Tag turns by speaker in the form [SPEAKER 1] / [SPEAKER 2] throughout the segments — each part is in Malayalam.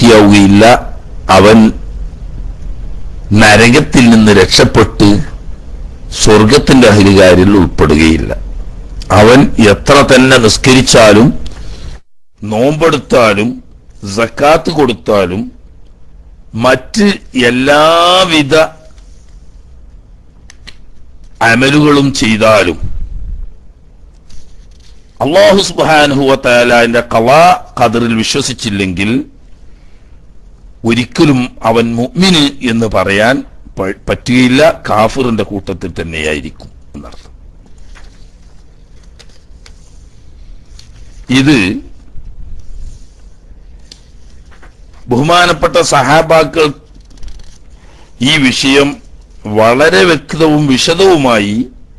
[SPEAKER 1] പൂർത്തിയാവുകയില്ല അവൻ നരകത്തിൽ നിന്ന് രക്ഷപ്പെട്ട് സ്വർഗത്തിന്റെ അഹിലുകാരിൽ ഉൾപ്പെടുകയില്ല അവൻ എത്ര തന്നെ നിസ്കരിച്ചാലും നോമ്പെടുത്താലും സക്കാത്ത് കൊടുത്താലും മറ്റ് എല്ലാവിധ അമലുകളും ചെയ്താലും അള്ളാഹു സുബാനുഹുവത്തായാലിന്റെ കലാ ഖദറിൽ വിശ്വസിച്ചില്ലെങ്കിൽ ഒരിക്കലും അവൻ മുഅ്മിന് എന്ന് പറയാൻ പ- പറ്റുകയില്ല കാഫിറിന്റെ കൂട്ടത്തിൽ തന്നെയായിരിക്കും എന്നർത്ഥം ഇത് ബഹുമാനപ്പെട്ട സഹാബാക്കൾ ഈ വിഷയം വളരെ വ്യക്തവും വിശദവുമായി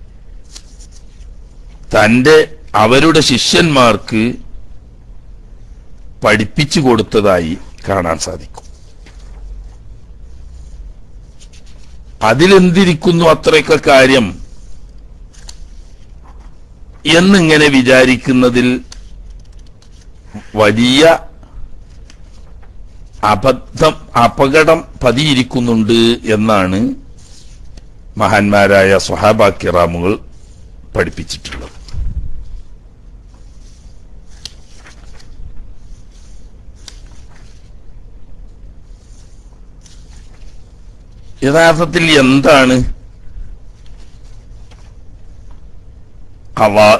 [SPEAKER 1] തന്റെ അവരുടെ ശിഷ്യന്മാർക്ക് പഠിപ്പിച്ചു കൊടുത്തതായി കാണാൻ സാധിക്കും അതിലെന്തിരിക്കുന്നു അത്രയൊക്കെ കാര്യം എന്നിങ്ങനെ വിചാരിക്കുന്നതിൽ വലിയ അബദ്ധം അപകടം പതിയിരിക്കുന്നുണ്ട് എന്നാണ് മഹാന്മാരായ സ്വഹാബാക്കിറാമുകൾ പഠിപ്പിച്ചിട്ടുള്ളത് യഥാർത്ഥത്തിൽ എന്താണ് കവാ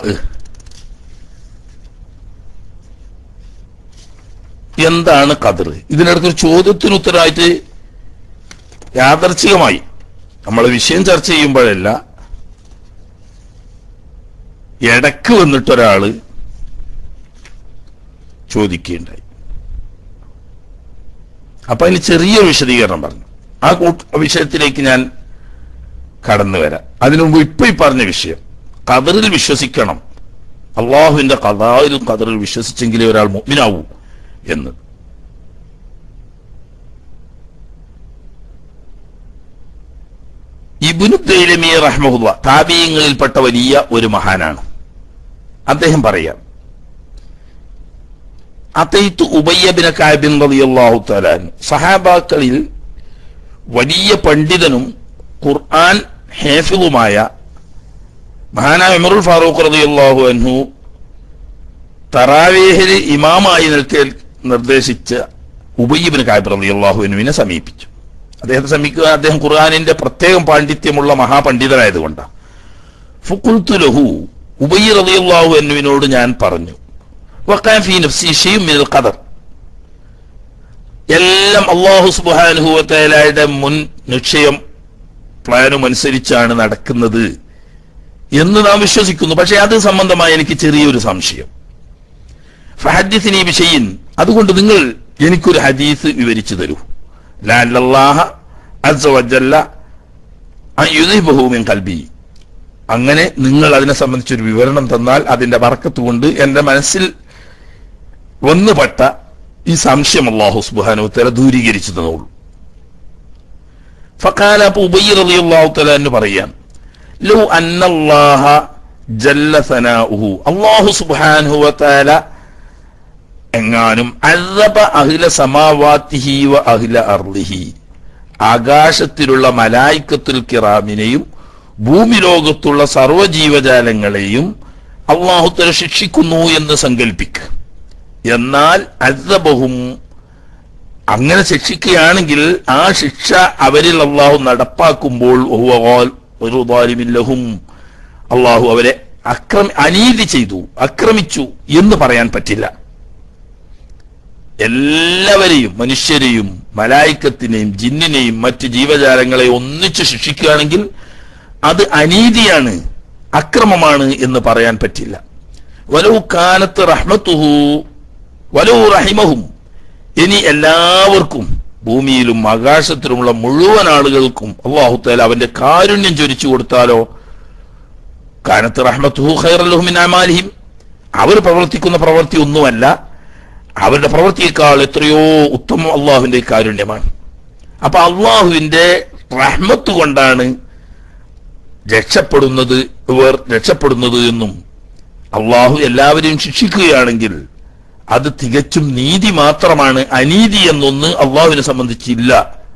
[SPEAKER 1] എന്താണ് കതിർ ഇതിനടുത്തൊരു ചോദ്യത്തിന് ഉത്തരമായിട്ട് യാദർച്ഛികമായി നമ്മൾ വിഷയം ചർച്ച ചെയ്യുമ്പോഴല്ല ഇടക്ക് വന്നിട്ടൊരാള് ചോദിക്കുകയുണ്ടായി അപ്പൊ അതിന് ചെറിയൊരു വിശദീകരണം പറഞ്ഞു ആ കൂട്ട വിഷയത്തിലേക്ക് ഞാൻ കടന്നു വരാം അതിനു മുമ്പ് ഇപ്പൊ ഈ പറഞ്ഞ വിഷയം കതറിൽ വിശ്വസിക്കണം അള്ളാഹുവിന്റെ കഥാവിൽ കതറിൽ വിശ്വസിച്ചെങ്കിലേ ഒരാൾ മുഗ്മിനാവൂ എന്ന് ഇബുനു തൈലമി റഹ്മുല്ല താപീയങ്ങളിൽപ്പെട്ട വലിയ ഒരു മഹാനാണ് അദ്ദേഹം പറയാം അതൈത്ത് ഉബയ്യബിന കാബിൻ റളിയല്ലാഹു തആല സഹാബാക്കളിൽ വലിയ പണ്ഡിതനും ഖുർആൻ ഹേഫിളുമായ മഹാനായ ഉമറുൽ ഫാറൂഖ് റളിയല്ലാഹു അൻഹു തറാവേഹിൽ ഇമാമായി നിൽക്കൽ നിർദ്ദേശിച്ച ഉബയ്യബിന് കാബ് റളിയല്ലാഹു അൻഹുവിനെ സമീപിച്ചു അദ്ദേഹത്തെ സമീപിക്കുക അദ്ദേഹം ഖുർആനിന്റെ പ്രത്യേകം പാണ്ഡിത്യമുള്ള മഹാപണ്ഡിതനായതുകൊണ്ടാണ് ഫുഖുൽത്തു ലഹു ഉബയ്യ റളിയല്ലാഹു അൻഹുവിനോട് ഞാൻ പറഞ്ഞു വഖാൻ ഫീ നഫ്സി ഷൈഉം മിനൽ ഖദർ എല്ലാം അള്ളാഹു സുബ്ഹാനഹു വ തആലയുടെ മുൻ നിശ്ചയം പ്ലാനും അനുസരിച്ചാണ് നടക്കുന്നത് എന്ന് നാം വിശ്വസിക്കുന്നു പക്ഷെ അത് സംബന്ധമായി എനിക്ക് ചെറിയൊരു സംശയം ഫഹദ്ദിസിനി വിഷയിൻ അതുകൊണ്ട് നിങ്ങൾ എനിക്കൊരു ഹദീസ് വിവരിച്ചു തരൂ ലാല്ലാഹ അസ്സ വജല്ല അൻ യുദ്ഹിബഹു മിൻ ഖൽബി അങ്ങനെ നിങ്ങൾ അതിനെ സംബന്ധിച്ചൊരു വിവരണം തന്നാൽ അതിന്റെ വറക്കത്ത് കൊണ്ട് എന്റെ മനസ്സിൽ വന്നുപെട്ട ഈ സംശയം അള്ളാഹു സുബ്ഹാനഹു തആല ദൂരീകരിച്ചു തന്നോളൂ ഫഖാല അപ്പൊ ഉബയ്യ റളിയല്ലാഹു തആല എന്ന് പറയാം ലൗ അന്നല്ലാഹ ജല്ല സനാഉഹു അല്ലാഹു സുബ്ഹാനഹു വ തആല എങ്ങാനും അസബ അഹില സമാവാത്തിഹി വ അഹില അർളിഹി ആകാശത്തിലുള്ള മലായിക്കത്തുൽ കിറാമിനെയും ഭൂമി ലോകത്തുള്ള സർവ്വജീവജാലങ്ങളെയും അള്ളാഹുത്തല ശിക്ഷിക്കുന്നു എന്ന് സങ്കല്പിക്കുക എന്നാൽ അസബഹും അങ്ങനെ ശിക്ഷിക്കുകയാണെങ്കിൽ ആ ശിക്ഷ അവരിൽ അള്ളാഹു നടപ്പാക്കുമ്പോൾ ഹുവ ഖാൽ ഒരു ളാലിമില്ലഹും അള്ളാഹു അവരെ അക്രമി അനീതി ചെയ്തു അക്രമിച്ചു എന്ന് പറയാൻ പറ്റില്ല എല്ലാവരെയും മനുഷ്യരെയും മലായിക്കത്തിനെയും ജിന്നിനെയും മറ്റ് ജീവജാലങ്ങളെയും ഒന്നിച്ച് ശിക്ഷിക്കുകയാണെങ്കിൽ അത് അനീതിയാണ് അക്രമമാണ് എന്ന് പറയാൻ പറ്റില്ല വലവ് കാലത്ത് റഹ്മത്തുഹു വലവ് റഹിമഹും ഇനി എല്ലാവർക്കും ഭൂമിയിലും ആകാശത്തിലുമുള്ള മുഴുവൻ ആളുകൾക്കും അള്ളാഹുത്തേല അവന്റെ കാരുണ്യം ചൊരിച്ചു കൊടുത്താലോ കാനത്ത് റഹ്മത്തുഹു ഖൈറല്ലഹുമിൻ അമാലിഹിം അവർ പ്രവർത്തിക്കുന്ന പ്രവൃത്തി ഒന്നുമല്ല അവരുടെ പ്രവൃത്തിയേക്കാൾ എത്രയോ ഉത്തമം അള്ളാഹുവിന്റെ കാരുണ്യമാണ് അപ്പൊ അള്ളാഹുവിന്റെ റഹ്മത്ത് കൊണ്ടാണ് രക്ഷപ്പെടുന്നത് ഇവർ രക്ഷപ്പെടുന്നത് എന്നും അള്ളാഹു എല്ലാവരെയും ശിക്ഷിക്കുകയാണെങ്കിൽ അത് തികച്ചും നീതി മാത്രമാണ് അനീതി എന്നൊന്ന് അള്ളാഹുവിനെ സംബന്ധിച്ചില്ല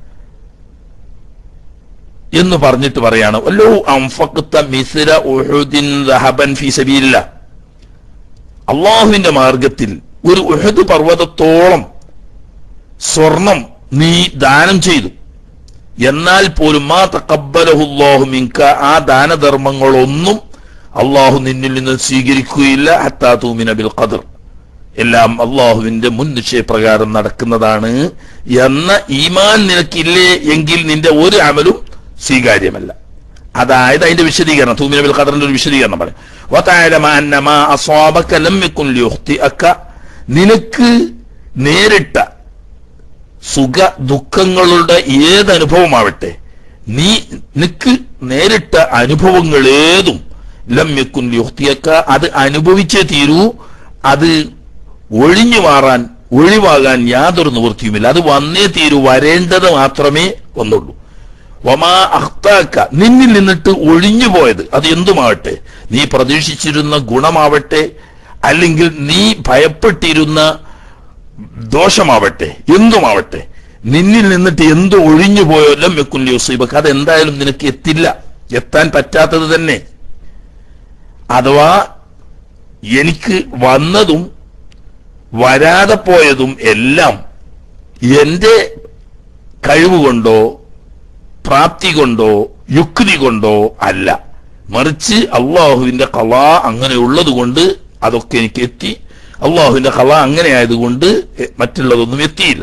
[SPEAKER 1] എന്ന് പറഞ്ഞിട്ട് പറയാണ് വല്ലോ അംഫക്ത മിസ്ര ഉഹുദിൻ ദഹബൻ ഫീ സബീലില്ല അള്ളാഹുവിന്റെ മാർഗത്തിൽ ഒരു ഉഹദ് പർവ്വതത്തോളം സ്വർണം നീ ദാനം ചെയ്തു എന്നാൽ പോലും മാ തക്കബലഹുല്ലാഹു മിങ്ക ആ ദാനധർമ്മങ്ങളൊന്നും അള്ളാഹു നിന്നിൽ നിന്ന് സ്വീകരിക്കുകയില്ല ഹത്താ തൂമിന ബിൽ ഖദർ എല്ലാം അള്ളാഹുവിന്റെ മുൻ നിശ്ചയപ്രകാരം നടക്കുന്നതാണ് എന്ന ഈമാൻ നിനക്കില്ലേ എങ്കിൽ നിന്റെ ഒരു അമലും സ്വീകാര്യമല്ല അതായത് അതിന്റെ വിശദീകരണം തൂമിന ബിൽ ഖദറിന്റെ ഒരു വിശദീകരണം പറയും വതഅലമ അന്ന മാ അസ്വാബക ലം യകുൻ ലിയുഖ്തിഅക നിനക്ക് നേരിട്ട സുഖ ദുഃഖങ്ങളുടെ ഏത് അനുഭവമാവട്ടെ നീ നിനക്ക് നേരിട്ട അനുഭവങ്ങൾ ഏതും ലമ്യക്കുൻ യുക്തിയക്ക അത് അനുഭവിച്ചേ തീരൂ അത് ഒഴിഞ്ഞു മാറാൻ ഒഴിവാകാൻ യാതൊരു നിവൃത്തിയുമില്ല അത് വന്നേ തീരൂ വരേണ്ടത് മാത്രമേ വന്നുള്ളൂ വമാ അഖ്താക്ക നിന്നിൽ നിന്നിട്ട് ഒഴിഞ്ഞു പോയത് അത് എന്തുമാവട്ടെ നീ പ്രതീക്ഷിച്ചിരുന്ന ഗുണമാവട്ടെ അല്ലെങ്കിൽ നീ ഭയപ്പെട്ടിരുന്ന ദോഷമാവട്ടെ എന്തുമാവട്ടെ നിന്നിൽ നിന്നിട്ട് എന്ത് ഒഴിഞ്ഞു പോയോ എല്ലാം വെക്കുല്ലി യുസീബക്ക് അത് എന്തായാലും നിനക്ക് എത്തില്ല എത്താൻ പറ്റാത്തത് തന്നെ അഥവാ എനിക്ക് വന്നതും വരാതെ പോയതും എല്ലാം എന്റെ കഴിവുകൊണ്ടോ പ്രാപ്തി കൊണ്ടോ യുക്തി കൊണ്ടോ അല്ല മറിച്ച് അള്ളാഹുവിന്റെ കല അങ്ങനെയുള്ളത് കൊണ്ട് അതൊക്കെ എനിക്ക് എത്തി അള്ളാഹുവിന്റെ കല അങ്ങനെ ആയതുകൊണ്ട് എ- മറ്റുള്ളതൊന്നും എത്തിയില്ല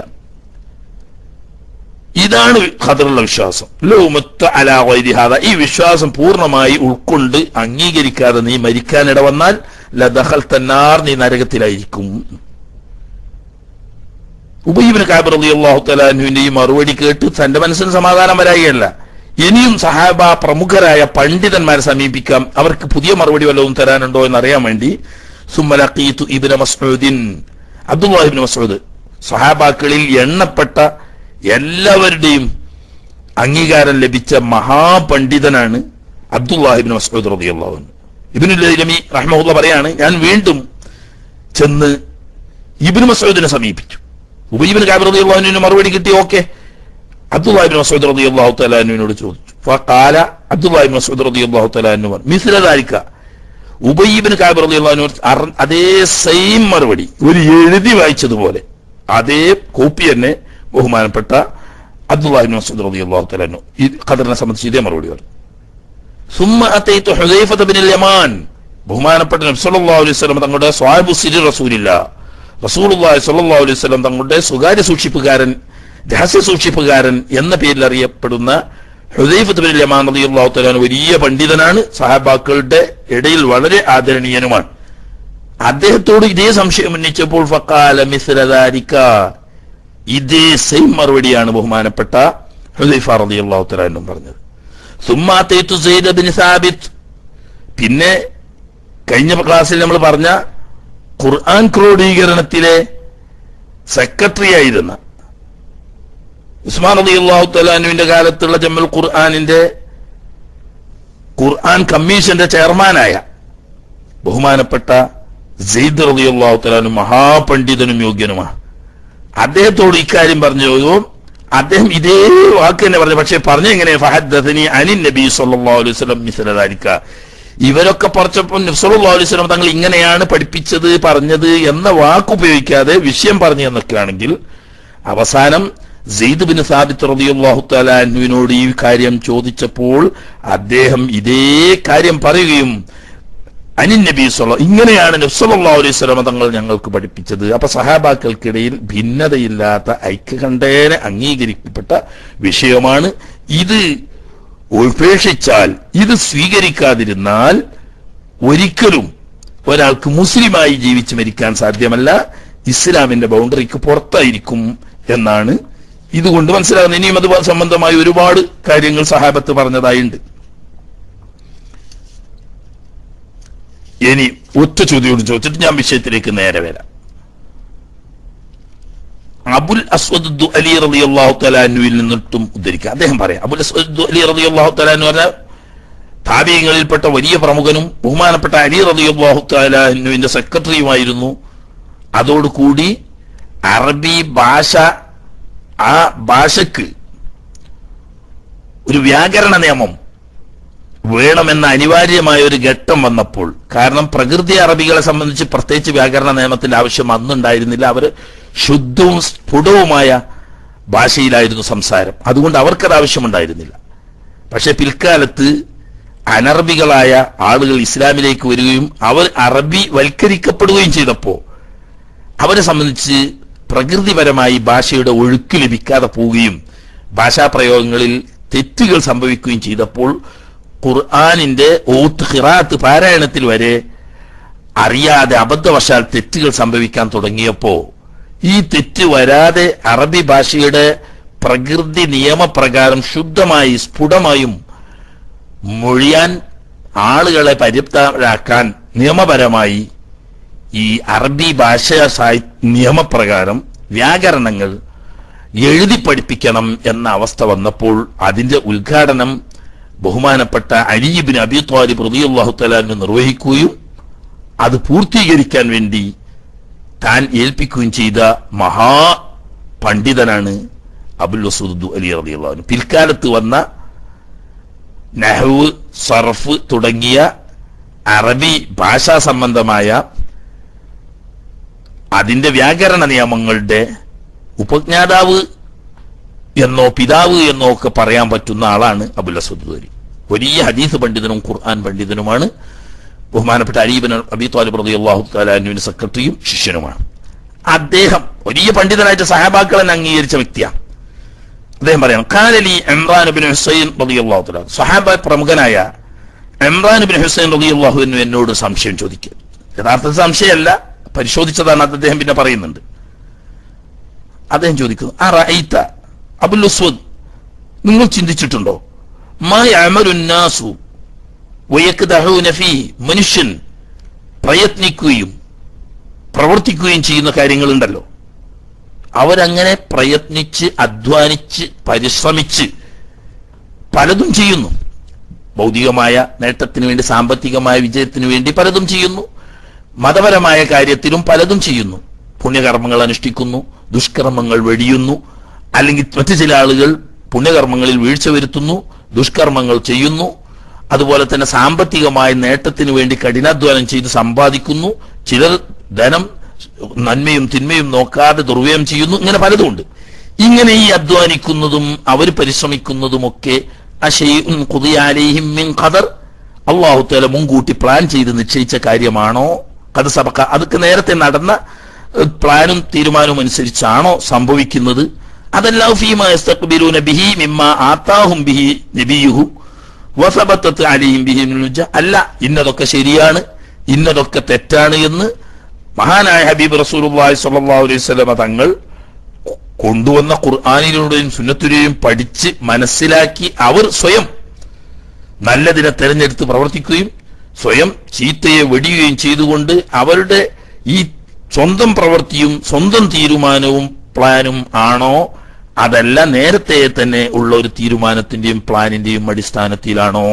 [SPEAKER 1] ഇതാണ് ഖദറുള്ള വിശ്വാസം ലൗമത്ത അലാ ഗൈരി ഹാദ ഈ വിശ്വാസം പൂർണ്ണമായി ഉൾക്കൊണ്ട് അംഗീകരിക്കാതെ നീ മരിക്കാനിട വന്നാൽ ലദഖൽ തന്നാർ നീ നരകത്തിലായിരിക്കും ഉബൈബിന് കാബർ അലി അള്ളാഹു തലാഹുവിന്റെ ഈ മറുപടി കേട്ട് തന്റെ മനസ്സിന് സമാധാനം വരായികയല്ല ഇനിയും സഹാബ പ്രമുഖരായ പണ്ഡിതന്മാരെ സമീപിക്കാം അവർക്ക് പുതിയ മറുപടി വല്ലതും തരാനുണ്ടോ എന്ന് അറിയാൻ വേണ്ടി സുമ്മലഖീതു ഇബ്ന മസ്ഊദിൻ അബ്ദുല്ലാഹിബ്നു മസ്ഊദ് സഹാബാക്കളിൽ എണ്ണപ്പെട്ട എല്ലാവരുടെയും അംഗീകാരം ലഭിച്ച മഹാപണ്ഡിതനാണ് അബ്ദുല്ലാഹിബിൻ മസ്ഊദ് റളിയല്ലാഹു അൻഹു ഇബ്നുൽ ലമി റഹ്മഹുല്ല പറയാണ് ഞാൻ വീണ്ടും ചെന്ന് ഇബ്നു മസ്ഊദിനെ സമീപിച്ചു ഉബൈബിന് കാബിർ റളിയല്ലാഹു അൻഹുവിന് മറുപടി കിട്ടി ഓക്കെ അബ്ദുല്ലാഹിബിൻ മസ്ഊദ് റളിയല്ലാഹു തആല അൻഹുവിനോട് ചോദിച്ചു ഫഖാല അബ്ദുല്ലാഹിബിൻ മസ്ഊദ് റളിയല്ലാഹു തആല അൻഹു പറഞ്ഞു മിസ്ല ദാലിക ഉബൈബിന് കാബിർ റളിയല്ലാഹു അൻഹു അർ- അതേ സെയിം മറുപടി ഒരു എഴുതി വായിച്ചതുപോലെ അതേ കോപ്പി തന്നെ ബഹുമാനപ്പെട്ട അബ്ദുല്ലാഹിബിൻ മസ്ഊദ് റളിയല്ലാഹു തആല അൻഹു ഈ ഖദറിനെ സംബന്ധിച്ച് ഇതേ മറുപടി പറഞ്ഞു സുമ്മ അതൈതു ഹുദൈഫത ബിനുൽ യമാൻ ബഹുമാനപ്പെട്ട നബി സല്ലല്ലാഹു അലൈഹി വസല്ലം തങ്ങളുടെ സ്വാഹിബു സിരി റസൂലില്ല റസൂലുള്ളാഹി സ്വല്ലല്ലാഹു അലൈഹി വസല്ലം തങ്ങളുടെ സ്വകാര്യ സൂക്ഷിപ്പുകാരൻ രഹസ്യ സൂക്ഷിപ്പുകാരൻ എന്ന പേരിൽ അറിയപ്പെടുന്ന ഹുദൈഫത്ത് ബിൻ യമാൻ റളിയല്ലാഹു തആല വലിയ പണ്ഡിതനാണ് സഹാബാക്കളുടെ ഇടയിൽ വളരെ ആദരണീയനുമാണ് അദ്ദേഹത്തോട് ഇതേ സംശയം ഉന്നയിച്ചപ്പോൾ ഫഖാല മിസ്ല ദാലിക ഇതേ സെയിം മറുപടിയാണ് ബഹുമാനപ്പെട്ട ഹുദൈഫ റളിയല്ലാഹു തആല അൻഹു പറഞ്ഞത് സുമ്മ അതൈതു സെയ്ദ് ബിൻ സാബിത്ത് പിന്നെ കഴിഞ്ഞ ക്ലാസ്സിൽ നമ്മൾ പറഞ്ഞ ഖുർആൻ ക്രോഡീകരണത്തിലെ സെക്രട്ടറി ആയിരുന്ന ഉസ്മാൻ അലി അള്ളാഹു തലാനുവിന്റെ കാലത്തുള്ള ജമ്മൽ ഖുർആാനിന്റെ ഖുർആൻ കമ്മീഷന്റെ ചെയർമാനായ ബഹുമാനപ്പെട്ട സെയ്ദ് റലി അള്ളാഹു തലാനും മഹാപണ്ഡിതനും യോഗ്യനുമാണ് അദ്ദേഹത്തോട് ഇക്കാര്യം പറഞ്ഞു ചോദിച്ചു അദ്ദേഹം ഇതേ വാക്ക് തന്നെ പറഞ്ഞു പക്ഷെ പറഞ്ഞ എങ്ങനെ ഫഹദ്ദനി അനിൻ നബി സല്ലല്ലാഹു അലൈഹി വസല്ലം മിസ്ലദാലിക ഇവരൊക്കെ പറഞ്ഞപ്പോൾ നബി സല്ലല്ലാഹു അലൈഹി വസല്ലം തങ്ങൾ ഇങ്ങനെയാണ് പഠിപ്പിച്ചത് പറഞ്ഞത് എന്ന വാക്ക് ഉപയോഗിക്കാതെ വിഷയം പറഞ്ഞു എന്നൊക്കെയാണെങ്കിൽ അവസാനം സെയ്ദ് ബിൻ സാബിത്ത് റളിയല്ലാഹു തആല അൻഹുവിനോട് ഈ കാര്യം ചോദിച്ചപ്പോൾ അദ്ദേഹം ഇതേ കാര്യം പറയുകയും അനിൻ നബി സല്ല ഇങ്ങനെയാണ് നബി സല്ലല്ലാഹു അലൈഹി വസല്ലം തങ്ങൾ ഞങ്ങൾക്ക് പഠിപ്പിച്ചത് അപ്പൊ സഹാബാക്കൾക്കിടയിൽ ഭിന്നതയില്ലാത്ത ഐക്യകണ്ഠേന അംഗീകരിക്കപ്പെട്ട വിഷയമാണ് ഇത് ഉപേക്ഷിച്ചാൽ ഇത് സ്വീകരിക്കാതിരുന്നാൽ ഒരിക്കലും ഒരാൾക്ക് മുസ്ലിമായി ജീവിച്ച് മരിക്കാൻ സാധ്യമല്ല ഇസ്ലാമിന്റെ ബൗണ്ടറിക്ക് പുറത്തായിരിക്കും എന്നാണ് ഇതുകൊണ്ട് മനസ്സിലാകുന്നത് ഇനിയും അത് സംബന്ധമായി ഒരുപാട് കാര്യങ്ങൾ സഹാബത്ത് പറഞ്ഞതായിട്ടുണ്ട് ഇനി ഒറ്റ ചോദ്യോട് ചോദിച്ചിട്ട് ഞാൻ വിഷയത്തിലേക്ക് നേരെ വരാം അബുൽ അസ്വദ് ദു അലി റലി അള്ളാഹു തലാനുവിൽ നിന്നിട്ടും ഉദ്ധരിക്കുക അദ്ദേഹം പറയാം അബുൽ അസ്വദ് ദു അലി റലി അള്ളാഹു തലാനു പറഞ്ഞ താപീയങ്ങളിൽപ്പെട്ട വലിയ പ്രമുഖനും ബഹുമാനപ്പെട്ട അലി റലി അള്ളാഹു തലാനുവിന്റെ സെക്രട്ടറിയുമായിരുന്നു അതോടുകൂടി അറബി ഭാഷ ആ ഭാഷക്ക് ഒരു വ്യാകരണ നിയമം വേണമെന്ന അനിവാര്യമായ ഒരു ഘട്ടം വന്നപ്പോൾ കാരണം പ്രകൃതി അറബികളെ സംബന്ധിച്ച് പ്രത്യേകിച്ച് വ്യാകരണ നിയമത്തിന്റെ ആവശ്യം അന്നുണ്ടായിരുന്നില്ല അവർ ശുദ്ധവും സ്ഫുടവുമായ ഭാഷയിലായിരുന്നു സംസാരം അതുകൊണ്ട് അവർക്കത് ആവശ്യമുണ്ടായിരുന്നില്ല പക്ഷെ പിൽക്കാലത്ത് അനറബികളായ ആളുകൾ ഇസ്ലാമിലേക്ക് വരികയും അവർ അറബി വൽക്കരിക്കപ്പെടുകയും ചെയ്തപ്പോ അവരെ സംബന്ധിച്ച് പ്രകൃതിപരമായി ഭാഷയുടെ ഒഴുക്ക് ലഭിക്കാതെ പോവുകയും ഭാഷാപ്രയോഗങ്ങളിൽ തെറ്റുകൾ സംഭവിക്കുകയും ചെയ്തപ്പോൾ ഖുർആാനിന്റെ ഓത്ത് ഖിറാത്ത് പാരായണത്തിൽ വരെ അറിയാതെ അബദ്ധവശാൽ തെറ്റുകൾ സംഭവിക്കാൻ തുടങ്ങിയപ്പോ ഈ തെറ്റ് വരാതെ അറബി ഭാഷയുടെ പ്രകൃതി നിയമപ്രകാരം ശുദ്ധമായി സ്ഫുടമായും മൊഴിയാൻ ആളുകളെ പര്യാപ്തരാക്കാൻ നിയമപരമായി ഈ അറബി ഭാഷ സാഹി നിയമപ്രകാരം വ്യാകരണങ്ങൾ എഴുതി പഠിപ്പിക്കണം എന്ന അവസ്ഥ വന്നപ്പോൾ അതിന്റെ ഉദ്ഘാടനം ബഹുമാനപ്പെട്ട അലീബിൻ അബി ത്വാലിബ് റളിയല്ലാഹു തആല നിർവഹിക്കുകയും അത് പൂർത്തീകരിക്കാൻ വേണ്ടി താൻ ഏൽപ്പിക്കുകയും ചെയ്ത മഹാ പണ്ഡിതനാണ് അബുൽ വസൂദ് അലി റളിയല്ലാഹു അൻഹു പിൽക്കാലത്ത് വന്ന നഹ്വ് സർഫ് തുടങ്ങിയ അറബി ഭാഷാ സംബന്ധമായ അതിന്റെ വ്യാകരണ നിയമങ്ങളുടെ ഉപജ്ഞാതാവ് എന്നോ പിതാവ് എന്നോ ഒക്കെ പറയാൻ പറ്റുന്ന ആളാണ് അബുൽ അസദ് അലി വലിയ ഹദീസ് പണ്ഡിതനും ഖുർആൻ പണ്ഡിതനുമാണ് ബഹുമാനപ്പെട്ട അലീബൻ അബി താലിബ് റതി അള്ളാഹു താലാനുവിന്റെ സെക്രട്ടറിയും ശിഷ്യനുമാണ് അദ്ദേഹം വലിയ പണ്ഡിതനായിട്ട് സഹാബാക്കളെ അംഗീകരിച്ച വ്യക്തിയാണ് അദ്ദേഹം പറയാം കാലലി ഇമ്രാൻ ബിൻ ഹുസൈൻ റതി അള്ളാഹു തല സഹാബ പ്രമുഖനായ ഇമ്രാൻ ബിൻ ഹുസൈൻ റതി അള്ളാഹു എന്ന് എന്നോട് സംശയം ചോദിക്കുക യഥാർത്ഥ സംശയമല്ല പരിശോധിച്ചതാണ് അത് അദ്ദേഹം പിന്നെ പറയുന്നുണ്ട് അദ്ദേഹം ചോദിക്കുന്നു ആ റഅയ്ത അബുൽ ഉസ്വദ് നിങ്ങൾ ചിന്തിച്ചിട്ടുണ്ടോ മാ യഅമലുന്നാസു വയക്ദഹൂന ഫീ മനുഷ്യൻ പ്രയത്നിക്കുകയും പ്രവർത്തിക്കുകയും ചെയ്യുന്ന കാര്യങ്ങളുണ്ടല്ലോ അവരങ്ങനെ പ്രയത്നിച്ച് അധ്വാനിച്ച് പരിശ്രമിച്ച് പലതും ചെയ്യുന്നു ഭൗതികമായ നേട്ടത്തിന് വേണ്ടി സാമ്പത്തികമായ വിജയത്തിന് വേണ്ടി പലതും ചെയ്യുന്നു മതപരമായ കാര്യത്തിലും പലതും ചെയ്യുന്നു പുണ്യകർമ്മങ്ങൾ അനുഷ്ഠിക്കുന്നു ദുഷ്കർമ്മങ്ങൾ വെടിയുന്നു അല്ലെങ്കിൽ മറ്റു ചില ആളുകൾ പുണ്യകർമ്മങ്ങളിൽ വീഴ്ച വരുത്തുന്നു ദുഷ്കർമ്മങ്ങൾ ചെയ്യുന്നു അതുപോലെ തന്നെ സാമ്പത്തികമായ നേട്ടത്തിന് വേണ്ടി കഠിനാധ്വാനം ചെയ്ത് സമ്പാദിക്കുന്നു ചിലർ ധനം നന്മയും തിന്മയും നോക്കാതെ ദുർവ്യയം ചെയ്യുന്നു ഇങ്ങനെ പലതുമുണ്ട് ഇങ്ങനെ ഈ അധ്വാനിക്കുന്നതും അവർ പരിശ്രമിക്കുന്നതുമൊക്കെ അഷയും കുതിയാലേഹിം മിൻ ഖദർ അള്ളാഹു തല മുൻകൂട്ടി പ്ലാൻ ചെയ്ത് നിശ്ചയിച്ച കാര്യമാണോ കഥ സബക്ക അതൊക്കെ നേരത്തെ നടന്ന ഏഹ്, പ്ലാനും തീരുമാനവും അനുസരിച്ചാണോ സംഭവിക്കുന്നത് അതല്ലാഹു ഫീമ യസ്തഖ്ബിലൂന ബിഹി മിമ്മ ആതാഹും ബിഹി നബിയുഹു വസബത്തത്ത് അലിഹിം ബിഹി മിനൽ ഹുജ്ജ. അല്ല ഇന്നതൊക്കെ ശരിയാണ് ഇന്നതൊക്കെ തെറ്റാണ് എന്ന് മഹാനായ ഹബീബ് റസൂലുള്ളാഹി സ്വല്ലല്ലാഹു അലൈഹി വസല്ലമ തങ്ങൾ കൊണ്ടുവന്ന ഖുർആാനിലൂടെയും സുന്നത്തിലൂടെയും പഠിച്ച് മനസ്സിലാക്കി അവർ സ്വയം നല്ലതിനെ തെരഞ്ഞെടുത്ത് പ്രവർത്തിക്കുകയും സ്വയം ചീത്തയെ വെടിയുകയും ചെയ്തുകൊണ്ട് അവരുടെ ഈ സ്വന്തം പ്രവൃത്തിയും സ്വന്തം തീരുമാനവും പ്ലാനും ആണോ അതല്ല നേരത്തെ തന്നെ ഉള്ള ഒരു തീരുമാനത്തിന്റെയും പ്ലാനിന്റെയും അടിസ്ഥാനത്തിലാണോ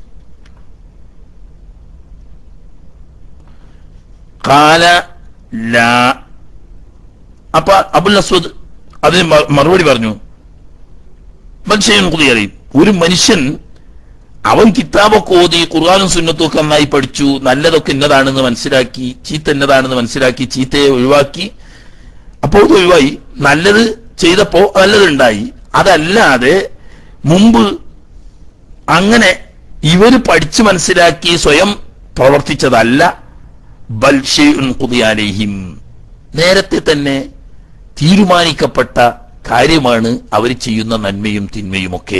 [SPEAKER 1] കാല ലാ അപ്പൊ അബുൽ അസ്വദ് അതിന് മ- മറുപടി പറഞ്ഞു മനുഷ്യൻ കുതിയറി ഒരു മനുഷ്യൻ അവൻ കിതാബൊക്കെ ഓതി ഖുർആാനും സുന്നത്തും ഒക്കെ നന്നായി പഠിച്ചു നല്ലതൊക്കെ ഇന്നതാണെന്ന് മനസ്സിലാക്കി ചീത്ത ഇന്നതാണെന്ന് മനസ്സിലാക്കി ചീത്തയെ ഒഴിവാക്കി അപ്പോൾ ഇത് ഒഴിവായി നല്ലത് ചെയ്തപ്പോ നല്ലതുണ്ടായി അതല്ലാതെ മുമ്പ് അങ്ങനെ ഇവര് പഠിച്ചു മനസ്സിലാക്കി സ്വയം പ്രവർത്തിച്ചതല്ല ബൽഷെയ്ഉൻ ഖുദിയാലേഹിം നേരത്തെ തന്നെ തീരുമാനിക്കപ്പെട്ട കാര്യമാണ് അവർ ചെയ്യുന്ന നന്മയും തിന്മയുമൊക്കെ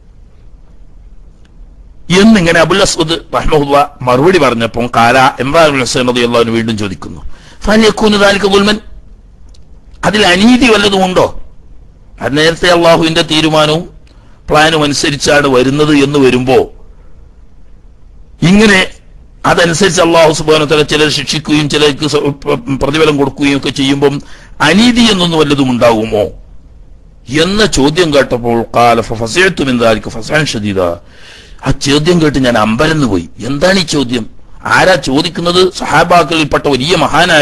[SPEAKER 1] എന്നിങ്ങനെ അബുൽ അസ്വദ് റഹ്മുല്ല മറുപടി പറഞ്ഞപ്പോൾ കാല ഇമ്രാൻ ഹുസൈൻ റളിയല്ലാഹു അൻഹു വീണ്ടും ചോദിക്കുന്നു ഫലയക്കൂനു ദാലിക ഗുൽമൻ അതിൽ അനീതി വല്ലതും ഉണ്ടോ അത് നേരത്തെ അള്ളാഹുവിന്റെ തീരുമാനവും പ്ലാനും അനുസരിച്ചാണ് വരുന്നത് എന്ന് വരുമ്പോ ഇങ്ങനെ അതനുസരിച്ച് അള്ളാഹു സുബാനത്തല ചിലർ ശിക്ഷിക്കുകയും ചിലർക്ക് സ- പ്ര- പ്രതിഫലം കൊടുക്കുകയും ഒക്കെ ചെയ്യുമ്പം അനീതി എന്നൊന്നും വല്ലതും ഉണ്ടാകുമോ എന്ന ചോദ്യം കേട്ടപ്പോൾ കാല ഫസയത്തും എന്തായിരിക്കും ഫസാൻ ഷദീദ ആ ചോദ്യം കേട്ട് ഞാൻ അമ്പരന്ന് പോയി എന്താണ് ഈ ചോദ്യം ആരാ ചോദിക്കുന്നത് സഹാബാക്കളിൽപ്പെട്ട വലിയ മഹാനായ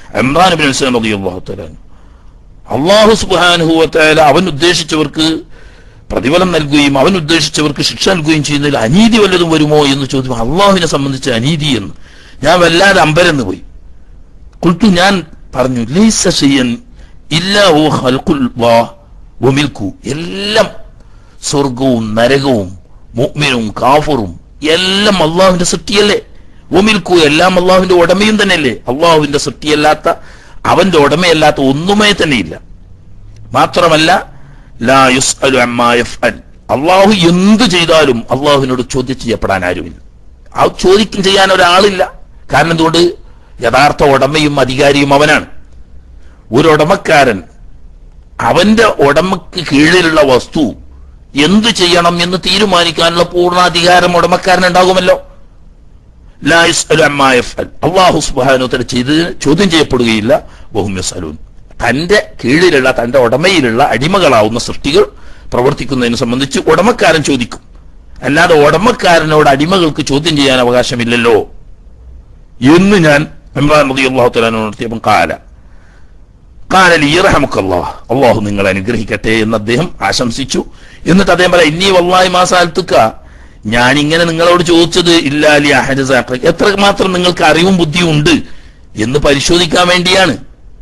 [SPEAKER 1] ഇമ്രാൻ ബിൻ ഹുസൈൻ റളിയല്ലാഹു തആല അൻഹു. അള്ളാഹു സുബ്ഹാനഹു വ തആല അവൻ ഉദ്ദേശിച്ചവർക്ക് പ്രതിഫലം നൽകുകയും അവൻ ഉദ്ദേശിച്ചവർക്ക് ശിക്ഷ നൽകുകയും ചെയ്യുന്നതിൽ അനീതി വല്ലതും വരുമോ എന്ന് ചോദിക്കും അള്ളാഹുവിനെ സംബന്ധിച്ച് അനീതി എന്ന് ഞാൻ വല്ലാതെ അമ്പരന്ന് പോയി കുൽത്തു ഞാൻ പറഞ്ഞു ലൈസ ഷൈഅൻ ഇല്ലാ ഹുവ ഖൽഖുല്ലാഹ് വമിൽക്കു എല്ലാം സ്വർഗവും നരകവും മുഅ്മിനും കാഫറും എല്ലാം അള്ളാഹുവിന്റെ സൃഷ്ടിയല്ലേ ഒമിൽക്കു എല്ലാം അള്ളാഹുവിന്റെ ഉടമയും തന്നെയല്ലേ അള്ളാഹുവിന്റെ സൃഷ്ടിയല്ലാത്ത അവന്റെ ഉടമയല്ലാത്ത ഒന്നുമേ തന്നെയില്ല മാത്രമല്ല ലാ യുസ്അലു അമ്മാ യഫ്അൽ അള്ളാഹു എന്ത് ചെയ്താലും അള്ളാഹുവിനോട് ചോദ്യം ചെയ്യപ്പെടാൻ ആരുമില്ല ആ ചോദിക്കും ചെയ്യാൻ ഒരാളില്ല കാരണം എന്തുകൊണ്ട് യഥാർത്ഥ ഉടമയും അധികാരിയും അവനാണ് ഒരു ഉടമക്കാരൻ അവന്റെ ഉടമക്ക് കീഴിലുള്ള വസ്തു എന്ത് ചെയ്യണം എന്ന് തീരുമാനിക്കാനുള്ള പൂർണ്ണാധികാരം ഉടമക്കാരനുണ്ടാകുമല്ലോ ലാ യുസ്അലു അമ്മാ യഫ്അൽ അള്ളാഹു സുബ്ഹാനഹു വ തആല ചെയ്ത് ചോദ്യം ചെയ്യപ്പെടുകയില്ല വഹും യസ്അലൂൻ തന്റെ കീഴിലുള്ള തന്റെ ഉടമയിലുള്ള അടിമകളാവുന്ന സൃഷ്ടികൾ പ്രവർത്തിക്കുന്നതിനെ സംബന്ധിച്ച് ഉടമക്കാരൻ ചോദിക്കും അല്ലാതെ ഉടമക്കാരനോട് അടിമകൾക്ക് ചോദ്യം ചെയ്യാൻ അവകാശമില്ലല്ലോ എന്ന് ഞാൻ ഇമ്രാൻ റളിയല്ലാഹു തആല നടത്തിയപ്പോൾ കാല കാല ലീറഹമുക്കല്ലാഹ് അള്ളാഹു നിങ്ങൾ അനുഗ്രഹിക്കട്ടെ എന്ന് അദ്ദേഹം ആശംസിച്ചു എന്നിട്ട് അദ്ദേഹം പറയാം ഇന്നീ വല്ലാഹി മാസാൽത്തുക്ക ഞാൻ ഇങ്ങനെ നിങ്ങളോട് ചോദിച്ചത് ഇല്ലാലി അഹജസാക്ക എത്ര മാത്രം നിങ്ങൾക്ക് അറിവും ബുദ്ധിയും ഉണ്ട് എന്ന് പരിശോധിക്കാൻ വേണ്ടിയാണ്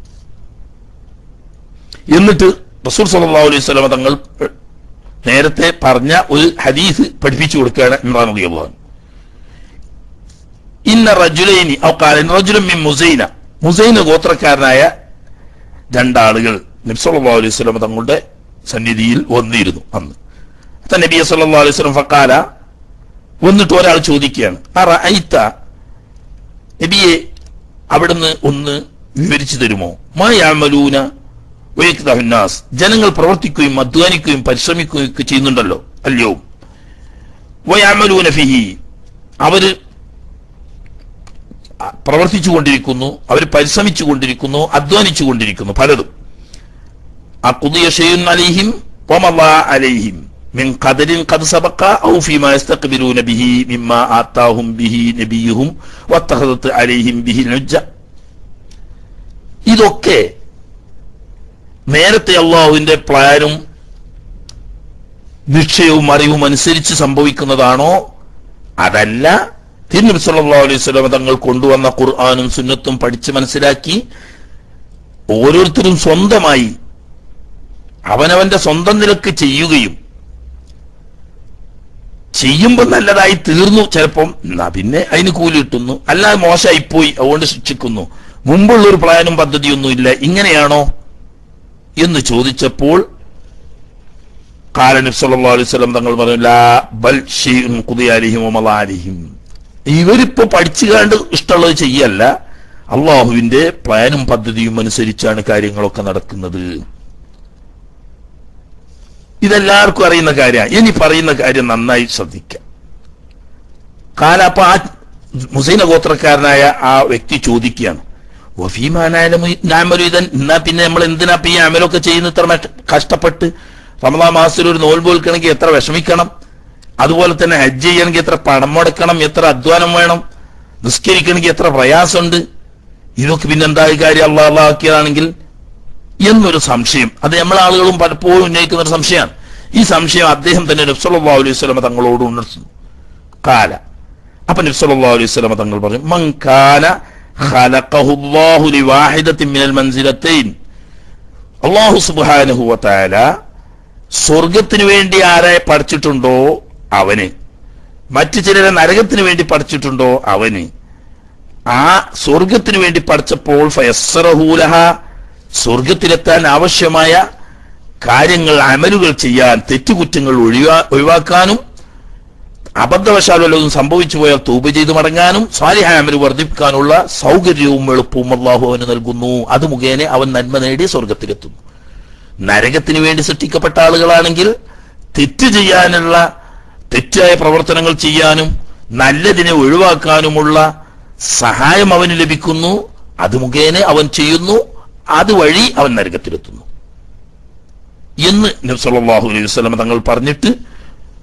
[SPEAKER 1] എന്നിട്ട് റസൂൽ സല്ലല്ലാഹു അലൈഹി വസല്ലം തങ്ങൾ നേരത്തെ പറഞ്ഞ ഒരു ഹദീസ് പഠിപ്പിച്ചു കൊടുക്കുകയാണ് ഇമ്രാൻ റളിയല്ലാഹു അൻഹു. ഇന്ന റജുലൈനി ഔ ഖാല ഇന്ന റജുലൻ മിൻ മുസൈന മുസൈന ഗോത്രക്കാരനായ രണ്ടാളുകൾ നബി സല്ലല്ലാഹു അലൈഹി വസല്ലം തങ്ങളുടെ സന്നിധിയിൽ വന്നിരുന്നു അന്ന് അത്ത നബി സല്ലല്ലാഹു അലൈഹി വസല്ലം ഫഖാല വന്നിട്ട് ഒരാൾ ചോദിക്കുകയാണ് അറ ഐത്ത നബിയെ അവിടുന്ന് ഒന്ന് വിവരിച്ചു തരുമോ മാ യാമലൂന വയക്തഹുന്നാസ് ജനങ്ങൾ പ്രവർത്തിക്കുകയും അധ്വാനിക്കുകയും പരിശ്രമിക്കുകയും ഒക്കെ ചെയ്യുന്നുണ്ടല്ലോ അല്ലയോ വയാമലൂന ഫിഹി അവര് പ്രവർത്തിച്ചു കൊണ്ടിരിക്കുന്നു അവർ പരിശ്രമിച്ചു കൊണ്ടിരിക്കുന്നു അധ്വാനിച്ചു കൊണ്ടിരിക്കുന്നു പലതും അഖുദിയ ഷൈഉൻ അലൈഹിം വമളാ അലൈഹിം മിൻ ഖദരിൻ ഖദ് സബഖ ഔ ഫീമാ യസ്തഖ്ബിലൂന ബിഹി മിമ്മാ ആതാഹും ബിഹി നബിയുഹും വത്തഖദത് അലൈഹിം ബിഹി നുജ്ജ ഇതൊക്കെ നേരത്തെ അള്ളാഹുവിന്റെ പ്ലാനും നിശ്ചയവും അറിവും അനുസരിച്ച് സംഭവിക്കുന്നതാണോ അതല്ല തിരുനബി സല്ലല്ലാഹു അലൈഹി വസല്ലം തങ്ങൾ കൊണ്ടുവന്ന ഖുർആാനും സുന്നത്തും പഠിച്ച് മനസ്സിലാക്കി ഓരോരുത്തരും സ്വന്തമായി അവനവന്റെ സ്വന്തം നിലക്ക് ചെയ്യുകയും ചെയ്യുമ്പോൾ നല്ലതായി തീർന്നു ചിലപ്പം എന്നാ പിന്നെ അതിന് കൂലി കിട്ടുന്നു അല്ലാതെ മോശമായിപ്പോയി അതുകൊണ്ട് ശിക്ഷിക്കുന്നു മുമ്പുള്ള ഒരു പ്ലാനും പദ്ധതിയൊന്നും ഇല്ല ഇങ്ങനെയാണോ എന്ന് ചോദിച്ചപ്പോൾ കാലനബ് സല്ലല്ലാഹു അലൈഹി വസല്ലം തങ്ങൾ പറഞ്ഞു ലാ ബൽ ഷൈഉൻ ഖുദിയാലിഹിം വമലാലിഹിം ഇവരിപ്പോ പഠിച്ചു കണ്ട് ഇഷ്ടമുള്ളത് ചെയ്യല്ല അള്ളാഹുവിന്റെ പ്ലാനും പദ്ധതിയും അനുസരിച്ചാണ് കാര്യങ്ങളൊക്കെ നടക്കുന്നത് ഇതെല്ലാവർക്കും അറിയുന്ന കാര്യമാണ് ഇനി പറയുന്ന കാര്യം നന്നായി ശ്രദ്ധിക്കാം കാല അപ്പൊ ആ മുസൈന ഗോത്രക്കാരനായ ആ വ്യക്തി ചോദിക്കുകയാണ് വഫീമാനാമലുതൻ എന്നാ പിന്നെ നമ്മൾ എന്തിനാ ഇപ്പൊ ഈ അമലൊക്കെ ചെയ്യുന്ന ഇത്ര മെട്ട- കഷ്ടപ്പെട്ട് റമദാ മാസത്തിൽ ഒരു നോൽബ് വെക്കണമെങ്കിൽ എത്ര വിഷമിക്കണം അതുപോലെ തന്നെ ഹജ്ജ് ചെയ്യണമെങ്കിൽ എത്ര പണം മുടക്കണം എത്ര അധ്വാനം വേണം നിസ്കരിക്കണമെങ്കിൽ എത്ര പ്രയാസമുണ്ട് ഇതൊക്കെ പിന്നെ എന്താ ഈ കാര്യം അള്ളാഹ് അള്ളാഹാക്കിയതാണെങ്കിൽ എന്നൊരു സംശയം അത് നമ്മളെ ആളുകളും പലപ്പോഴും ഉന്നയിക്കുന്ന ഒരു സംശയമാണ് ഈ സംശയം അദ്ദേഹം തന്നെ നബ്സല്ലാ അലൈഹി സ്വലമ തങ്ങളോട് ഉണർത്തുന്നു കാല അപ്പൊ നബ്സല്ലാ അലൈഹി സ്വലമ തങ്ങൾ പറഞ്ഞു മൻ കാന ഖലഖഹു അല്ലാഹു ലിവാഹിദത്തിൻ മിനൽ മൻസിലത്തൈൻ അല്ലാഹു സുബ്ഹാനഹു വ തആല സ്വർഗത്തിന് വേണ്ടി ആരെ പഠിച്ചിട്ടുണ്ടോ അവന് മറ്റു ചിലരെ നരകത്തിന് വേണ്ടി പഠിച്ചിട്ടുണ്ടോ അവന് ആ സ്വർഗത്തിന് വേണ്ടി പഠിച്ചപ്പോൾ ഫയസ്സറഹൂലഹ സ്വർഗത്തിലെത്താൻ ആവശ്യമായ കാര്യങ്ങൾ അമലുകൾ ചെയ്യാൻ തെറ്റുകുറ്റങ്ങൾ ഒഴിവാ ഒഴിവാക്കാനും അബദ്ധവശാൽ വല്ലതും സംഭവിച്ചു പോയാൽ തൂപ ചെയ്ത് മടങ്ങാനും സാലിഹ അമല് വർദ്ധിപ്പിക്കാനുള്ള സൗകര്യവും എളുപ്പവും അള്ളാഹു അവന് നൽകുന്നു അത് മുഖേന അവൻ നന്മ നേടി സ്വർഗത്തിലെത്തുന്നു നരകത്തിന് വേണ്ടി സൃഷ്ടിക്കപ്പെട്ട ആളുകളാണെങ്കിൽ തെറ്റ് ചെയ്യാനുള്ള തെറ്റായ പ്രവർത്തനങ്ങൾ ചെയ്യാനും നല്ലതിനെ ഒഴിവാക്കാനുമുള്ള സഹായം അവന് ലഭിക്കുന്നു അത് മുഖേന അവൻ ചെയ്യുന്നു അതുവഴി അവൻ നരകത്തിലെത്തുന്നു എന്ന് നബി സല്ലല്ലാഹു അലൈഹി വസല്ലം തങ്ങൾ പറഞ്ഞിട്ട്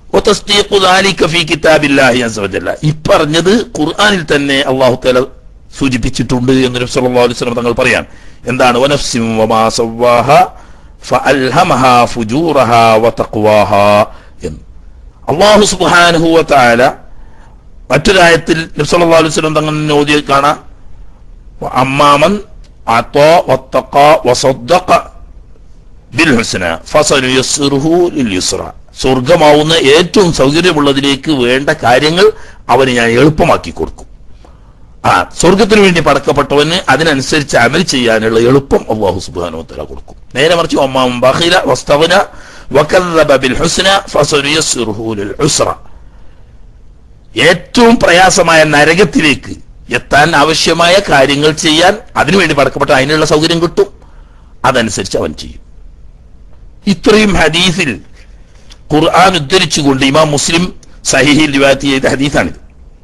[SPEAKER 1] വതസ്ദീഖു ദാലിക ഫീ കിതാബില്ലാഹി അസ്സ വജല്ല ഈ പറഞ്ഞത് ഖുർആനിൽ തന്നെ അല്ലാഹു തആല സൂചിപ്പിച്ചിട്ടുണ്ട് എന്ന് നബി സല്ലല്ലാഹു അലൈഹി വസല്ലം തങ്ങൾ പറയാൻ എന്താണ് വനഫ്സിൻ വമാ സവ്വാഹ ഫഅൽഹമഹാ ഫുജൂറഹാ വതഖ്വാഹാ എന്ന് അല്ലാഹു സുബ്ഹാനഹു വതആല മറ്റൊരായത്തിൽ നബി സല്ലല്ലാഹു അലൈഹി വസല്ലം തങ്ങൾ ഓതി കാണാം അമ്മാമൻ അത്തോ വത്തഖ വസദ്ദഖ ബിൽ ഹുസ്ന ഫസനുയസ്സിറുഹു ലിൽ യുസ്ര സ്വർഗമാവുന്ന ഏറ്റവും സൗകര്യമുള്ളതിലേക്ക് വേണ്ട കാര്യങ്ങൾ അവന് ഞാൻ എളുപ്പമാക്കി കൊടുക്കും ആ സ്വർഗത്തിന് വേണ്ടി പടക്കപ്പെട്ടവന് അതിനനുസരിച്ച് അമൽ ചെയ്യാനുള്ള എളുപ്പം അള്ളാഹു സുബ്ഹാനഹു വതആല കൊടുക്കും നേരെ മറിച്ച് ഒമ്മാം ബഖില വസ്തഗ്ന വകദ്ദബ ബിൽ ഹുസ്ന ഫസനുയസ്സിറുഹു ലിൽ ഉസ്ര ഏറ്റവും പ്രയാസമായ നരകത്തിലേക്ക് എത്താൻ ആവശ്യമായ കാര്യങ്ങൾ ചെയ്യാൻ അതിനുവേണ്ടി പടക്കപ്പെട്ട അതിനുള്ള സൗകര്യം കിട്ടും അതനുസരിച്ച് അവൻ ചെയ്യും ഇത്രയും ഹദീസിൽ ഖുർആൻ ഉദ്ധരിച്ചുകൊണ്ട് ഇമാം മുസ്ലിം സഹിഹിൽ റിവായത്ത് ചെയ്ത ഹദീസാണിത്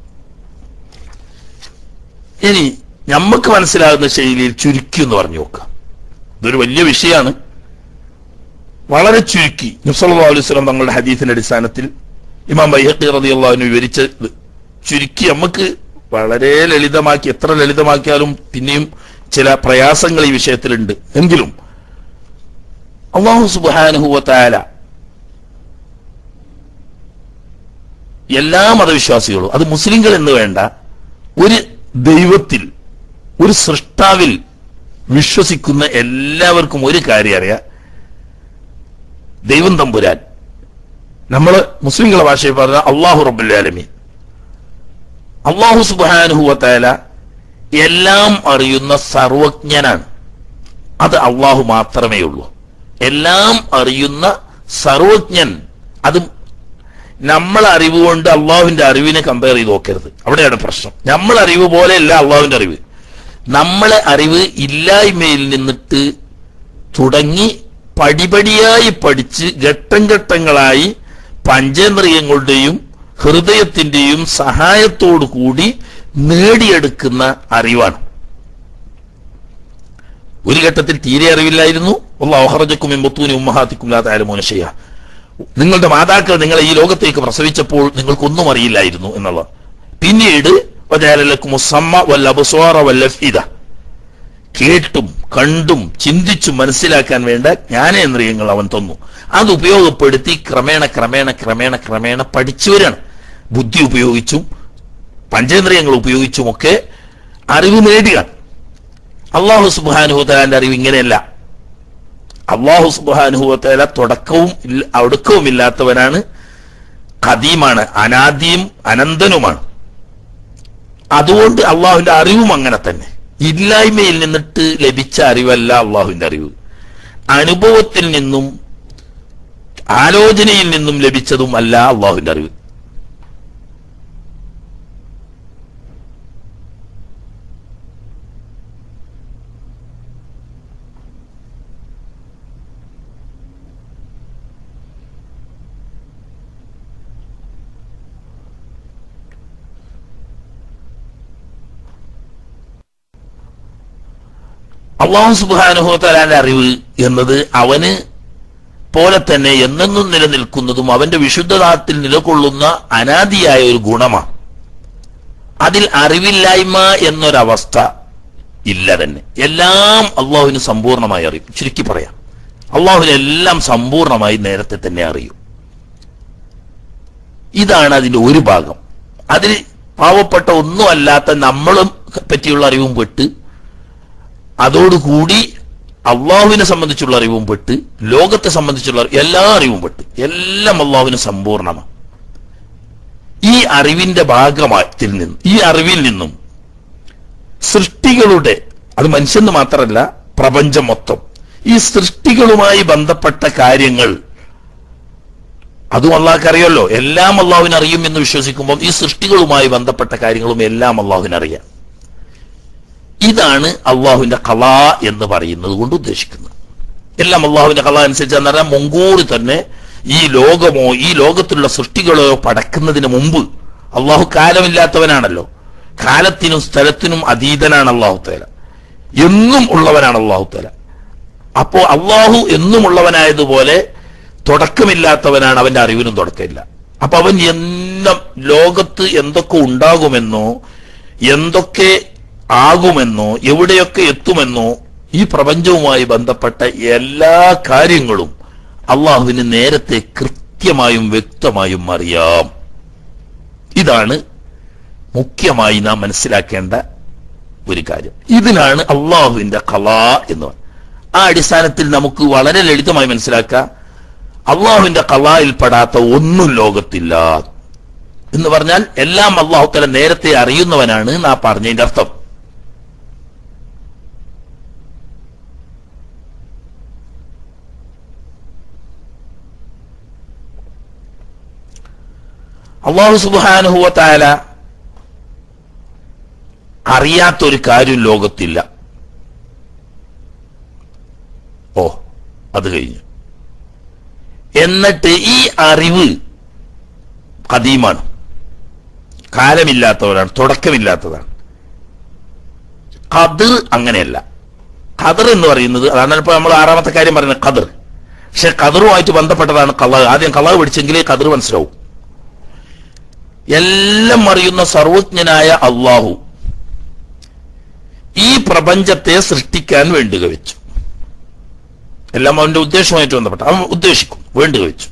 [SPEAKER 1] ഇനി നമുക്ക് മനസ്സിലാകുന്ന ശൈലിയിൽ ചുരുക്കി എന്ന് പറഞ്ഞു നോക്കാം ഇതൊരു വലിയ വിഷയമാണ് വളരെ ചുരുക്കി നബ്സല്ലാ അലൈഹി സ്വലം തങ്ങളുടെ ഹദീസിന്റെ അടിസ്ഥാനത്തിൽ ഇമാം ബൈഹഖി റളിയല്ലാഹു വിവരിച്ചത് ചുരുക്കി നമുക്ക് വളരെ ലളിതമാക്കി എത്ര ലളിതമാക്കിയാലും പിന്നെയും ചില പ്രയാസങ്ങൾ ഈ വിഷയത്തിലുണ്ട് എങ്കിലും അള്ളാഹു സുബ്ഹാനഹു വതആല എല്ലാ മതവിശ്വാസികളും അത് മുസ്ലിങ്ങൾ എന്ന് വേണ്ട ഒരു ദൈവത്തിൽ ഒരു സൃഷ്ടാവിൽ വിശ്വസിക്കുന്ന എല്ലാവർക്കും ഒരു കാര്യം അറിയാം ദൈവം തമ്പുരാൻ നമ്മൾ മുസ്ലിങ്ങളെ ഭാഷയിൽ പറഞ്ഞ അള്ളാഹു റബ്ബുല്ലാലമീൻ അള്ളാഹു സുബാനുഹുവത്തായ എല്ലാം അറിയുന്ന സർവജ്ഞനാണ് അത് അള്ളാഹു മാത്രമേ ഉള്ളൂ എല്ലാം അറിയുന്ന സർവജ്ഞൻ അത് നമ്മളെ അറിവ് കൊണ്ട് അള്ളാഹുവിന്റെ അറിവിനെ കമ്പയർ ചെയ്ത് നോക്കരുത് അവിടെയാണ് പ്രശ്നം നമ്മളെ അറിവ് പോലെയല്ല അള്ളാഹുവിന്റെ അറിവ് നമ്മളെ അറിവ് ഇല്ലായ്മയിൽ നിന്നിട്ട് തുടങ്ങി പടിപടിയായി പഠിച്ച് ഘട്ടം ഘട്ടങ്ങളായി പഞ്ചേന്ദ്രിയങ്ങളുടെയും ഹൃദയത്തിന്റെയും സഹായത്തോടു കൂടി നേടിയെടുക്കുന്ന അറിവാണ് ഒരു ഘട്ടത്തിൽ തീരെ അറിവില്ലായിരുന്നു അള്ളാഹറജക്കും എമ്പത്തൂനും ഉമ്മഹാത്തിക്കും ലാതായാലുമോനശയ്യ നിങ്ങളുടെ മാതാക്കൾ നിങ്ങളെ ഈ ലോകത്തേക്ക് പ്രസവിച്ചപ്പോൾ നിങ്ങൾക്കൊന്നും അറിയില്ലായിരുന്നു എന്നുള്ള പിന്നീട് വജാലലക്കും സമ്മ വല്ല അബുസ്വാറ വല്ലഫീദ കേട്ടും കണ്ടും ചിന്തിച്ചും മനസ്സിലാക്കാൻ വേണ്ട ജ്ഞാനേന്ദ്രിയങ്ങൾ അവൻ തന്നു അത് ഉപയോഗപ്പെടുത്തി ക്രമേണ ക്രമേണ ക്രമേണ ക്രമേണ പഠിച്ചവരാണ് ബുദ്ധി ഉപയോഗിച്ചും പഞ്ചേന്ദ്രിയങ്ങൾ ഉപയോഗിച്ചുമൊക്കെ അറിവ് നേടുക അള്ളാഹു സുബാനുഹുത്തലാന്റെ അറിവ് ഇങ്ങനെയല്ല അള്ളാഹു സുബാനുഹുവത്തല തുടക്കവും ഇല്ല- ഒടുക്കവും ഇല്ലാത്തവനാണ് ഖദീമാണ് അനാദിയും അനന്തനുമാണ് അതുകൊണ്ട് അള്ളാഹുവിന്റെ അറിവും അങ്ങനെ തന്നെ ഇല്ലായ്മയിൽ നിന്നിട്ട് ലഭിച്ച അറിവല്ല അള്ളാഹുവിന്റെ അറിവ് അനുഭവത്തിൽ നിന്നും ആലോചനയിൽ നിന്നും ലഭിച്ചതും അല്ല അള്ളാഹുവിന്റെ അറിവ് അള്ളാഹു സുബാനുഹോത്തലാന്റെ അറിവ് എന്നത് അവന് പോലെ തന്നെ എന്നെന്നും നിലനിൽക്കുന്നതും അവന്റെ വിശുദ്ധതാത്തിൽ നിലകൊള്ളുന്ന അനാദിയായ ഒരു ഗുണമാണ് അതിൽ അറിവില്ലായ്മ എന്നൊരവസ്ഥ ഇല്ല തന്നെ എല്ലാം അള്ളാഹുവിന് സമ്പൂർണ്ണമായി അറിയും ചുരുക്കി പറയാം അള്ളാഹുവിന് എല്ലാം സമ്പൂർണ്ണമായി നേരത്തെ തന്നെ അറിയും ഇതാണ് അതിന്റെ ഒരു ഭാഗം അതിൽ പാവപ്പെട്ട ഒന്നും അല്ലാത്ത നമ്മളും പറ്റിയുള്ള അറിവും പെട്ട് അതോടുകൂടി അള്ളാഹുവിനെ സംബന്ധിച്ചുള്ള അറിവും പെട്ട് ലോകത്തെ സംബന്ധിച്ചുള്ള അറിവ് എല്ലാ അറിവും പെട്ട് എല്ലാം അള്ളാഹുവിന് സമ്പൂർണ്ണമാണ് ഈ അറിവിന്റെ ഭാഗമാത്തിൽ നിന്നും ഈ അറിവിൽ നിന്നും സൃഷ്ടികളുടെ അത് മനുഷ്യന് മാത്രമല്ല പ്രപഞ്ചം മൊത്തം ഈ സൃഷ്ടികളുമായി ബന്ധപ്പെട്ട കാര്യങ്ങൾ അതും അള്ളാഹ്ക്ക് അറിയാമല്ലോ എല്ലാം അള്ളാഹുവിന് അറിയും എന്ന് വിശ്വസിക്കുമ്പോൾ ഈ സൃഷ്ടികളുമായി ബന്ധപ്പെട്ട കാര്യങ്ങളും എല്ലാം അള്ളാഹുവിന് അറിയാം ഇതാണ് അള്ളാഹുവിന്റെ കല എന്ന് പറയുന്നത് കൊണ്ട് ഉദ്ദേശിക്കുന്നത് എല്ലാം അള്ളാഹുവിന്റെ കല അനുസരിച്ച് എന്ന് പറഞ്ഞാൽ മുൻകൂറി തന്നെ ഈ ലോകമോ ഈ ലോകത്തിലുള്ള സൃഷ്ടികളോ പടക്കുന്നതിന് മുമ്പ് അള്ളാഹു കാലമില്ലാത്തവനാണല്ലോ കാലത്തിനും സ്ഥലത്തിനും അതീതനാണ് അള്ളാഹു തേല എന്നും ഉള്ളവനാണ് അള്ളാഹു തേല അപ്പോ അള്ളാഹു എന്നും ഉള്ളവനായതുപോലെ തുടക്കമില്ലാത്തവനാണ് അവന്റെ അറിവിനും തുടക്കമില്ല അപ്പൊ അവൻ എന്ന ലോകത്ത് എന്തൊക്കെ ഉണ്ടാകുമെന്നോ എന്തൊക്കെ ആകുമെന്നോ എവിടെയൊക്കെ എത്തുമെന്നോ ഈ പ്രപഞ്ചവുമായി ബന്ധപ്പെട്ട എല്ലാ കാര്യങ്ങളും അള്ളാഹുവിന് നേരത്തെ കൃത്യമായും വ്യക്തമായും അറിയാം ഇതാണ് മുഖ്യമായി നാം മനസ്സിലാക്കേണ്ട ഒരു കാര്യം ഇതിനാണ് അള്ളാഹുവിന്റെ കലാ എന്ന് പറയുന്നത് ആ അടിസ്ഥാനത്തിൽ നമുക്ക് വളരെ ലളിതമായി മനസ്സിലാക്കാം അള്ളാഹുവിന്റെ കലായിൽപ്പെടാത്ത ഒന്നും ലോകത്തില്ല എന്ന് പറഞ്ഞാൽ എല്ലാം അള്ളാഹു തല നേരത്തെ അറിയുന്നവനാണ് നാ പറഞ്ഞതിന്റെ അർത്ഥം അള്ളാഹു സുബാനുഹുവ താല അറിയാത്തൊരു കാര്യം ലോകത്തില്ല ഓ അത് കഴിഞ്ഞു എന്നിട്ട് ഈ അറിവ് കദീമാണ് കാലമില്ലാത്തവരാണ് തുടക്കമില്ലാത്തതാണ് ഖദർ അങ്ങനെയല്ല ഖദർ എന്ന് പറയുന്നത് അതാണ് ഇപ്പൊ നമ്മൾ ആറാമത്തെ കാര്യം പറയുന്നത് ഖദർ പക്ഷെ ഖദറുമായിട്ട് ബന്ധപ്പെട്ടതാണ് കള ആദ്യം കളവ് പിടിച്ചെങ്കിലേ ഖദർ മനസ്സിലാവും എല്ലാം അറിയുന്ന സർവജ്ഞനായ അള്ളാഹു ഈ പ്രപഞ്ചത്തെ സൃഷ്ടിക്കാൻ വേണ്ടുക വെച്ചു എല്ലാം അവന്റെ ഉദ്ദേശവുമായിട്ട് ബന്ധപ്പെട്ട അവൻ ഉദ്ദേശിക്കും വേണ്ടുക വെച്ചു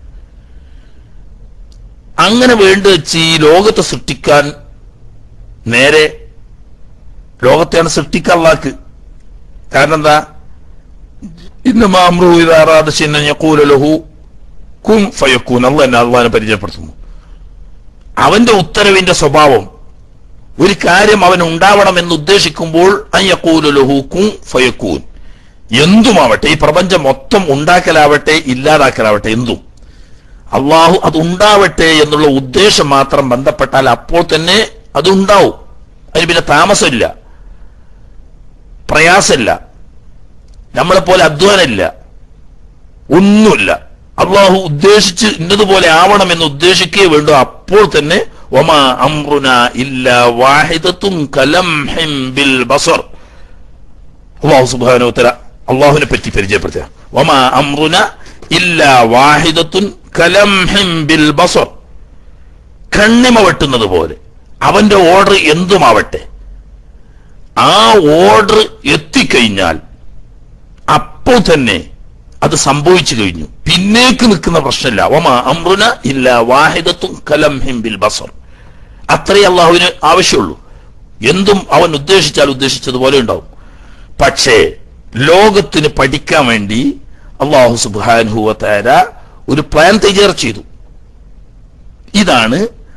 [SPEAKER 1] അങ്ങനെ വേണ്ടു വെച്ച് ഈ ലോകത്തെ സൃഷ്ടിക്കാൻ നേരെ ലോകത്തെയാണ് സൃഷ്ടിക്കാനുള്ളാക്ക് കാരണം എന്താ ഇന്നമാ അമ്രു ഇതാറാദശിന്നൂലഹു കും ഫയക്കൂൻ അല്ല എന്നെ അള്ളഹാനെ പരിചയപ്പെടുത്തുന്നു അവന്റെ ഉത്തരവിന്റെ സ്വഭാവം ഒരു കാര്യം അവൻ ഉണ്ടാവണമെന്ന് ഉദ്ദേശിക്കുമ്പോൾ അയ്യക്കൂലഹു കും ഫയക്കൂൻ എന്തുമാവട്ടെ ഈ പ്രപഞ്ചം മൊത്തം ഉണ്ടാക്കലാവട്ടെ ഇല്ലാതാക്കലാവട്ടെ എന്തും അള്ളാഹു അത് ഉണ്ടാവട്ടെ എന്നുള്ള ഉദ്ദേശം മാത്രം ബന്ധപ്പെട്ടാൽ അപ്പോൾ തന്നെ അത് ഉണ്ടാവും അതിന് പിന്നെ താമസമില്ല പ്രയാസമില്ല നമ്മളെപ്പോലെ അധ്വാനമില്ല ഒന്നുമില്ല അള്ളാഹു ഉദ്ദേശിച്ച് ഇന്നതുപോലെ ആവണമെന്ന് ഉദ്ദേശിക്കേ വേണ്ടു അപ്പോൾ തന്നെ ഒമാ അമ്രുന ഇല്ല വാഹിദത്തും കലംഹിം ബിൽ ബസർ അള്ളാഹു സുബാനോത്തര അള്ളാഹുവിനെ പറ്റി പരിചയപ്പെടുത്തുക ഒമാ അമ്രുന ഇല്ല വാഹിദത്തുൻ കലംഹിം ബിൽ ബസർ കണ്ണിമ വെട്ടുന്നത് പോലെ അവന്റെ ഓർഡർ എന്തുമാവട്ടെ ആ ഓർഡർ എത്തിക്കഴിഞ്ഞാൽ അപ്പോൾ തന്നെ അത് സംഭവിച്ചു കഴിഞ്ഞു പിന്നേക്ക് നിൽക്കുന്ന പ്രശ്നമില്ല ഒമ അമ്രുന ഇല്ല വാഹിദത്തും കലംഹിം ബിൽ ബസർ അത്രേ അള്ളാഹുവിന് ആവശ്യമുള്ളൂ എന്തും അവൻ ഉദ്ദേശിച്ചാൽ ഉദ്ദേശിച്ചതുപോലെ ഉണ്ടാവും പക്ഷേ ലോകത്തിന് പഠിക്കാൻ വേണ്ടി അള്ളാഹു സുബാൻഹുവത്താര ഒരു പ്ലാൻ തയ്യാർ ചെയ്തു ഇതാണ്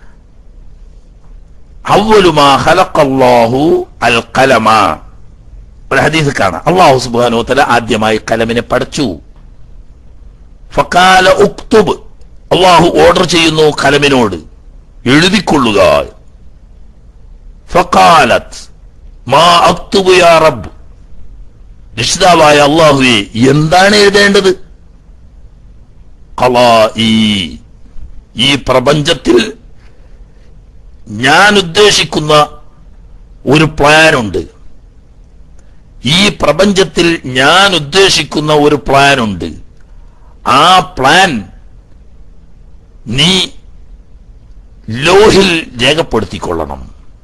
[SPEAKER 1] അവലുമാ ഖലഖല്ലാഹു അൽ ഖലമ ഒരു ഹദീസ് കാണാം അള്ളാഹു സുബ്ഹാനഹു വതആല ആദ്യമായി കലമിനെ പഠിച്ചു ഫക്കാല ഉക്തുബ് അള്ളാഹു ഓർഡർ ചെയ്യുന്നു കലമിനോട് എഴുതിക്കൊള്ളുക ഫക്കാലത്ത് മാ അക്തുബ് യാ റബ്ബ് രക്ഷിതാവായ അള്ളാഹുവെ എന്താണ് എഴുതേണ്ടത് ഖലാഇ ഈ പ്രപഞ്ചത്തിൽ ഞാൻ ഉദ്ദേശിക്കുന്ന ഒരു പ്ലാൻ ഉണ്ട് ഈ പ്രപഞ്ചത്തിൽ ഞാൻ ഉദ്ദേശിക്കുന്ന ഒരു പ്ലാൻ ഉണ്ട് ആ പ്ലാൻ നീ ലോഹിൽ രേഖപ്പെടുത്തിക്കൊള്ളണം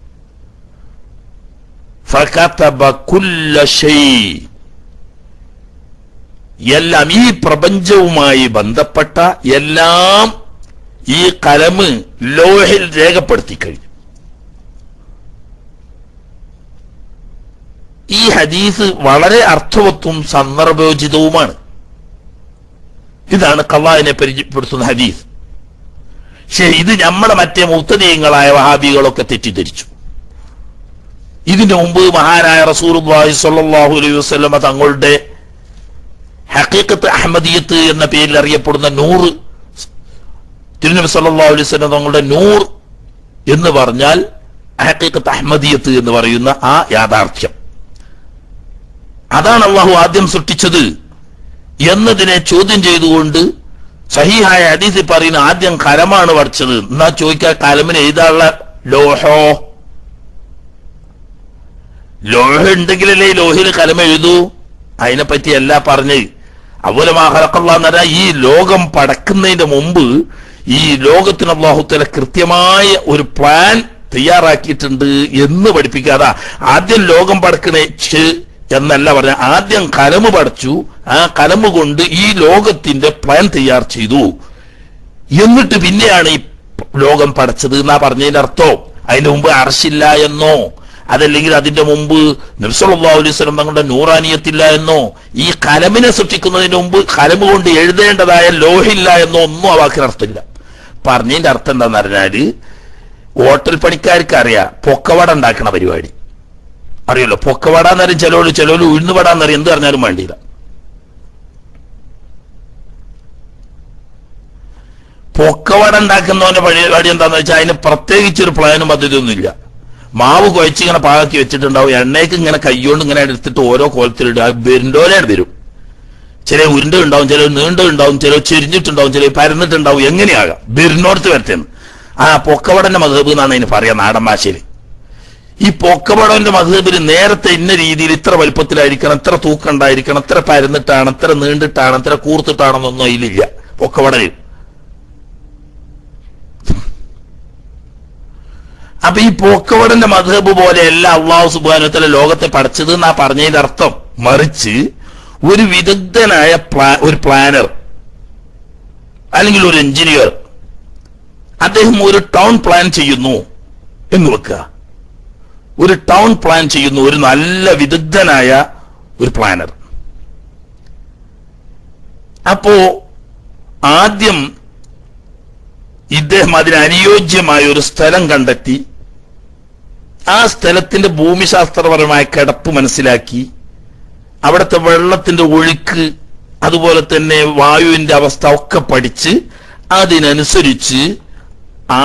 [SPEAKER 1] ഫകതബ കുല്ല ഷൈ എല്ലാം ഈ പ്രപഞ്ചവുമായി ബന്ധപ്പെട്ട എല്ലാം ഈ കലമ് ലോഹിൽ രേഖപ്പെടുത്തി കഴിഞ്ഞു ഈ ഹദീസ് വളരെ അർത്ഥവത്വം സന്ദർഭോചിതവുമാണ് ഇതാണ് കള്ളാഹിനെ പരിചയപ്പെടുത്തുന്ന ഹദീസ് പക്ഷേ ഇത് നമ്മുടെ മറ്റേ മുത്തനീയങ്ങളായ വഹാബികളൊക്കെ തെറ്റിദ്ധരിച്ചു ഇതിനു മുമ്പ് മഹാനായ റസൂർഹി സല്ലാഹു അലൈഹി വസ്ലമ തങ്ങളുടെ ഹക്കീക്കത്ത് അഹമ്മദിയത്ത് എന്ന പേരിൽ അറിയപ്പെടുന്ന നൂറ് തിരുനബി സല്ലല്ലാഹു അലൈഹി വസല്ലം തങ്ങളുടെ നൂർ എന്ന് പറഞ്ഞാൽ ഹക്കീക്കത്ത് അഹമ്മദിയത്ത് എന്ന് പറയുന്ന ആ യാഥാർത്ഥ്യം അതാണ് അള്ളാഹു ആദ്യം സൃഷ്ടിച്ചത് എന്നതിനെ ചോദ്യം ചെയ്തുകൊണ്ട് സഹിഹായ ഹദീസിൽ പറയുന്ന ആദ്യം കലമാണ് പഠിച്ചത് എന്നാ ചോദിക്കാൻ കലമിന് എഴുതാനുള്ള ലോഹോ ലോഹ ഉണ്ടെങ്കിലല്ലേ ഈ ലോഹിൽ കലമ എഴുതൂ അതിനെപ്പറ്റി അല്ല പറഞ്ഞ് അവലമാഹലക്കള്ള എന്ന് പറഞ്ഞാൽ ഈ ലോകം പടക്കുന്നതിന്റെ മുമ്പ് ഈ ലോകത്തിന് അള്ളാഹുത്തല കൃത്യമായ ഒരു പ്ലാൻ തയ്യാറാക്കിയിട്ടുണ്ട് എന്ന് പഠിപ്പിക്കാതെ ആദ്യം ലോകം പടക്കണേച്ച് എന്നല്ല പറഞ്ഞ ആദ്യം കലമ് പടച്ചു ആ കലമ് കൊണ്ട് ഈ ലോകത്തിന്റെ പ്ലാൻ തയ്യാർ ചെയ്തു എന്നിട്ട് പിന്നെയാണ് ഈ ലോകം പടച്ചത് എന്നാ പറഞ്ഞതിന്റെ അർത്ഥം അതിന്റെ മുമ്പ് അർശില്ല എന്നോ അതല്ലെങ്കിൽ അതിന്റെ മുമ്പ് നബ്സല്ലാ അലൈഹി സ്വലം തങ്ങളുടെ നൂറാനിയത്തില്ല എന്നോ ഈ കലമിനെ സൃഷ്ടിക്കുന്നതിന് മുമ്പ് കലമ് കൊണ്ട് എഴുതേണ്ടതായ ലോഹില്ല എന്നോ ഒന്നും ആ വാക്കിന് അർത്ഥമില്ല പറഞ്ഞതിന്റെ അർത്ഥം എന്താന്ന് പറഞ്ഞാല് ഹോട്ടൽ പണിക്കാർക്ക് അറിയാം പൊക്കവട ഉണ്ടാക്കണ പരിപാടി അറിയല്ലോ പൊക്കവട എന്നറിയും ചിലോല് ചിലോല് ഉഴുന്നുവട എന്നറിയും എന്ത് പറഞ്ഞാലും വേണ്ടിയില്ല പൊക്കവട ഉണ്ടാക്കുന്നവന്റെ പരിപാടി എന്താന്ന് വെച്ചാൽ അതിന് പ്രത്യേകിച്ചൊരു പ്ലാനും പദ്ധതിയൊന്നുമില്ല മാവ് കുഴച്ച് ഇങ്ങനെ പാകി വെച്ചിട്ടുണ്ടാവും എണ്ണയ്ക്ക് ഇങ്ങനെ കൈകൊണ്ട് ഇങ്ങനെ എടുത്തിട്ട് ഓരോ കോലത്തിലിടുക ബെരിണ്ടോലാണ് വരും ചില ഉരുണ്ട ഉണ്ടാവും ചില നീണ്ട ഉണ്ടാവും ചില ചെരിഞ്ഞിട്ടുണ്ടാവും ചില പരന്നിട്ടുണ്ടാവും എങ്ങനെയാകാം ബെരിനോടത്ത് വരട്ടെന്ന് ആ പൊക്കവടന്റെ മധുബ് എന്നാണ് അതിന് പറയാ നാടൻ ഭാഷയിൽ ഈ പൊക്കവടന്റെ മധുബിൽ നേരത്തെ ഇന്ന രീതിയിൽ ഇത്ര വലുപ്പത്തിലായിരിക്കണം ഇത്ര തൂക്കം ഉണ്ടായിരിക്കണം ഇത്ര പരന്നിട്ടാണ് ഇത്ര നീണ്ടിട്ടാണ് ഇത്ര കൂർത്തിട്ടാണെന്നൊന്നും അതിലില്ല പൊക്കവടയിൽ അപ്പൊ ഈ പോക്കവടന്റെ മധുബ് പോലെയല്ല അള്ളാഹു സുബാനത്തിലെ ലോകത്തെ പഠിച്ചത് എന്നാ പറഞ്ഞതിന്റെ അർത്ഥം മറിച്ച് ഒരു വിദഗ്ധനായ പ്ലാ- ഒരു പ്ലാനർ അല്ലെങ്കിൽ ഒരു എഞ്ചിനീയർ അദ്ദേഹം ഒരു ടൗൺ പ്ലാൻ ചെയ്യുന്നു എന്ന് വെക്കുക ഒരു ടൗൺ പ്ലാൻ ചെയ്യുന്നു ഒരു നല്ല വിദഗ്ധനായ ഒരു പ്ലാനർ അപ്പോ ആദ്യം ഇദ്ദേഹം അതിന് അനുയോജ്യമായ ഒരു സ്ഥലം കണ്ടെത്തി ആ സ്ഥലത്തിന്റെ ഭൂമിശാസ്ത്രപരമായ കിടപ്പ് മനസ്സിലാക്കി അവിടുത്തെ വെള്ളത്തിന്റെ ഒഴുക്ക് അതുപോലെ തന്നെ വായുവിന്റെ അവസ്ഥ ഒക്കെ പഠിച്ച് അതിനനുസരിച്ച് ആ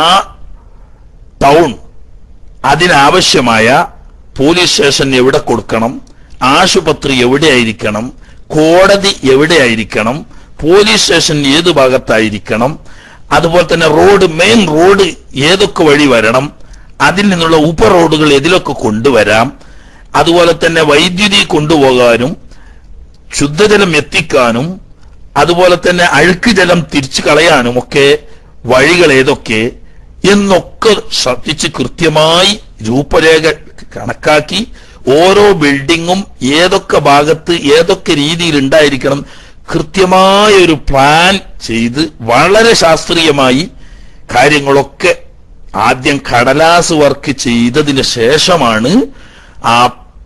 [SPEAKER 1] ടൗൺ അതിനാവശ്യമായ പോലീസ് സ്റ്റേഷൻ എവിടെ കൊടുക്കണം ആശുപത്രി എവിടെയായിരിക്കണം കോടതി എവിടെയായിരിക്കണം പോലീസ് സ്റ്റേഷൻ ഏത് ഭാഗത്തായിരിക്കണം അതുപോലെ തന്നെ റോഡ് മെയിൻ റോഡ് ഏതൊക്കെ വഴി വരണം അതിൽ നിന്നുള്ള ഉപ റോഡുകൾ ഏതിലൊക്കെ കൊണ്ടുവരാം അതുപോലെ തന്നെ വൈദ്യുതി കൊണ്ടുപോകാനും ശുദ്ധജലം എത്തിക്കാനും അതുപോലെ തന്നെ അഴുക്ക് ജലം തിരിച്ചു കളയാനും ഒക്കെ വഴികൾ ഏതൊക്കെ എന്നൊക്കെ ശ്രദ്ധിച്ച് കൃത്യമായി രൂപരേഖ കണക്കാക്കി ഓരോ ബിൽഡിങ്ങും ഏതൊക്കെ ഭാഗത്ത് ഏതൊക്കെ രീതിയിൽ ഉണ്ടായിരിക്കണം കൃത്യമായ ഒരു പ്ലാൻ ചെയ്ത് വളരെ ശാസ്ത്രീയമായി കാര്യങ്ങളൊക്കെ ആദ്യം കടലാസ് വർക്ക് ചെയ്തതിന് ശേഷമാണ് ആ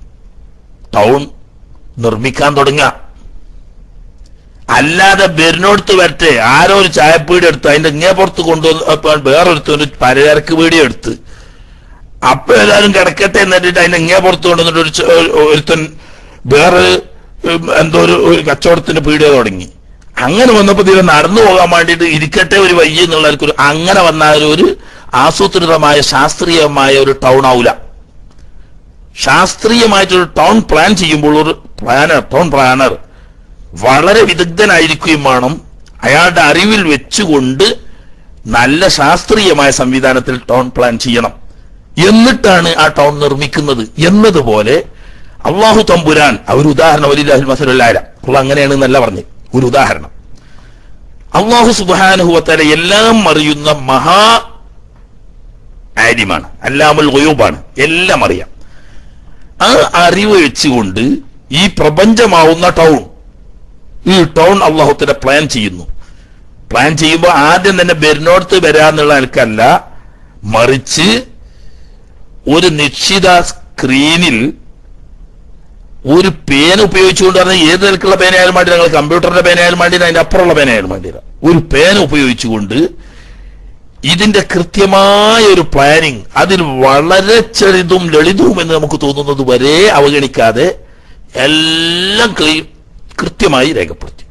[SPEAKER 1] ടൗൺ നിർമ്മിക്കാൻ തുടങ്ങുക അല്ലാതെ ബെരിനോടുത്ത് വരട്ടെ ആരോ ഒരു ചായപ്പീടി എടുത്ത് അതിന്റെ ഇങ്ങേ പുറത്ത് കൊണ്ടുവന്ന് അപ്പോൾ വേറൊരുത്തൻ ഒരു പലചരക്ക് പീടി എടുത്ത് അപ്പൊ എല്ലാവരും കിടക്കട്ടെ എന്നിട്ട് അതിന്റെ ഇങ്ങേ പുറത്ത് കൊണ്ടുവന്നിട്ട് ഒരു ച- ഒരു- ഒരുത്തൻ വേറെ ഉം, എന്തോ ഒരു ഒരു കച്ചവടത്തിന്റെ പീടിക തുടങ്ങി അങ്ങനെ വന്നപ്പോ തീരെ നടന്നു പോകാൻ വേണ്ടിയിട്ട് ഇരിക്കട്ടെ ഒരു വയ്യ എന്നുള്ളവർക്ക് ഒരു അങ്ങനെ വന്നാൽ ഒരു ആസൂത്രിതമായ ശാസ്ത്രീയമായ ഒരു ടൗൺ ആവൂല ശാസ്ത്രീയമായിട്ടൊരു ടൗൺ പ്ലാൻ ചെയ്യുമ്പോൾ ഒരു പ്ലാനർ ടൗൺ പ്ലാനർ വളരെ വിദഗ്ധനായിരിക്കുകയും വേണം അയാളുടെ അറിവിൽ വെച്ചുകൊണ്ട് നല്ല ശാസ്ത്രീയമായ സംവിധാനത്തിൽ ടൗൺ പ്ലാൻ ചെയ്യണം എന്നിട്ടാണ് ആ ടൗൺ നിർമ്മിക്കുന്നത് എന്നതുപോലെ അള്ളാഹു തമ്പുരാൻ ആ ഒരു ഉദാഹരണം വലിയ മസലായ അപ്പോൾ അങ്ങനെയാണ് എന്നല്ല പറഞ്ഞു ഒരു ഉദാഹരണം അള്ളാഹു സുബാനുഹുവത്തല എല്ലാം അറിയുന്ന മഹാ ആര്യമാണ് അല്ലാമുൽ ഗുയൂബാണ് എല്ലാം അറിയാം ആ അറിവ് വെച്ചുകൊണ്ട് ഈ പ്രപഞ്ചമാവുന്ന ടൗൺ ഈ ടൗൺ അള്ളാഹുത്തിന്റെ പ്ലാൻ ചെയ്യുന്നു പ്ലാൻ ചെയ്യുമ്പോൾ ആദ്യം തന്നെ ബെരിനോടത്ത് വരാന്നുള്ള നിലക്കല്ല മറിച്ച് ഒരു നിശ്ചിത സ്ക്രീനിൽ ഒരു പേന ഉപയോഗിച്ചുകൊണ്ട് പറഞ്ഞാൽ ഏത് നിലക്കുള്ള പേനയായാലും വേണ്ടി നിങ്ങൾ കമ്പ്യൂട്ടറിന്റെ പേനയായാലും വേണ്ടി അതിന്റെ അപ്പുറമുള്ള പേനയായാലും വേണ്ടി ഒരു പേന ഉപയോഗിച്ചുകൊണ്ട് ഇതിന്റെ കൃത്യമായ ഒരു പ്ലാനിങ് അതിൽ വളരെ ചെറുതും ലളിതവും എന്ന് നമുക്ക് തോന്നുന്നത് വരെ അവഗണിക്കാതെ എല്ലാം ക്ലീ- കൃത്യമായി രേഖപ്പെടുത്തി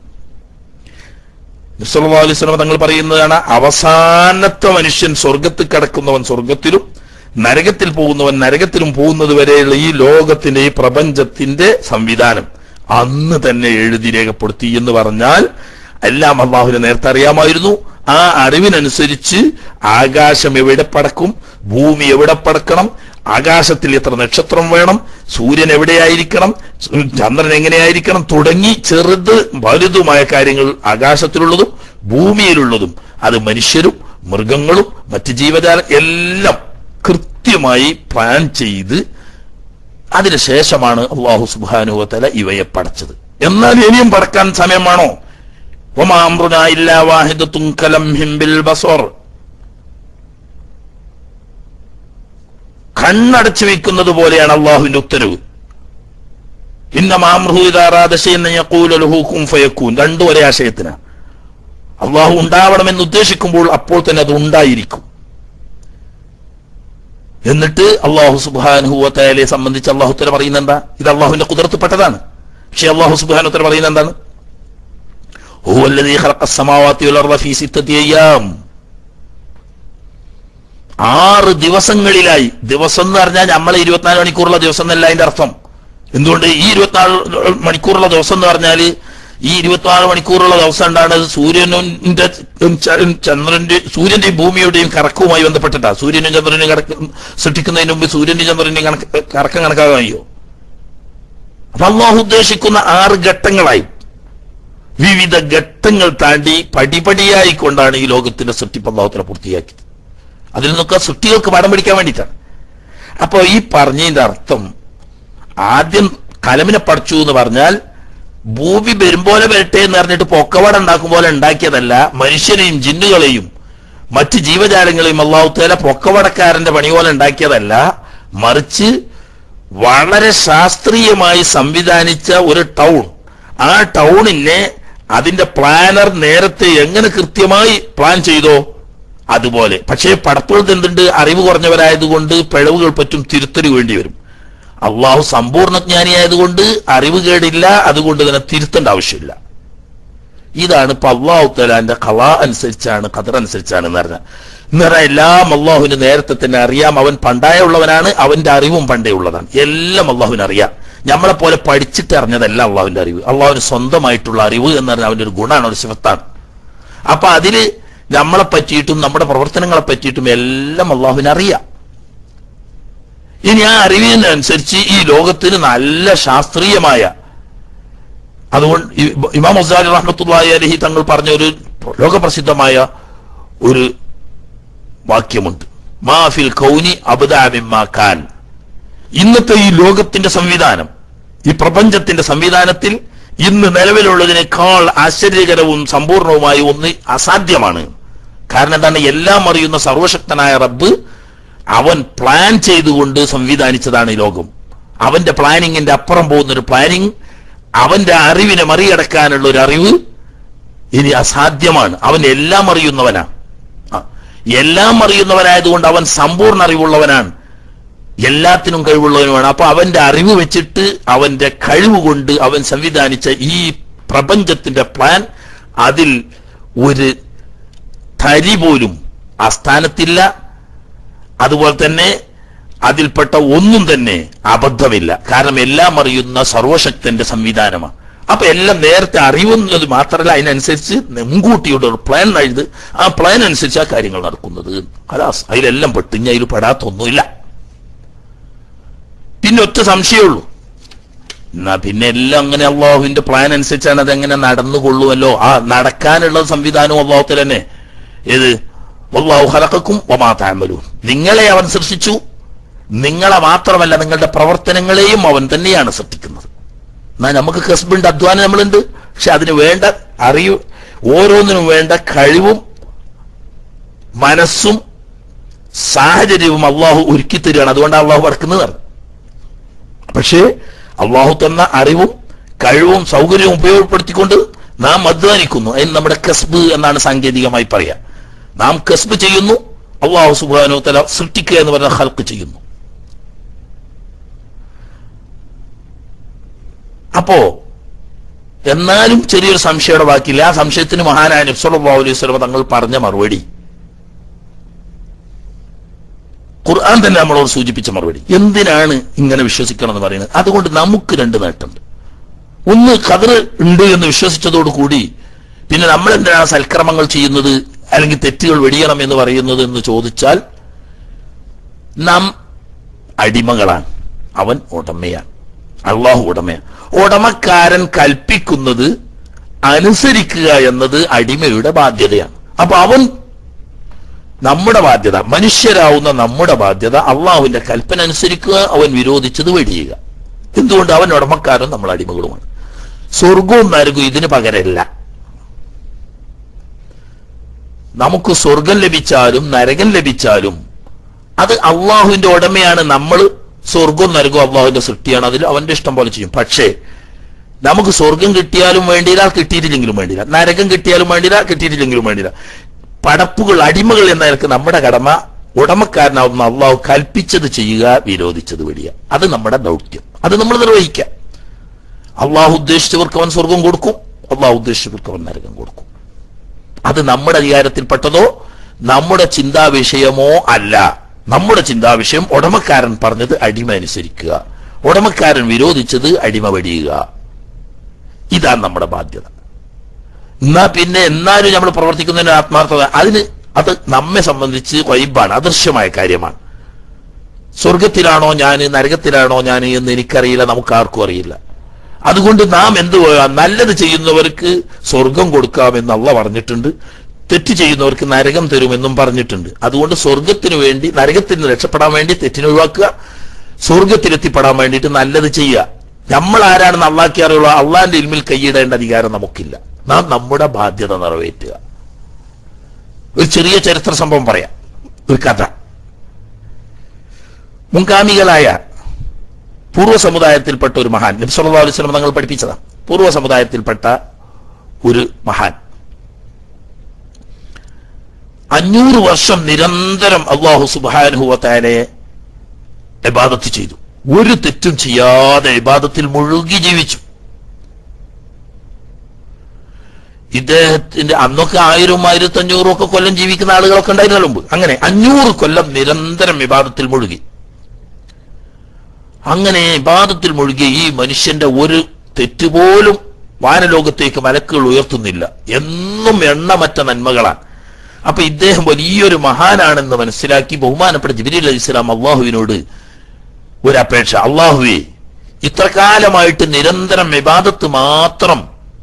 [SPEAKER 1] നിസ്സല്ലാ അലൈഹി സ്വലമ തങ്ങൾ പറയുന്നതാണ് അവസാനത്തെ മനുഷ്യൻ സ്വർഗത്തിൽ കിടക്കുന്നവൻ സ്വർഗത്തിലും നരകത്തിൽ പോകുന്നവൻ നരകത്തിലും പോകുന്നത് വരെയുള്ള ഈ ലോകത്തിന്റെ ഈ പ്രപഞ്ചത്തിന്റെ സംവിധാനം അന്ന് തന്നെ എഴുതി രേഖപ്പെടുത്തി എന്ന് പറഞ്ഞാൽ എല്ലാം അള്ളാഹുവിനെ നേരത്തെ അറിയാമായിരുന്നു ആ അറിവിനനുസരിച്ച് ആകാശം എവിടെ പടക്കും ഭൂമി എവിടെ പടക്കണം ആകാശത്തിൽ എത്ര നക്ഷത്രം വേണം സൂര്യൻ എവിടെയായിരിക്കണം സു- ചന്ദ്രൻ എങ്ങനെയായിരിക്കണം തുടങ്ങി ചെറുത് വലുതുമായ കാര്യങ്ങൾ ആകാശത്തിലുള്ളതും ഭൂമിയിലുള്ളതും അത് മനുഷ്യരും മൃഗങ്ങളും മറ്റ് ജീവജാലം എല്ലാം കൃത്യമായി പ്ലാൻ ചെയ്ത് അതിനുശേഷമാണ് അള്ളാഹു സുബാനുവത്തല ഇവയെ പടച്ചത് എന്നാൽ ഇനിയും പടക്കാൻ സമയമാണോ ഒമാമ്രുന ഇല്ലാ വാഹിദത്തും കലംഹിം ബിൽ ബസർ കണ്ണടച്ചു വെക്കുന്നത് പോലെയാണ് അള്ളാഹുവിന്റെ ഉത്തരവ് ഇന്ന മാമൃഹുദാറാദശൂൻ ഫയക്കൂൻ രണ്ടു ഒരേ ആശയത്തിന് അള്ളാഹു ഉണ്ടാവണമെന്ന് ഉദ്ദേശിക്കുമ്പോൾ അപ്പോൾ തന്നെ അത് ഉണ്ടായിരിക്കും എന്നിട്ട് അള്ളാഹു സുബാനുഹുവത്തയെ സംബന്ധിച്ച് അള്ളാഹുത്തല പറയുന്നത് എന്താ ഇത് അള്ളാഹുവിന്റെ കുതിർത്തപ്പെട്ടതാണ് പക്ഷെ അള്ളാഹു സുബാനുത്തല പറയുന്നത് എന്താണ് هو الذي خلق السماوات والأرض في ستة أيام ആറ് ദിവസങ്ങളിലായി ദിവസം എന്ന് പറഞ്ഞാൽ നമ്മളെ ഇരുപത്തിനാല് മണിക്കൂറുള്ള ദിവസം എന്നല്ല അതിന്റെ അർത്ഥം എന്തുകൊണ്ട് ഈ ഇരുപത്തിനാല് മണിക്കൂറുള്ള ദിവസം എന്ന് പറഞ്ഞാൽ ഈ ഇരുപത്തിനാല് മണിക്കൂറുള്ള ദിവസം ഉണ്ടാണ് സൂര്യനിന്റെ ചന്ദ്രന്റെ സൂര്യന്റെയും ഭൂമിയുടെയും കറക്കവുമായി ബന്ധപ്പെട്ടിട്ടാ സൂര്യനും ചന്ദ്രനും കറക്ക സൃഷ്ടിക്കുന്നതിന് മുമ്പ് സൂര്യന്റെയും ചന്ദ്രന്റെയും കണക്ക് കറക്കം കണക്കാകാൻ കഴിയോ അപ്പൊ അള്ളാഹു ഉദ്ദേശിക്കുന്ന ആറ് ഘട്ടങ്ങളായി വിവിധ ഘട്ടങ്ങൾ താണ്ടി പടിപടിയായി കൊണ്ടാണ് ഈ ലോകത്തിന്റെ സൃഷ്ടിപ്പ് അള്ളാഹുത്തിനെ പൂർത്തിയാക്കിയത് അതിൽ നിന്നൊക്കെ സൃഷ്ടികൾക്ക് പടം പിടിക്കാൻ വേണ്ടിയിട്ടാണ് അപ്പൊ ഈ പറഞ്ഞതിന്റെ അർത്ഥം ആദ്യം കലമിനെ പഠിച്ചു എന്ന് പറഞ്ഞാൽ ഭൂമി വരുമ്പോലെ വരട്ടെ എന്ന് പറഞ്ഞിട്ട് പൊക്കവട ഉണ്ടാക്കും പോലെ ഉണ്ടാക്കിയതല്ല മനുഷ്യനെയും ജിന്നുകളെയും മറ്റ് ജീവജാലങ്ങളെയും അള്ളാഹുത്തേല പൊക്കവടക്കാരന്റെ പണി പോലെ ഉണ്ടാക്കിയതല്ല മറിച്ച് വളരെ ശാസ്ത്രീയമായി സംവിധാനിച്ച ഒരു ടൗൺ ആ ടൗണിനെ അതിന്റെ പ്ലാനർ നേരത്തെ എങ്ങനെ കൃത്യമായി പ്ലാൻ ചെയ്തോ അതുപോലെ പക്ഷേ പടപ്പുകൾ എന്തുണ്ട് അറിവ് കുറഞ്ഞവരായതുകൊണ്ട് പിഴവുകൾ പറ്റും തിരുത്തല് വേണ്ടി വരും അള്ളാഹു സമ്പൂർണ്ണജ്ഞാനിയായതുകൊണ്ട് അറിവ് കേടില്ല അതുകൊണ്ട് തന്നെ തിരുത്തേണ്ട ആവശ്യമില്ല ഇതാണ് ഇപ്പൊ അള്ളാഹു തലാന്റെ കള അനുസരിച്ചാണ് ഖദർ അനുസരിച്ചാണ് എന്ന് പറഞ്ഞാൽ എന്ന് പറഞ്ഞാൽ എല്ലാം അള്ളാഹുവിന് നേരത്തെ തന്നെ അറിയാം അവൻ പണ്ടായ ഉള്ളവനാണ് അവന്റെ അറിവും പണ്ടേ ഉള്ളതാണ് എല്ലാം അള്ളാഹുവിന് അറിയാം നമ്മളെ പോലെ പഠിച്ചിട്ട് അറിഞ്ഞതല്ല അള്ളാഹുവിന്റെ അറിവ് അള്ളാഹുവിന് സ്വന്തമായിട്ടുള്ള അറിവ് എന്ന് പറഞ്ഞാൽ അവന്റെ ഒരു ഗുണമാണ് ഒരു ശിവത്താണ് അപ്പൊ അതില് നമ്മളെ പറ്റിയിട്ടും നമ്മുടെ പ്രവർത്തനങ്ങളെ പറ്റിയിട്ടും എല്ലാം അള്ളാഹുവിന് അറിയാം ഇനി ആ അറിവിനനുസരിച്ച് ഈ ലോകത്തിന് നല്ല ശാസ്ത്രീയമായ അതുകൊണ്ട് ഇ- ഇമാം മുസാലി റഹ്മത്തുള്ളാഹി അലഹി തങ്ങൾ പറഞ്ഞ ഒരു ലോകപ്രസിദ്ധമായ ഒരു വാക്യമുണ്ട് മാഫിൽ കൗനി അബുദാബിമാക്കാൻ ഇന്നത്തെ ഈ ലോകത്തിന്റെ സംവിധാനം ഈ പ്രപഞ്ചത്തിന്റെ സംവിധാനത്തിൽ ഇന്ന് നിലവിലുള്ളതിനേക്കാൾ ആശ്ചര്യകരവും സമ്പൂർണവുമായി ഒന്ന് അസാധ്യമാണ് കാരണം എന്താണ് എല്ലാം അറിയുന്ന സർവശക്തനായ റബ്ബ് അവൻ പ്ലാൻ ചെയ്തുകൊണ്ട് സംവിധാനിച്ചതാണ് ഈ ലോകം അവന്റെ പ്ലാനിങ്ങിന്റെ അപ്പുറം പോകുന്ന ഒരു പ്ലാനിങ് അവന്റെ അറിവിനെ മറികടക്കാനുള്ള ഒരു അറിവ് ഇനി അസാധ്യമാണ് അവൻ എല്ലാം അറിയുന്നവനാ ആ, എല്ലാം അറിയുന്നവനായതുകൊണ്ട് അവൻ സമ്പൂർണ്ണ അറിവുള്ളവനാണ് എല്ലാത്തിനും കഴിവുള്ളവനുമാണ് അപ്പൊ അവന്റെ അറിവ് വെച്ചിട്ട് അവന്റെ കഴിവ് കൊണ്ട് അവൻ സംവിധാനിച്ച ഈ പ്രപഞ്ചത്തിന്റെ പ്ലാൻ അതിൽ ഒരു തരി പോലും ആ സ്ഥാനത്തില്ല അതുപോലെ തന്നെ അതിൽപ്പെട്ട ഒന്നും തന്നെ അബദ്ധമില്ല കാരണം എല്ലാം അറിയുന്ന സർവശക്തന്റെ സംവിധാനമാണ് അപ്പൊ എല്ലാം നേരത്തെ അറിയുന്നത് മാത്രമല്ല അതിനനുസരിച്ച് മുൻകൂട്ടിയുടെ ഒരു പ്ലാൻ എഴുത് ആ പ്ലാൻ അനുസരിച്ച് ആ കാര്യങ്ങൾ നടക്കുന്നത് അലാസ് അതിലെല്ലാം പെട്ട് ഇനി അതിൽ പെടാത്തൊന്നുമില്ല പിന്നെ ഒറ്റ സംശയമുള്ളൂ എന്നാ പിന്നെ എല്ലാം അങ്ങനെ അള്ളാഹുവിന്റെ പ്ലാൻ അനുസരിച്ചാണ് അതെങ്ങനെ നടന്നുകൊള്ളുമല്ലോ ആ നടക്കാനുള്ള സംവിധാനവും അള്ളാഹുത്തിൽ തന്നെ ഏത് അള്ളാഹു ഹലക്കും ഒമാ താമലു നിങ്ങളെ അവൻ സൃഷ്ടിച്ചു നിങ്ങളെ മാത്രമല്ല നിങ്ങളുടെ പ്രവർത്തനങ്ങളെയും അവൻ തന്നെയാണ് സൃഷ്ടിക്കുന്നത് എന്നാൽ നമുക്ക് കസ്ബുണ്ട് അധ്വാനം നമ്മളുണ്ട് പക്ഷെ അതിന് വേണ്ട അറിവ് ഓരോന്നിനും വേണ്ട കഴിവും മനസ്സും സാഹചര്യവും അള്ളാഹു ഒരുക്കി തരികയാണ് അതുകൊണ്ടാണ് അള്ളാഹു പറക്കുന്നത് പറഞ്ഞു പക്ഷേ അള്ളാഹു തന്ന അറിവും കഴിവും സൗകര്യവും ഉപയോഗപ്പെടുത്തിക്കൊണ്ട് നാം അധ്വാനിക്കുന്നു അതിന് നമ്മുടെ കസ്ബ് എന്നാണ് സാങ്കേതികമായി പറയാ നാം കസ്ബ് ചെയ്യുന്നു അള്ളാഹു സുബാനോ തല സൃഷ്ടിക്കുക എന്ന് പറഞ്ഞ ഹൽക്ക് ചെയ്യുന്നു അപ്പോ എന്നാലും ചെറിയൊരു സംശയയുടെ ബാക്കിയില്ല ആ സംശയത്തിന് മഹാനായ നബ്സല്ലാ അലൈഹി സ്വലമ തങ്ങൾ പറഞ്ഞ മറുപടി ഖുർആൻ തന്നെ നമ്മളോട് സൂചിപ്പിച്ച മറുപടി എന്തിനാണ് ഇങ്ങനെ വിശ്വസിക്കണം എന്ന് പറയുന്നത് അതുകൊണ്ട് നമുക്ക് രണ്ട് നേട്ടമുണ്ട് ഒന്ന് കതിർ ഉണ്ട് എന്ന് വിശ്വസിച്ചതോട് കൂടി പിന്നെ നമ്മൾ എന്തിനാണ് സൽക്രമങ്ങൾ ചെയ്യുന്നത് അല്ലെങ്കിൽ തെറ്റുകൾ വെടിയണം എന്ന് പറയുന്നത് എന്ന് ചോദിച്ചാൽ നാം അടിമകളാണ് അവൻ ഉടമയാണ് അള്ളാഹു ഉടമയാണ് ഉടമക്കാരൻ കൽപ്പിക്കുന്നത് അനുസരിക്കുക എന്നത് അടിമയുടെ ബാധ്യതയാണ് അപ്പൊ അവൻ നമ്മുടെ ബാധ്യത മനുഷ്യരാവുന്ന നമ്മുടെ ബാധ്യത അള്ളാഹുവിന്റെ കൽപ്പന അനുസരിക്കുക അവൻ വിരോധിച്ചത് വെടിയുക എന്തുകൊണ്ട് അവൻ ഉടമക്കാരും നമ്മൾ അടിമകളുമാണ് സ്വർഗവും നരകവും ഇതിന് പകരല്ല നമുക്ക് സ്വർഗം ലഭിച്ചാലും നരകം ലഭിച്ചാലും അത് അള്ളാഹുവിന്റെ ഉടമയാണ് നമ്മൾ സ്വർഗവും നരകവും അള്ളാഹുവിന്റെ സൃഷ്ടിയാണ് അതിൽ അവന്റെ ഇഷ്ടം പോലെ ചെയ്യും പക്ഷേ നമുക്ക് സ്വർഗം കിട്ടിയാലും വേണ്ടിയില്ല കിട്ടിയിട്ടില്ലെങ്കിലും വേണ്ടിയില്ല നരകം കിട്ടിയാലും വേണ്ടിയില്ല കിട്ടിയിട്ടില്ലെങ്കിലും വേണ്ടിയില്ല പടപ്പുകൾ അടിമകൾ എന്ന നിലക്ക് നമ്മുടെ കടമ ഉടമക്കാരനാവുന്ന അള്ളാഹു കൽപ്പിച്ചത് ചെയ്യുക വിരോധിച്ചത് വെടിയ അത് നമ്മുടെ ദൗത്യം അത് നമ്മൾ നിർവഹിക്കാം അള്ളാഹു ഉദ്ദേശിച്ചവർക്ക് അവൻ സ്വർഗം കൊടുക്കും അള്ളാഹു ഉദ്ദേശിച്ചവർക്ക് അവൻ നരകം കൊടുക്കും അത് നമ്മുടെ അധികാരത്തിൽപ്പെട്ടതോ നമ്മുടെ ചിന്താ വിഷയമോ അല്ല നമ്മുടെ ചിന്താ വിഷയം ഉടമക്കാരൻ പറഞ്ഞത് അടിമ അനുസരിക്കുക ഉടമക്കാരൻ വിരോധിച്ചത് അടിമ വെടിയുക ഇതാണ് നമ്മുടെ ബാധ്യത എന്നാ പിന്നെ എന്നാലും നമ്മൾ പ്രവർത്തിക്കുന്നതിന് ആത്മാർത്ഥത അതിന് അത് നമ്മെ സംബന്ധിച്ച് വൈബാണ് അദൃശ്യമായ കാര്യമാണ് സ്വർഗത്തിലാണോ ഞാൻ നരകത്തിലാണോ ഞാൻ എന്ന് എനിക്കറിയില്ല നമുക്ക് ആർക്കും അറിയില്ല അതുകൊണ്ട് നാം എന്ത് ചെയ്യാം? നല്ലത് ചെയ്യുന്നവർക്ക് സ്വർഗം കൊടുക്കാമെന്ന് അള്ള പറഞ്ഞിട്ടുണ്ട് തെറ്റ് ചെയ്യുന്നവർക്ക് നരകം തരുമെന്നും പറഞ്ഞിട്ടുണ്ട് അതുകൊണ്ട് സ്വർഗത്തിന് വേണ്ടി നരകത്തിൽ നിന്ന് രക്ഷപ്പെടാൻ വേണ്ടി തെറ്റിനെ ഒഴിവാക്കുക സ്വർഗത്തിലെത്തിപ്പെടാൻ വേണ്ടിയിട്ട് നല്ലത് ചെയ്യുക നമ്മൾ ആരാണെന്ന് അള്ളാഹ്ക്ക് അറിയുള്ളൂ അള്ളാന്റെ ഇൽമിൽ കൈയിടേണ്ട അധികാരം നമുക്കില്ല നാം നമ്മുടെ ബാധ്യത നിറവേറ്റുക ഒരു ചെറിയ ചരിത്ര സംഭവം പറയാം ഒരു കഥ മുൻഗാമികളായ പൂർവ്വ സമുദായത്തിൽപ്പെട്ട ഒരു മഹാൻ നബി സല്ലല്ലാഹു അലൈഹി വസല്ലം തങ്ങൾ പഠിപ്പിച്ചതാ പൂർവ്വ സമുദായത്തിൽപ്പെട്ട ഒരു മഹാൻ അഞ്ഞൂറ് വർഷം നിരന്തരം അള്ളാഹു സുബാനുഹുവത്താനെ ഇബാദത്ത് ചെയ്തു ഒരു തെറ്റും ചെയ്യാതെ ഇബാദത്തിൽ മുഴുകി ജീവിച്ചു ഇദ്ദേഹത്തിന്റെ അന്നൊക്കെ ആയിരം ആയിരത്തി അഞ്ഞൂറും ഒക്കെ കൊല്ലം ജീവിക്കുന്ന ആളുകളൊക്കെ ഉണ്ടായിരുന്നല്ലോ മുമ്പ് അങ്ങനെ അഞ്ഞൂറ് കൊല്ലം നിരന്തരം വിവാദത്തിൽ മുഴുകി അങ്ങനെ വിവാദത്തിൽ മുഴുകിയ ഈ മനുഷ്യന്റെ ഒരു തെറ്റുപോലും വാനലോകത്തേക്ക് മലക്കുകൾ ഉയർത്തുന്നില്ല എന്നും എണ്ണമറ്റ നന്മകളാണ് അപ്പൊ ഇദ്ദേഹം വലിയൊരു മഹാനാണെന്ന് മനസ്സിലാക്കി ബഹുമാനപ്പെട്ട ജിബിരി അലൈഹി ഇസ്ലാം അള്ളാഹുവിനോട് ഒരു അപേക്ഷ അള്ളാഹുവേ ഇത്ര കാലമായിട്ട് നിരന്തരം വിവാദത്ത് മാത്രം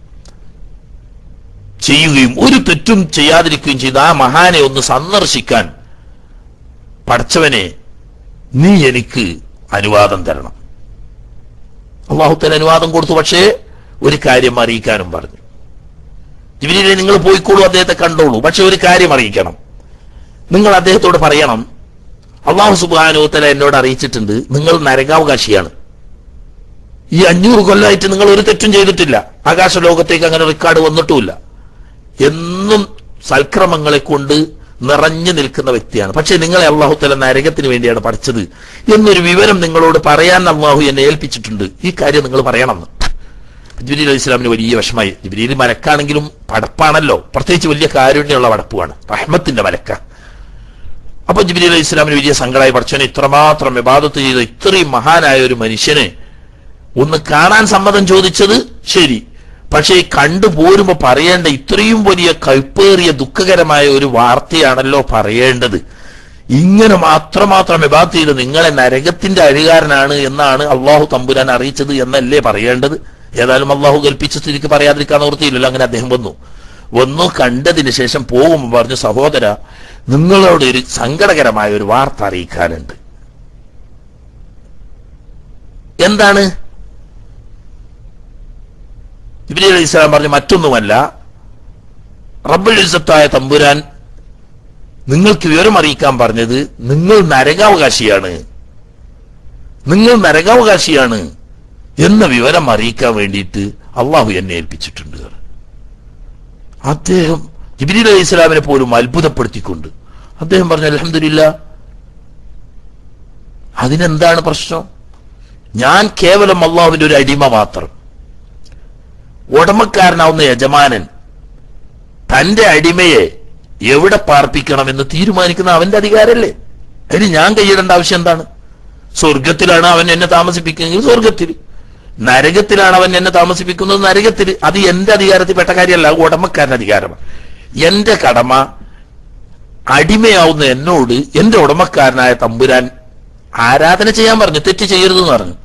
[SPEAKER 1] ചെയ്യുകയും ഒരു തെറ്റും ചെയ്യാതിരിക്കുകയും ചെയ്ത ആ മഹാനെ ഒന്ന് സന്ദർശിക്കാൻ പഠിച്ചവനെ നീ എനിക്ക് അനുവാദം തരണം അള്ളാഹുത്തല അനുവാദം കൊടുത്തു പക്ഷേ ഒരു കാര്യം അറിയിക്കാനും പറഞ്ഞു ജിബിലിനെ നിങ്ങൾ പോയിക്കോളൂ അദ്ദേഹത്തെ കണ്ടോളൂ പക്ഷെ ഒരു കാര്യം അറിയിക്കണം നിങ്ങൾ അദ്ദേഹത്തോട് പറയണം അള്ളാഹു സുബാനുത്തല എന്നോട് അറിയിച്ചിട്ടുണ്ട് നിങ്ങൾ നരകാവകാശിയാണ് ഈ അഞ്ഞൂറ് കൊല്ലമായിട്ട് നിങ്ങൾ ഒരു തെറ്റും ചെയ്തിട്ടില്ല ആകാശ ലോകത്തേക്ക് അങ്ങനെ റെക്കോർഡ് വന്നിട്ടുമില്ല എന്നും സൽക്രമങ്ങളെ കൊണ്ട് നിറഞ്ഞു നിൽക്കുന്ന വ്യക്തിയാണ് പക്ഷെ നിങ്ങളെ അള്ളാഹുത്തല നരകത്തിന് വേണ്ടിയാണ് പഠിച്ചത് എന്നൊരു വിവരം നിങ്ങളോട് പറയാൻ അള്ളാഹു എന്നെ ഏൽപ്പിച്ചിട്ടുണ്ട് ഈ കാര്യം നിങ്ങൾ പറയണമെന്ന് ജിബിലി അലൈഹി ഇസ്ലാമിന് വലിയ വിഷമായി ജിബിലിയിൽ മലക്കാണെങ്കിലും പടപ്പാണല്ലോ പ്രത്യേകിച്ച് വലിയ കാരുണ്യമുള്ള പടപ്പുമാണ് റഹ്മത്തിന്റെ മലക്ക അപ്പൊ ജിബിലി അലൈഹി ഇസ്ലാമിന് വലിയ സങ്കടമായി പഠിച്ചവനെ ഇത്രമാത്രം വിവാദത്ത് ചെയ്ത ഇത്രയും മഹാനായ ഒരു മനുഷ്യനെ ഒന്ന് കാണാൻ സമ്മതം ചോദിച്ചത് ശരി പക്ഷേ ഈ കണ്ടു പോരുമ്പോ പറയേണ്ട ഇത്രയും വലിയ കൈപ്പേറിയ ദുഃഖകരമായ ഒരു വാർത്തയാണല്ലോ പറയേണ്ടത് ഇങ്ങനെ മാത്രമാത്രം വിഭാഗത്ത് ചെയ്ത് നിങ്ങളെ നരകത്തിന്റെ അഴികാരനാണ് എന്നാണ് അള്ളാഹു തമ്പുരാൻ അറിയിച്ചത് എന്നല്ലേ പറയേണ്ടത് ഏതായാലും അള്ളാഹു കൽപ്പിച്ച സ്ഥിതിക്ക് പറയാതിരിക്കാൻ ഓർത്തിയില്ലല്ലോ അങ്ങനെ അദ്ദേഹം വന്നു വന്നു കണ്ടതിന് ശേഷം പോകുമ്പോൾ പറഞ്ഞു സഹോദര നിങ്ങളോട് ഒരു സങ്കടകരമായ ഒരു വാർത്ത അറിയിക്കാനുണ്ട് എന്താണ് ഇബ്രി അലൈഹി സ്വലാം പറഞ്ഞു മറ്റൊന്നുമല്ല റബ്ബുൽ ഇസ്സത്തായ തമ്പുരാൻ നിങ്ങൾക്ക് വിവരം അറിയിക്കാൻ പറഞ്ഞത് നിങ്ങൾ നരകാവകാശിയാണ് നിങ്ങൾ നരകാവകാശിയാണ് എന്ന വിവരം അറിയിക്കാൻ വേണ്ടിയിട്ട് അള്ളാഹു എന്നെ ഏൽപ്പിച്ചിട്ടുണ്ട് അദ്ദേഹം ജിബിരി അലൈഹി സ്വലാമിനെ പോലും അത്ഭുതപ്പെടുത്തിക്കൊണ്ട് അദ്ദേഹം പറഞ്ഞു അലഹമില്ല അതിനെന്താണ് പ്രശ്നം ഞാൻ കേവലം അള്ളാഹുവിന്റെ ഒരു അടിമ മാത്രം ഉടമക്കാരനാവുന്ന യജമാനൻ തന്റെ അടിമയെ എവിടെ പാർപ്പിക്കണമെന്ന് തീരുമാനിക്കുന്ന അവന്റെ അധികാരല്ലേ അതിന് ഞാൻ കൈയിടേണ്ട ആവശ്യം എന്താണ് സ്വർഗത്തിലാണ് അവൻ എന്നെ താമസിപ്പിക്കുന്നതെങ്കിൽ സ്വർഗത്തിൽ നരകത്തിലാണ് അവൻ എന്നെ താമസിപ്പിക്കുന്നത് നരകത്തിൽ അത് എന്റെ അധികാരത്തിൽ പെട്ട കാര്യമല്ല അത് ഉടമക്കാരന്റെ അധികാരമാണ് എന്റെ കടമ അടിമയാവുന്ന എന്നോട് എന്റെ ഉടമക്കാരനായ തമ്പുരാൻ ആരാധന ചെയ്യാൻ പറഞ്ഞു തെറ്റ് ചെയ്യരുതെന്ന് പറഞ്ഞു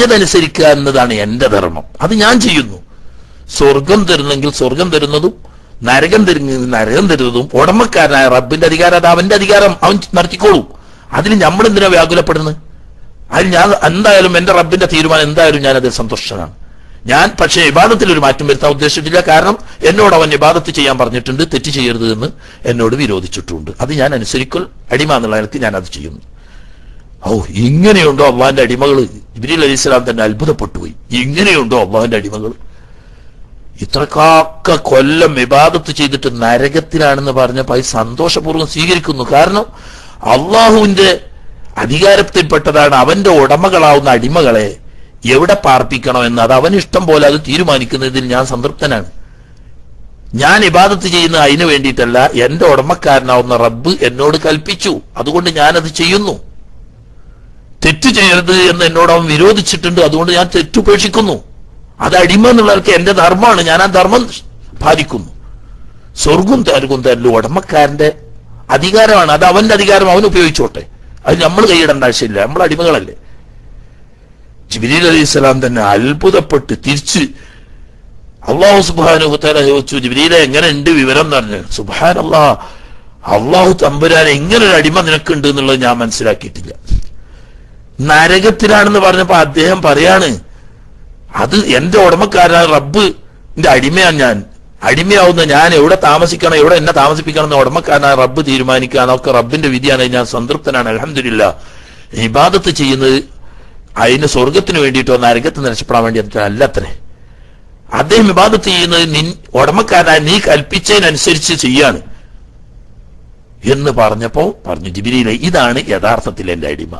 [SPEAKER 1] പറഞ്ഞതനുസരിക്കുക എന്നതാണ് എന്റെ ധർമ്മം അത് ഞാൻ ചെയ്യുന്നു സ്വർഗം തരുന്നെങ്കിൽ സ്വർഗം തരുന്നതും നരകം തരുന്ന നരകം തരുന്നതും ഉടമക്കാരനായ റബ്ബിന്റെ അധികാരം അത് അവന്റെ അധികാരം അവൻ നടത്തിക്കോളൂ അതിൽ നമ്മൾ എന്തിനാ വ്യാകുലപ്പെടുന്നത് അതിൽ ഞാൻ എന്തായാലും എന്റെ റബ്ബിന്റെ തീരുമാനം എന്തായാലും ഞാൻ അതിൽ സന്തുഷ്ടനാണ് ഞാൻ പക്ഷേ ഇബാദത്തിൽ ഒരു മാറ്റം വരുത്താൻ ഉദ്ദേശിച്ചിട്ടില്ല കാരണം എന്നോട് അവൻ ഇബാദത്ത് ചെയ്യാൻ പറഞ്ഞിട്ടുണ്ട് തെറ്റ് ചെയ്യരുത് എന്ന് എന്നോട് വിരോധിച്ചിട്ടുണ്ട് അത് ഞാൻ അനുസരിക്കൽ അടിമ എന്നുള്ള നിലക്ക് ഞാൻ അത് ചെയ്യുന്നു ഓ ഇങ്ങനെയുണ്ടോ അള്ളാഹിന്റെ അടിമകൾ ഇബ്രീൽ അലി ഇസ്ലാം തന്നെ അത്ഭുതപ്പെട്ടു പോയി ഇങ്ങനെയുണ്ടോ അള്ളാഹിന്റെ അടിമകൾ ഇത്രക്കാക്ക കൊല്ലം വിവാദത്ത് ചെയ്തിട്ട് നരകത്തിലാണെന്ന് പറഞ്ഞപ്പോ അത് സന്തോഷപൂർവ്വം സ്വീകരിക്കുന്നു കാരണം അള്ളാഹുവിന്റെ അധികാരത്തിൽപ്പെട്ടതാണ് അവന്റെ ഉടമകളാവുന്ന അടിമകളെ എവിടെ പാർപ്പിക്കണം എന്ന് അത് അവന് ഇഷ്ടം പോലെ അത് തീരുമാനിക്കുന്നതിൽ ഞാൻ സംതൃപ്തനാണ് ഞാൻ ഇബാദത്ത് ചെയ്യുന്ന അതിനു വേണ്ടിയിട്ടല്ല എന്റെ ഉടമക്കാരനാവുന്ന റബ്ബ് എന്നോട് കൽപ്പിച്ചു അതുകൊണ്ട് ഞാനത് ചെയ്യുന്നു തെറ്റ് ചെയ്യരുത് എന്ന് എന്നോട് അവൻ വിരോധിച്ചിട്ടുണ്ട് അതുകൊണ്ട് ഞാൻ തെറ്റുപേക്ഷിക്കുന്നു അത് അടിമ എന്നുള്ളവർക്ക് എന്റെ ധർമ്മമാണ് ഞാൻ ആ ധർമ്മം പാലിക്കുന്നു സ്വർഗം തരുകും തരലും ഉടമക്കാരന്റെ അധികാരമാണ് അത് അവന്റെ അധികാരം അവൻ ഉപയോഗിച്ചോട്ടെ അത് നമ്മൾ കൈയിടേണ്ട ആവശ്യമില്ല നമ്മൾ അടിമകളല്ലേ ജിബിലി അലൈഹി സ്വലാം തന്നെ അത്ഭുതപ്പെട്ട് തിരിച്ച് അള്ളാഹു സുബാനുഹുത്താല ചോദിച്ചു ജിബിലിയിലെ എങ്ങനെ ഉണ്ട് വിവരം എന്ന് പറഞ്ഞു സുബാൻ അള്ളാഹ് അള്ളാഹു തമ്പുരാൻ എങ്ങനെ ഒരു അടിമ നിനക്കുണ്ട് എന്നുള്ളത് ഞാൻ മനസ്സിലാക്കിയിട്ടില്ല നരകത്തിലാണെന്ന് പറഞ്ഞപ്പോ അദ്ദേഹം പറയാണ് അത് എന്റെ ഉടമക്കാരനായ റബ്ബ് എന്റെ അടിമയാണ് ഞാൻ അടിമയാവുന്ന ഞാൻ എവിടെ താമസിക്കണം എവിടെ എന്നെ താമസിപ്പിക്കണം എന്ന് ഉടമക്കാരനായ റബ്ബ് തീരുമാനിക്കുക അതൊക്കെ റബ്ബിന്റെ വിധിയാണ് ഞാൻ സംതൃപ്തനാണ് അലഹമില്ല ഇബാദത്ത് ചെയ്യുന്നത് അതിന് സ്വർഗത്തിന് വേണ്ടിയിട്ടോ നരകത്ത് നിരച്ചപ്പെടാൻ വേണ്ടി അല്ലത്രേ അദ്ദേഹം വിവാദത്ത് ചെയ്യുന്നത് നിൻ ഉടമക്കാരനായ നീ കൽപ്പിച്ചതിനനുസരിച്ച് ചെയ്യാണ് എന്ന് പറഞ്ഞപ്പോ പറഞ്ഞു ജിബിരിയിലെ ഇതാണ് യഥാർത്ഥത്തിൽ എന്റെ അടിമ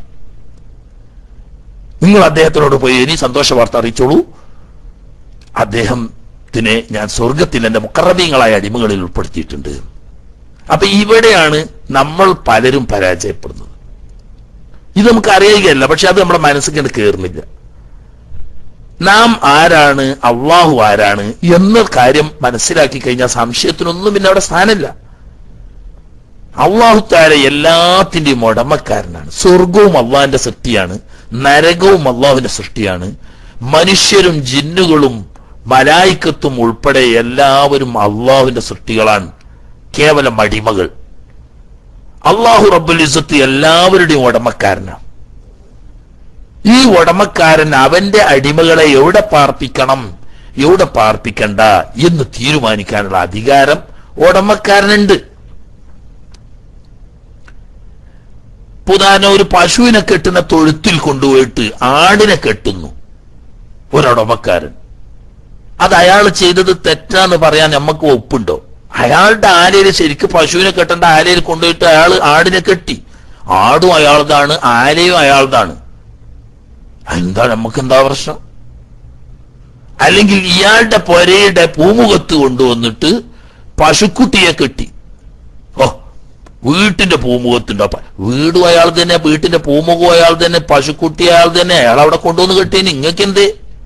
[SPEAKER 1] നിങ്ങൾ അദ്ദേഹത്തിനോട് പോയി ഇനി സന്തോഷ വാർത്ത അറിയിച്ചോളൂ അദ്ദേഹത്തിനെ ഞാൻ സ്വർഗത്തിൽ എന്റെ മുക്കറബീങ്ങളായ അടിമകളിൽ ഉൾപ്പെടുത്തിയിട്ടുണ്ട് അപ്പൊ ഇവിടെയാണ് നമ്മൾ പലരും പരാജയപ്പെടുന്നത് ഇത് നമുക്ക് അറിയുകയല്ല പക്ഷെ അത് നമ്മുടെ മനസ്സിൽ കയറുന്നില്ല നാം ആരാണ് അള്ളാഹു ആരാണ് എന്ന കാര്യം മനസ്സിലാക്കി കഴിഞ്ഞാൽ സംശയത്തിനൊന്നും പിന്നെ അവിടെ സ്ഥാനമില്ല അള്ളാഹു താര എല്ലാത്തിന്റെയും ഉടമക്കാരനാണ് സ്വർഗവും അള്ളാഹിന്റെ സൃഷ്ടിയാണ് നരകവും അള്ളാഹുവിന്റെ സൃഷ്ടിയാണ് മനുഷ്യരും ജിന്നുകളും മലായിക്കത്തും ഉൾപ്പെടെ എല്ലാവരും അള്ളാഹുവിന്റെ സൃഷ്ടികളാണ് കേവലം അടിമകൾ അള്ളാഹു റബ്ബുൽ ഇസത്ത് എല്ലാവരുടെയും ഉടമക്കാരനാണ് ഈ ഉടമക്കാരൻ അവന്റെ അടിമകളെ എവിടെ പാർപ്പിക്കണം എവിടെ പാർപ്പിക്കണ്ട എന്ന് തീരുമാനിക്കാനുള്ള അധികാരം ഉടമക്കാരനുണ്ട് പുതാന ഒരു പശുവിനെ കെട്ടുന്ന തൊഴുത്തിൽ കൊണ്ടുപോയിട്ട് ആടിനെ കെട്ടുന്നു ഒരുടമക്കാരൻ അത് അയാൾ ചെയ്തത് തെറ്റാന്ന് പറയാൻ നമുക്ക് ഒപ്പുണ്ടോ അയാളുടെ ആലയിൽ ശരിക്ക് പശുവിനെ കെട്ടേണ്ട ആലയിൽ കൊണ്ടുപോയിട്ട് അയാൾ ആടിനെ കെട്ടി ആടും അയാളതാണ് ആലയും അയാളതാണ് എന്താ നമുക്ക് എന്താ പ്രശ്നം അല്ലെങ്കിൽ ഇയാളുടെ പൊരയുടെ പൂമുഖത്ത് കൊണ്ടുവന്നിട്ട് പശുക്കുട്ടിയെ കെട്ടി ഓ വീട്ടിന്റെ പൂമുഖത്തുണ്ടോ പ- വീടും അയാൾ തന്നെ വീട്ടിന്റെ പൂമുഖവും അയാൾ തന്നെ പശുക്കുട്ടി അയാൾ തന്നെ അയാൾ അവിടെ കൊണ്ടുവന്ന് കെട്ടിയ നിങ്ങൾക്ക് എന്ത്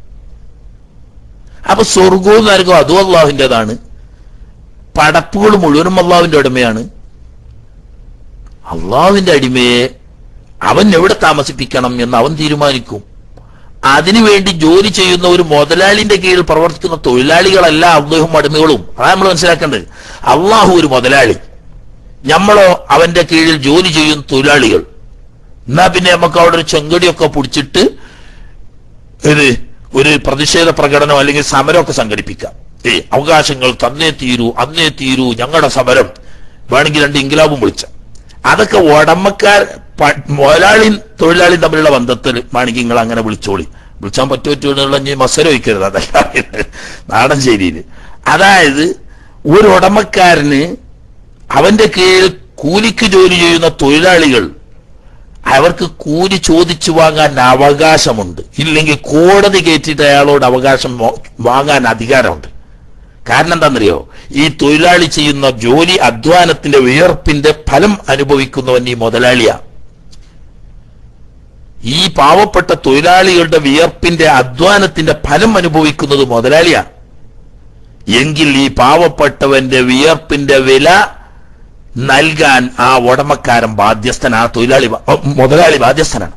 [SPEAKER 1] അപ്പൊ സ്വർഗവും നരകവും അതും അള്ളാഹുവിൻ്റെതാണ് പടപ്പുകൾ മുഴുവനും അള്ളാഹുവിന്റെ ഉടമയാണ് അള്ളാഹുവിന്റെ അടിമയെ അവൻ എവിടെ താമസിപ്പിക്കണം എന്ന് അവൻ തീരുമാനിക്കും അതിനുവേണ്ടി ജോലി ചെയ്യുന്ന ഒരു മുതലാളിന്റെ കീഴിൽ പ്രവർത്തിക്കുന്ന തൊഴിലാളികളല്ല അള്ളാഹും അടിമകളും അതാണ് നമ്മൾ മനസ്സിലാക്കേണ്ടത് അള്ളാഹു ഒരു മുതലാളി നമ്മളോ അവന്റെ കീഴിൽ ജോലി ചെയ്യുന്ന തൊഴിലാളികൾ എന്നാ പിന്നെ നമുക്ക് അവിടെ ഒരു ചെങ്കടിയൊക്കെ പിടിച്ചിട്ട് ഇത് ഒരു പ്രതിഷേധ പ്രകടനം അല്ലെങ്കിൽ സമരമൊക്കെ സംഘടിപ്പിക്കാം ഏ അവകാശങ്ങൾ തന്നേ തീരൂ അന്നേ തീരൂ ഞങ്ങളുടെ സമരം വേണമെങ്കിൽ രണ്ട് ഇംഗ്ലാബും വിളിച്ച അതൊക്കെ ഉടമക്കാർ പ- മുതലാളിയും തൊഴിലാളിയും തമ്മിലുള്ള ബന്ധത്തിൽ വേണമെങ്കിൽ നിങ്ങൾ അങ്ങനെ വിളിച്ചോളി വിളിച്ചാൻ പറ്റുമറ്റുള്ള ഇനി മസര വയ്ക്കരുത് അതല്ല നാടൻ ശൈലിയിൽ അതായത് ഒരു ഉടമക്കാരന് അവന്റെ കീഴിൽ കൂലിക്ക് ജോലി ചെയ്യുന്ന തൊഴിലാളികൾ അവർക്ക് കൂലി ചോദിച്ചു വാങ്ങാൻ അവകാശമുണ്ട് ഇല്ലെങ്കിൽ കോടതി കയറ്റിയിട്ട് അയാളോട് അവകാശം വാ- വാങ്ങാൻ അധികാരമുണ്ട് കാരണം എന്താണെന്നറിയോ ഈ തൊഴിലാളി ചെയ്യുന്ന ജോലി അധ്വാനത്തിന്റെ വിയർപ്പിന്റെ ഫലം അനുഭവിക്കുന്നവൻ ഈ മുതലാളിയാ ഈ പാവപ്പെട്ട തൊഴിലാളികളുടെ വിയർപ്പിന്റെ അധ്വാനത്തിന്റെ ഫലം അനുഭവിക്കുന്നത് മുതലാളിയാ എങ്കിൽ ഈ പാവപ്പെട്ടവന്റെ വിയർപ്പിന്റെ വില നൽകാൻ ആ ഉടമക്കാരൻ ബാധ്യസ്ഥൻ ആ തൊഴിലാളി ബാ- ഓ, മുതലാളി ബാധ്യസ്ഥനാണ്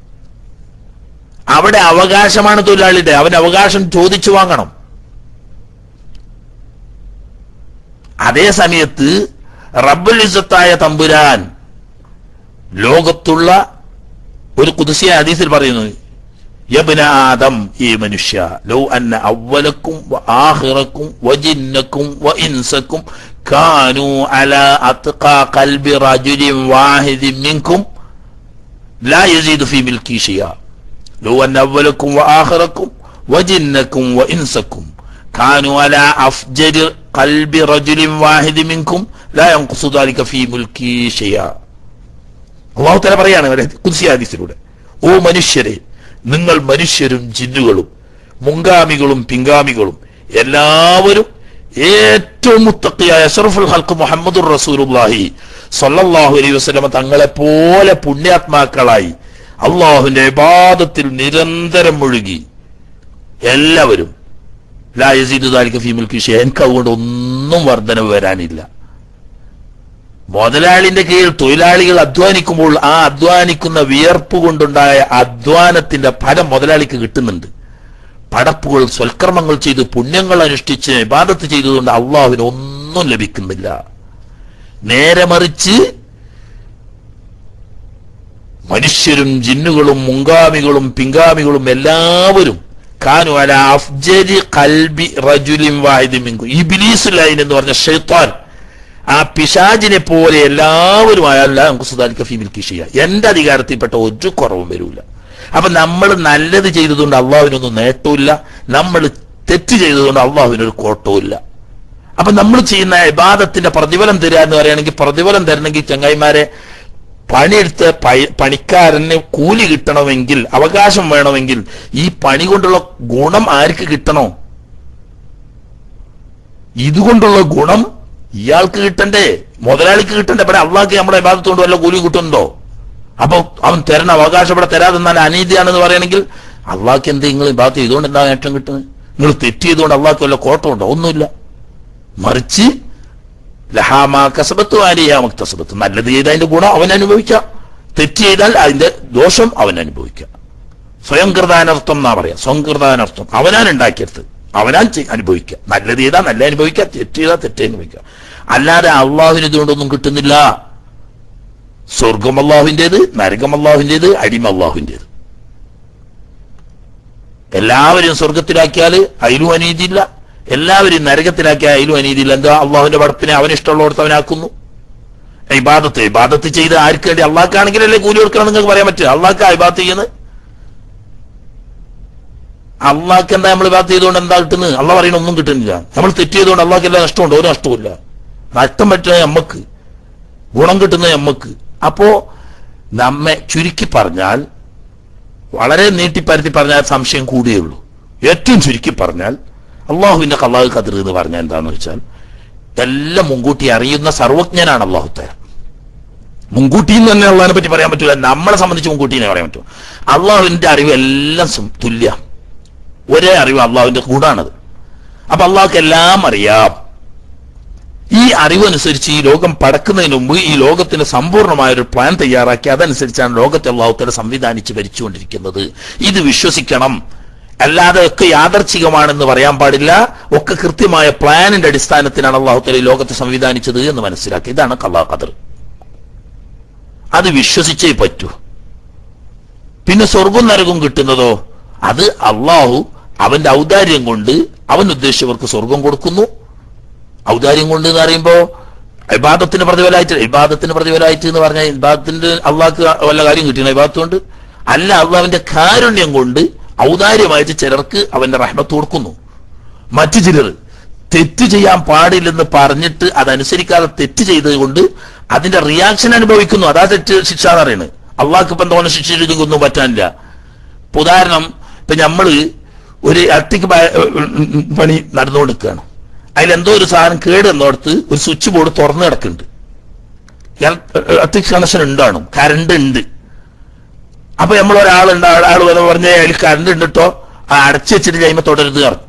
[SPEAKER 1] അവിടെ അവകാശമാണ് തൊഴിലാളിയുടെ അവൻ അവകാശം ചോദിച്ചു വാങ്ങണം അതേ സമയത്ത് റബ്ബുൽ ഇസ്സത്തായ തമ്പുരാൻ ലോകത്തുള്ള ഒരു കുതിസിയ ഹദീസിൽ പറയുന്നു യബ്ന ആദം ഈ മനുഷ്യ ലൗ അന്ന അവലക്കും ആഹിറക്കും വജിന്നക്കും വ ഇൻസക്കും കാനു അല അത്ഖാ ഖൽബി റജുലിൻ വാഹിദിൻ മിൻകും لا يزيد في ملكي شيئا لو أن أولكم وآخركم وجنكم وإنسكم كانوا على أفجر قلب رجل واحد منكم لا ينقص ذلك في ملكي شيئا അള്ളാഹു തല പറയാണ് കുതിസിയ ഹദീസിലൂടെ ഓ മനുഷ്യരെ നിങ്ങൾ മനുഷ്യരും ജിന്നുകളും മുൻഗാമികളും പിൻഗാമികളും എല്ലാവരും ഏറ്റവും മുത്തക്കിയായ അഷറഫുൽ ഹൽക്ക് മുഹമ്മദുർ റസൂലുള്ളാഹി സല്ലല്ലാഹു അലൈഹി വസല്ലമ തങ്ങളെ പോലെ പുണ്യാത്മാക്കളായി അള്ളാഹുവിന്റെ ഇബാദത്തിൽ നിരന്തരം മുഴുകി എല്ലാവരും ലാ യസീദു ദാലിക ഫീ മിൽക്കി ഷൈഅൻ. എനിക്ക് അതുകൊണ്ട് ഒന്നും വർധനവ് വരാനില്ല മുതലാളിന്റെ കീഴിൽ തൊഴിലാളികൾ അധ്വാനിക്കുമ്പോൾ ആ അധ്വാനിക്കുന്ന വിയർപ്പ് കൊണ്ടുണ്ടായ അധ്വാനത്തിന്റെ ഫലം മുതലാളിക്ക് കിട്ടുന്നുണ്ട് പടപ്പുകൾ സ്വൽക്കർമ്മങ്ങൾ ചെയ്ത് പുണ്യങ്ങൾ അനുഷ്ഠിച്ച് ഇബാദത്ത് ചെയ്തതുകൊണ്ട് അള്ളാഹുവിന് ഒന്നും ലഭിക്കുന്നില്ല നേരെ മറിച്ച് മനുഷ്യരും ജിന്നുകളും മുങ്കാമികളും പിങ്കാമികളും എല്ലാവരും കാനു അല അഫ്ജരി കൽബി റജുലിൻ വാഹിദിൻ മിൻകും ഇബ്ലീസ് ലൈൻ എന്ന് പറഞ്ഞ ഷെയ്ത്താൻ ആ പിശാജിനെ പോലെ എല്ലാവരും അയാളല്ല നമുക്ക് സുധാരിക്ക ഫീമിൽ കൃഷിയ എന്റെ അധികാരത്തിൽപ്പെട്ട ഒരു കുറവും വരൂല അപ്പൊ നമ്മൾ നല്ലത് ചെയ്തതുകൊണ്ട് അള്ളാഹുവിനൊന്നും നേട്ടമില്ല നമ്മൾ തെറ്റ് ചെയ്തതുകൊണ്ട് അള്ളാഹുവിനൊരു കോട്ടവുമില്ല അപ്പൊ നമ്മൾ ചെയ്യുന്ന ഇബാദത്തിന്റെ പ്രതിഫലം തരിക എന്ന് പറയുകയാണെങ്കിൽ പ്രതിഫലം തരണമെങ്കിൽ ചങ്ങായിമാരെ പണിയെടുത്ത പയ- പണിക്കാരന് കൂലി കിട്ടണമെങ്കിൽ അവകാശം വേണമെങ്കിൽ ഈ പണി കൊണ്ടുള്ള ഗുണം ആർക്ക് കിട്ടണോ ഇതുകൊണ്ടുള്ള ഗുണം ഇയാൾക്ക് കിട്ടണ്ടേ മുതലാളിക്ക് കിട്ടണ്ടേ ഇവിടെ അള്ളാഹ്ക്ക് നമ്മുടെ വിഭാഗത്തുകൊണ്ട് വല്ല കൂലി കിട്ടുന്നുണ്ടോ അപ്പൊ അവൻ തരണം അവകാശം ഇവിടെ തരാതെന്നാൽ അനീതിയാണെന്ന് പറയണമെങ്കിൽ അള്ളാഹ്ക്ക് എന്ത് നിങ്ങൾ വിഭാഗത്ത് ചെയ്തുകൊണ്ട് എന്താ നേട്ടം കിട്ടുന്നത് നിങ്ങൾ തെറ്റ് ചെയ്തുകൊണ്ട് അള്ളാഹ്ക്ക് വല്ല കോട്ടമുണ്ടോ ഒന്നുമില്ല മറിച്ച് ലഹാമാ കസബത്ത് വാലിയാ മുക്തസബത്ത് നല്ലത് ചെയ്താൽ അതിന്റെ ഗുണം അവൻ അനുഭവിക്കാം തെറ്റ് ചെയ്താൽ അതിന്റെ ദോഷം അവൻ അനുഭവിക്കാം സ്വയം കൃതാനർത്ഥം എന്നാ പറയാ സ്വയം കൃതാനർത്ഥം അവനാൻ ഉണ്ടാക്കിയെടുത്ത് അവനാൻ ചെയ്- അനുഭവിക്കുക നല്ലത് ചെയ്താൽ നല്ല അനുഭവിക്കുക തെറ്റ് ചെയ്താൽ തെറ്റ് അനുഭവിക്കുക അല്ലാതെ അള്ളാഹുവിന് ഇതുകൊണ്ടൊന്നും കിട്ടുന്നില്ല സ്വർഗം അള്ളാഹുവിൻ്റെത് നരകം അള്ളാഹുവിൻ്റെത് അടിമ അള്ളാഹുവിൻ്റെത് എല്ലാവരും സ്വർഗത്തിലാക്കിയാൽ അതിലും അനീതിയില്ല എല്ലാവരും നരകത്തിലാക്കിയാൽ അതിലും അനീതിയില്ല എന്താ അള്ളാഹുവിന്റെ പടപ്പിനെ അവൻ ഇഷ്ടമുള്ളവർക്ക് അവനാക്കുന്നു ഇബാദത്ത് ഇബാദത്ത് ചെയ്ത് ആർക്ക് വേണ്ടി അള്ളാഹ്ക്കാണെങ്കിലല്ലേ കൂലി കൊടുക്കണം നിങ്ങൾക്ക് പറയാൻ പറ്റുക അള്ളാഹ്ക്ക് ഇബാദത്ത് ചെയ്യുന്നത് അള്ളാഹ്ക്ക് എന്താ നമ്മൾ ഇബാദത്ത് ചെയ്തുകൊണ്ട് എന്താ കിട്ടുന്നത് അള്ളാഹ് പറയുന്ന ഒന്നും കിട്ടുന്നില്ല നമ്മൾ തെറ്റ് ചെയ്തുകൊണ്ട് അള്ളാഹ്ക്ക് എല്ലാ നഷ്ടമുണ്ട് ഒരു നഷ്ടവുമില്ല നഷ്ടം പറ്റുന്നത് നമ്മക്ക് ഗുണം കിട്ടുന്നത് നമ്മക്ക് അപ്പോ നമ്മെ ചുരുക്കി പറഞ്ഞാൽ വളരെ നീട്ടിപ്പരത്തി പറഞ്ഞാൽ സംശയം കൂടിയുള്ളൂ ഏറ്റവും ചുരുക്കി പറഞ്ഞാൽ അള്ളാഹുവിന്റെ കള്ളാഹ് കതിർ എന്ന് പറഞ്ഞാൽ എന്താന്ന് വെച്ചാൽ എല്ലാം മുൻകൂട്ടി അറിയുന്ന സർവജ്ഞനാണ് അള്ളാഹു തരം മുൻകൂട്ടി എന്ന് തന്നെ അള്ളാഹിനെ പറ്റി പറയാൻ പറ്റില്ല നമ്മളെ സംബന്ധിച്ച് മുൻകൂട്ടിനെ പറയാൻ പറ്റും അള്ളാഹുവിന്റെ അറിവ് എല്ലാം സം- തുല്യ ഒരേ അറിവ് അള്ളാഹുവിന്റെ കൂടാണത് അപ്പൊ അള്ളാഹ്ക്ക് എല്ലാം അറിയാം ഈ അറിവനുസരിച്ച് ഈ ലോകം പടക്കുന്നതിന് മുമ്പ് ഈ ലോകത്തിന് സമ്പൂർണ്ണമായ ഒരു പ്ലാൻ തയ്യാറാക്കി അതനുസരിച്ചാണ് ലോകത്തെ അള്ളാഹുത്തല സംവിധാനിച്ച് ഭരിച്ചുകൊണ്ടിരിക്കുന്നത് ഇത് വിശ്വസിക്കണം അല്ലാതെ ഒക്കെ യാദർച്ഛികമാണെന്ന് പറയാൻ പാടില്ല ഒക്കെ കൃത്യമായ പ്ലാനിന്റെ അടിസ്ഥാനത്തിലാണ് അള്ളാഹുത്തല ഈ ലോകത്തെ സംവിധാനിച്ചത് എന്ന് മനസ്സിലാക്കി ഇതാണ് കള്ളാ ഖദർ അത് വിശ്വസിച്ചേ പറ്റൂ പിന്നെ സ്വർഗം നരകം കിട്ടുന്നതോ അത് അള്ളാഹു അവന്റെ ഔദാര്യം കൊണ്ട് അവൻ ഉദ്ദേശിച്ചവർക്ക് സ്വർഗം കൊടുക്കുന്നു ഔദാര്യം കൊണ്ട് എന്ന് പറയുമ്പോ ഇബാദത്തിന് പ്രതിഫലമായിട്ട് ഇബാദത്തിന് പ്രതിഫലമായിട്ട് എന്ന് പറഞ്ഞാൽ ഇബാദത്തിന്റെ അള്ളാഹ്ക്ക് വല്ല കാര്യം കിട്ടിയ ഇബാദത്ത് കൊണ്ട് അല്ല അള്ളാഹ്വിന്റെ കാരുണ്യം കൊണ്ട് ഔദാര്യമായിട്ട് ചിലർക്ക് അവന്റെ റഹ്മത്ത് കൊടുക്കുന്നു മറ്റു ചിലർ തെറ്റ് ചെയ്യാൻ പാടില്ലെന്ന് പറഞ്ഞിട്ട് അതനുസരിക്കാതെ തെറ്റ് ചെയ്തത് കൊണ്ട് അതിന്റെ റിയാക്ഷൻ അനുഭവിക്കുന്നു അതാ തെറ്റ് ശിക്ഷ എന്ന് പറയുന്നത് അള്ളാഹ്ക്ക് ഇപ്പം തോന്നുന്ന ശിക്ഷ ഒന്നും പറ്റാനില്ല ഇപ്പൊ ഉദാഹരണം ഇപ്പൊ നമ്മള് ഒരു ഇലക്ട്രിക് പണി നടന്നുകൊണ്ടിരിക്കുകയാണ് അതിലെന്തോ ഒരു സാധനം കേട് എന്നോടത്ത് ഒരു സ്വിച്ച് ബോർഡ് തുറന്നു കിടക്കുന്നുണ്ട് ഇലക്ട്രിക് കണക്ഷൻ ഉണ്ടാണ് കറണ്ട് ഉണ്ട് അപ്പൊ നമ്മൾ ഒരാളുണ്ട് ആൾ വന്ന് പറഞ്ഞ അതിൽ കറണ്ട് ഉണ്ട് കേട്ടോ ആ അടച്ചു വെച്ചിട്ട് കഴിയുമ്പോ തുടരുത് പറഞ്ഞു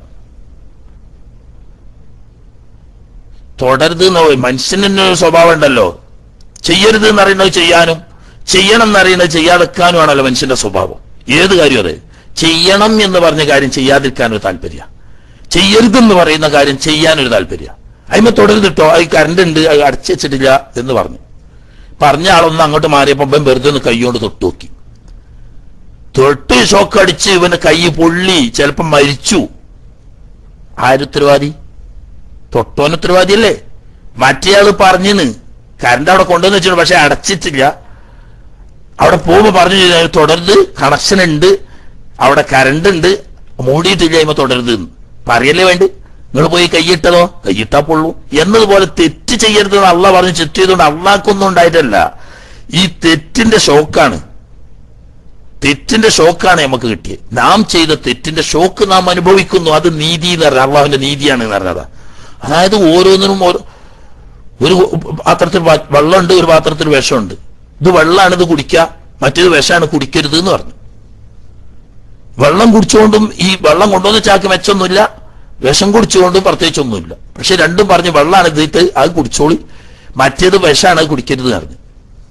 [SPEAKER 1] തുടരുത് എന്ന് പറയും. മനുഷ്യന് തന്നെ ഒരു സ്വഭാവം ഉണ്ടല്ലോ ചെയ്യരുത് എന്ന് പറയുന്നത് ചെയ്യാനും ചെയ്യണം എന്ന് അറിയുന്നത് ചെയ്യാതിരിക്കാനുമാണല്ലോ മനുഷ്യന്റെ സ്വഭാവം ഏത് കാര്യം അതെ ചെയ്യണം എന്ന് പറഞ്ഞ കാര്യം ചെയ്യാതിരിക്കാനൊരു താല്പര്യ ചെയ്യരുതെന്ന് പറയുന്ന കാര്യം ചെയ്യാനൊരു താല്പര്യ അതിമ തുടരുത് കേട്ടോ അത് കറണ്ട് ഉണ്ട് അത് അടച്ചു വെച്ചിട്ടില്ല എന്ന് പറഞ്ഞു പറഞ്ഞ ആളൊന്ന് അങ്ങോട്ട് മാറിയപ്പോ ഇവൻ വെറുതെ ഒന്ന് കൈകൊണ്ട് തൊട്ട് നോക്കി തൊട്ട് ഷോക്ക് അടിച്ച് ഇവന്റെ കൈ പൊള്ളി ചിലപ്പം മരിച്ചു ആരുത്തരവാദി തൊട്ടോൻ ഉത്തരവാദിയല്ലേ മറ്റേയാള് പറഞ്ഞിന് കറണ്ട് അവിടെ കൊണ്ടുവന്ന് വെച്ചിട്ട് പക്ഷെ അടച്ചിട്ടില്ല അവിടെ പോകുമ്പോ പറഞ്ഞു ചെയ്താൽ തുടരുത് കണക്ഷൻ ഉണ്ട് അവിടെ കറണ്ട് ഉണ്ട് മൂടിയിട്ടില്ല ഇമ്മ തുടരുത് എന്ന്. പറയല്ലേ വേണ്ട നിങ്ങൾ പോയി കൈയിട്ടതോ കൈയിട്ടാ പൊള്ളൂ എന്നതുപോലെ തെറ്റ് ചെയ്യരുത് എന്ന് അള്ള പറഞ്ഞ് തെറ്റ് ചെയ്തുകൊണ്ട് അള്ളാക്കൊന്നും ഉണ്ടായിട്ടല്ല ഈ തെറ്റിന്റെ ഷോക്കാണ് തെറ്റിന്റെ ഷോക്കാണ് നമുക്ക് കിട്ടിയത് നാം ചെയ്ത തെറ്റിന്റെ ഷോക്ക് നാം അനുഭവിക്കുന്നു അത് നീതി എന്ന് പറഞ്ഞ അള്ളാഹുവിന്റെ നീതിയാണ് എന്ന് പറഞ്ഞത് അതായത് ഓരോന്നിനും ഓരോ ഒരു പാത്രത്തിൽ വ- വെള്ളമുണ്ട് ഒരു പാത്രത്തിൽ വിഷമുണ്ട് ഇത് വെള്ളമാണ് ഇത് കുടിക്കുക മറ്റേത് വിഷമാണ് കുടിക്കരുത് എന്ന് പറഞ്ഞു വെള്ളം കുടിച്ചുകൊണ്ടും ഈ വെള്ളം കൊണ്ടുവന്ന ചാക്ക് മെച്ചൊന്നുമില്ല വിഷം കുടിച്ചുകൊണ്ടും പ്രത്യേകിച്ചൊന്നുമില്ല പക്ഷെ രണ്ടും പറഞ്ഞ് വെള്ളമാണ് ഇതിട്ട് അത് കുടിച്ചോളി മറ്റേത് വിഷമാണ് അത് കുടിക്കരുത് എന്ന് പറഞ്ഞു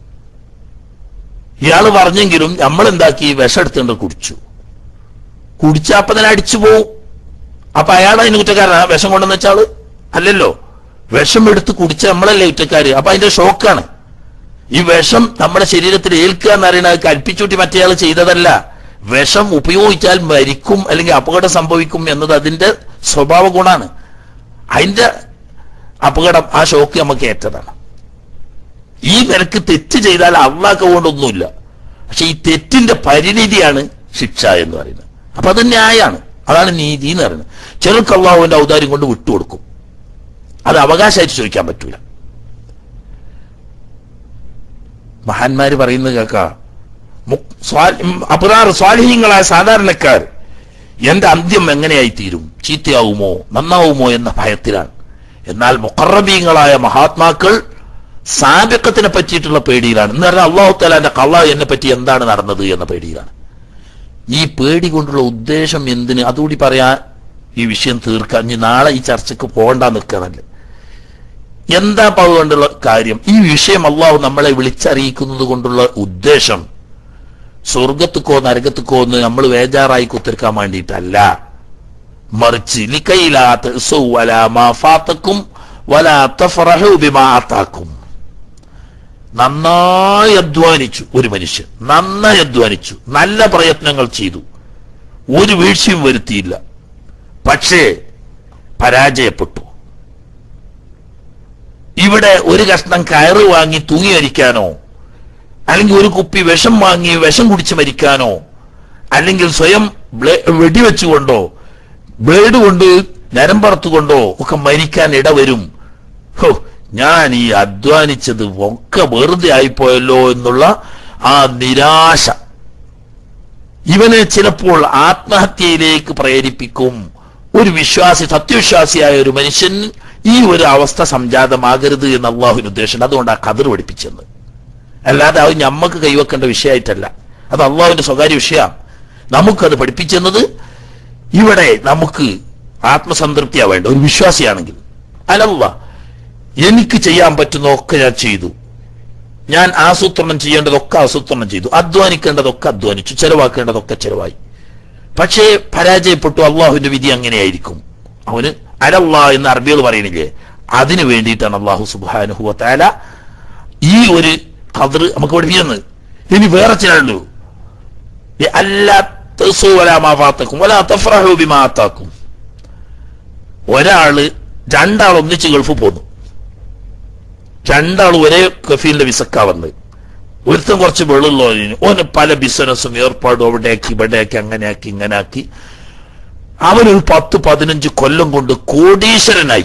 [SPEAKER 1] ഇയാള് പറഞ്ഞെങ്കിലും നമ്മൾ എന്താക്കി വിഷം എടുത്തുകൊണ്ട് കുടിച്ചു കുടിച്ച അപ്പൊ തന്നെ അടിച്ചു പോവും അപ്പൊ അയാൾ അതിന് കുറ്റക്കാരനാ വിഷം കൊണ്ടെന്ന് വെച്ചാള് അല്ലല്ലോ വിഷം എടുത്ത് കുടിച്ച നമ്മളല്ലേ കുറ്റക്കാര് അപ്പൊ അതിന്റെ ഷോക്കാണ് ഈ വിഷം നമ്മുടെ ശരീരത്തിൽ ഏൽക്കുക എന്ന് പറയുന്നത് കൽപ്പിച്ചൂട്ടി മറ്റേയാൾ ചെയ്തതല്ല വിഷം ഉപയോഗിച്ചാൽ മരിക്കും അല്ലെങ്കിൽ അപകടം സംഭവിക്കും എന്നത് അതിന്റെ സ്വഭാവ ഗുണാണ് അതിന്റെ അപകടം ആ ഷോക്ക് നമുക്ക് ഏറ്റതാണ് ഈ നിരക്ക് തെറ്റ് ചെയ്താൽ അള്ളാഹ് കൊണ്ടൊന്നുമില്ല പക്ഷെ ഈ തെറ്റിന്റെ പരിണിതിയാണ് ശിക്ഷ എന്ന് പറയുന്നത് അപ്പൊ അത് ന്യായാണ് അതാണ് നീതി എന്ന് പറയുന്നത് ചിലർക്ക് അള്ളാഹുവിന്റെ ഔദാര്യം കൊണ്ട് വിട്ടുകൊടുക്കും അത് അവകാശമായിട്ട് ചോദിക്കാൻ പറ്റൂല മഹാന്മാര് പറയുന്നത് കേൾക്ക അപരാർ സ്വാധീനങ്ങളായ സാധാരണക്കാർ എന്റെ അന്ത്യം എങ്ങനെയായി തീരും ചീത്തയാവുമോ നന്നാവുമോ എന്ന ഭയത്തിലാണ് എന്നാൽ മുഖറബീങ്ങളായ മഹാത്മാക്കൾ സാബിക്കത്തിനെ പറ്റിയിട്ടുള്ള പേടിയിലാണ് എന്ന് പറഞ്ഞാൽ അള്ളാഹു തലാന്റെ കള്ള എന്നെ പറ്റി എന്താണ് നടന്നത് എന്ന പേടിയിലാണ് ഈ പേടി കൊണ്ടുള്ള ഉദ്ദേശം എന്തിന് അതുകൂടി പറയാൻ ഈ വിഷയം തീർക്കാൻ ഇനി നാളെ ഈ ചർച്ചക്ക് പോകണ്ട നിൽക്കാനല്ലേ എന്താ ഇപ്പൊ അതുകൊണ്ടുള്ള കാര്യം ഈ വിഷയം അള്ളാഹു നമ്മളെ വിളിച്ചറിയിക്കുന്നത് കൊണ്ടുള്ള ഉദ്ദേശം സ്വർഗത്തുക്കോ നരകത്തുക്കോ എന്ന് നമ്മൾ വേജാറായി കുത്തിരിക്കാൻ വേണ്ടിയിട്ടല്ല മറിച്ച് ലിക്കയിലാത്ത ഫാത്തക്കും വലാ തഫറഹു ബിമാ ആത്താക്കും നന്നായി അധ്വാനിച്ചു ഒരു മനുഷ്യൻ നന്നായി അധ്വാനിച്ചു നല്ല പ്രയത്നങ്ങൾ ചെയ്തു ഒരു വീഴ്ചയും വരുത്തിയില്ല പക്ഷേ പരാജയപ്പെട്ടു ഇവിടെ ഒരു കഷ്ണം കയറ് വാങ്ങി തൂങ്ങി മരിക്കാനോ അല്ലെങ്കിൽ ഒരു കുപ്പി വിഷം വാങ്ങി വിഷം കുടിച്ച് മരിക്കാനോ അല്ലെങ്കിൽ സ്വയം ബ്ലേ- വെടിവെച്ചുകൊണ്ടോ ബ്ലേഡ് കൊണ്ട് ഞരമ്പറത്തുകൊണ്ടോ ഒക്കെ മരിക്കാൻ ഇടവരും ഹോ ഞാൻ ഈ അധ്വാനിച്ചത് ഒക്കെ വെറുതെ ആയിപ്പോയല്ലോ എന്നുള്ള ആ നിരാശ ഇവനെ ചിലപ്പോൾ ആത്മഹത്യയിലേക്ക് പ്രേരിപ്പിക്കും ഒരു വിശ്വാസി സത്യവിശ്വാസിയായ ഒരു മനുഷ്യൻ ഈ ഒരു അവസ്ഥ സംജാതമാകരുത് എന്ന് അള്ളാഹുവിന് ഉദ്ദേശം അതുകൊണ്ട് ആ കതിർ പഠിപ്പിച്ചെന്ന് അല്ലാതെ അത് ഞമ്മക്ക് കൈവെക്കേണ്ട വിഷയമായിട്ടല്ല അത് അള്ളാഹുവിന്റെ സ്വകാര്യ വിഷയമാണ് നമുക്കത് പഠിപ്പിച്ചെന്നത് ഇവിടെ നമുക്ക് ആത്മസംതൃപ്തിയാ വേണ്ട ഒരു വിശ്വാസിയാണെങ്കിൽ അലല്ല എനിക്ക് ചെയ്യാൻ പറ്റുന്നതൊക്കെ ഞാൻ ചെയ്തു ഞാൻ ആസൂത്രണം ചെയ്യേണ്ടതൊക്കെ ആസൂത്രണം ചെയ്തു അധ്വാനിക്കേണ്ടതൊക്കെ അധ്വാനിച്ചു ചെലവാക്കേണ്ടതൊക്കെ ചെലവായി പക്ഷേ പരാജയപ്പെട്ടു അള്ളാഹുവിന്റെ വിധി അങ്ങനെയായിരിക്കും അവന് അലല്ലാ എന്ന് അറബികൾ പറയുന്നില്ലേ അതിനു വേണ്ടിയിട്ടാണ് അള്ളാഹു സുബാനുഹുവ താല ഈ ഒരു കതിർ നമുക്ക് പഠിപ്പിക്കുന്നത് ഇനി വേറെ ചിലരുള്ളൂ അല്ല വലാമാഫാത്തക്കും വലാ തഫ്രഹു ബിമാത്താക്കും ഒരാള് രണ്ടാൾ ഒന്നിച്ച് ഗൾഫ് പോന്നു രണ്ടാൾ ഒരേ കഫീലിന്റെ വിസക്കാ വന്നത് ഒരുത്തൻ കുറച്ച് വെള്ളമുള്ളതിന് ഓന് പല ബിസിനസ്സും ഏർപ്പാടും അവിടെയാക്കി ഇവിടെയാക്കി അങ്ങനെയാക്കി ഇങ്ങനെയാക്കി അവനൊരു പത്ത് പതിനഞ്ച് കൊല്ലം കൊണ്ട് കോടീശ്വരനായി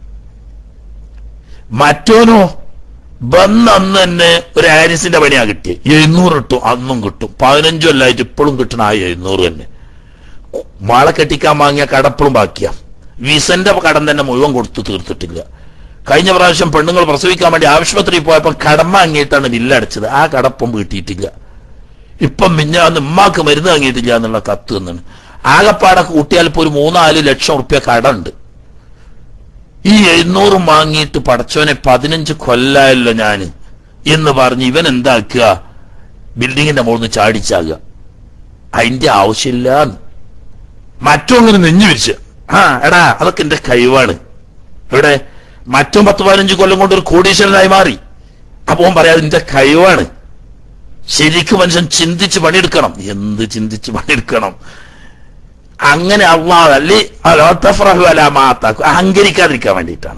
[SPEAKER 1] മറ്റോനോ വന്ന് അന്ന് തന്നെ ഒരു ആരിസിന്റെ പണിയാ കിട്ടിയത് എഴുന്നൂറ് കിട്ടും അന്നും കിട്ടും പതിനഞ്ചു കൊല്ലായിട്ട് ഇപ്പോഴും കിട്ടണ ആ എഴുന്നൂറ് തന്നെ മാളെ കെട്ടിക്കാൻ വാങ്ങിയ കടപ്പളും ബാക്കിയാ വിസന്റെ കടം തന്നെ മുഴുവൻ കൊടുത്തു തീർത്തിട്ടില്ല കഴിഞ്ഞ പ്രാവശ്യം പെണ്ണുങ്ങൾ പ്രസവിക്കാൻ വേണ്ടി ആശുപത്രിയിൽ പോയപ്പോൾ കടം വാങ്ങിയിട്ടാണ് ബില്ലടച്ചത് ആ കടപ്പം വീട്ടിയിട്ടില്ല ഇപ്പം മിഞ്ഞാന്ന് ഉമ്മാക്ക് മരുന്ന് വാങ്ങിയിട്ടില്ല എന്നുള്ള കത്ത് എന്നാണ് ആകപ്പാടെ കൂട്ടിയാൽ ഇപ്പൊ ഒരു മൂന്നാല് ലക്ഷം റുപ്യ കടമുണ്ട് ഈ എഴുന്നൂറും വാങ്ങിയിട്ട് പടച്ചവനെ പതിനഞ്ച് കൊല്ലായല്ലോ ഞാന് എന്ന് പറഞ്ഞ് ഇവൻ എന്താക്കുക ബിൽഡിങ്ങിന്റെ മുകളിൽ നിന്ന് ചാടിച്ചാകുക അതിന്റെ ആവശ്യമില്ല മറ്റോ അങ്ങനെ നെഞ്ഞു വിരിച്ച് ആ എടാ അതൊക്കെ എന്റെ കഴിവാണ് ഇവിടെ മറ്റും പത്ത് പതിനഞ്ച് കൊല്ലം കൊണ്ട് ഒരു കോടീശ്വരനായി മാറി അപ്പൊ ഓൻ പറയാം അതിന്റെ കഴിവാണ് ശരിക്കും മനുഷ്യൻ ചിന്തിച്ച് പണിയെടുക്കണം എന്ത് ചിന്തിച്ച് പണിയെടുക്കണം അങ്ങനെ അള്ളാഹ് അല്ലേ അലോത്തഫ്രഹു അലാമാത്താക്കും അഹങ്കരിക്കാതിരിക്കാൻ വേണ്ടിയിട്ടാണ്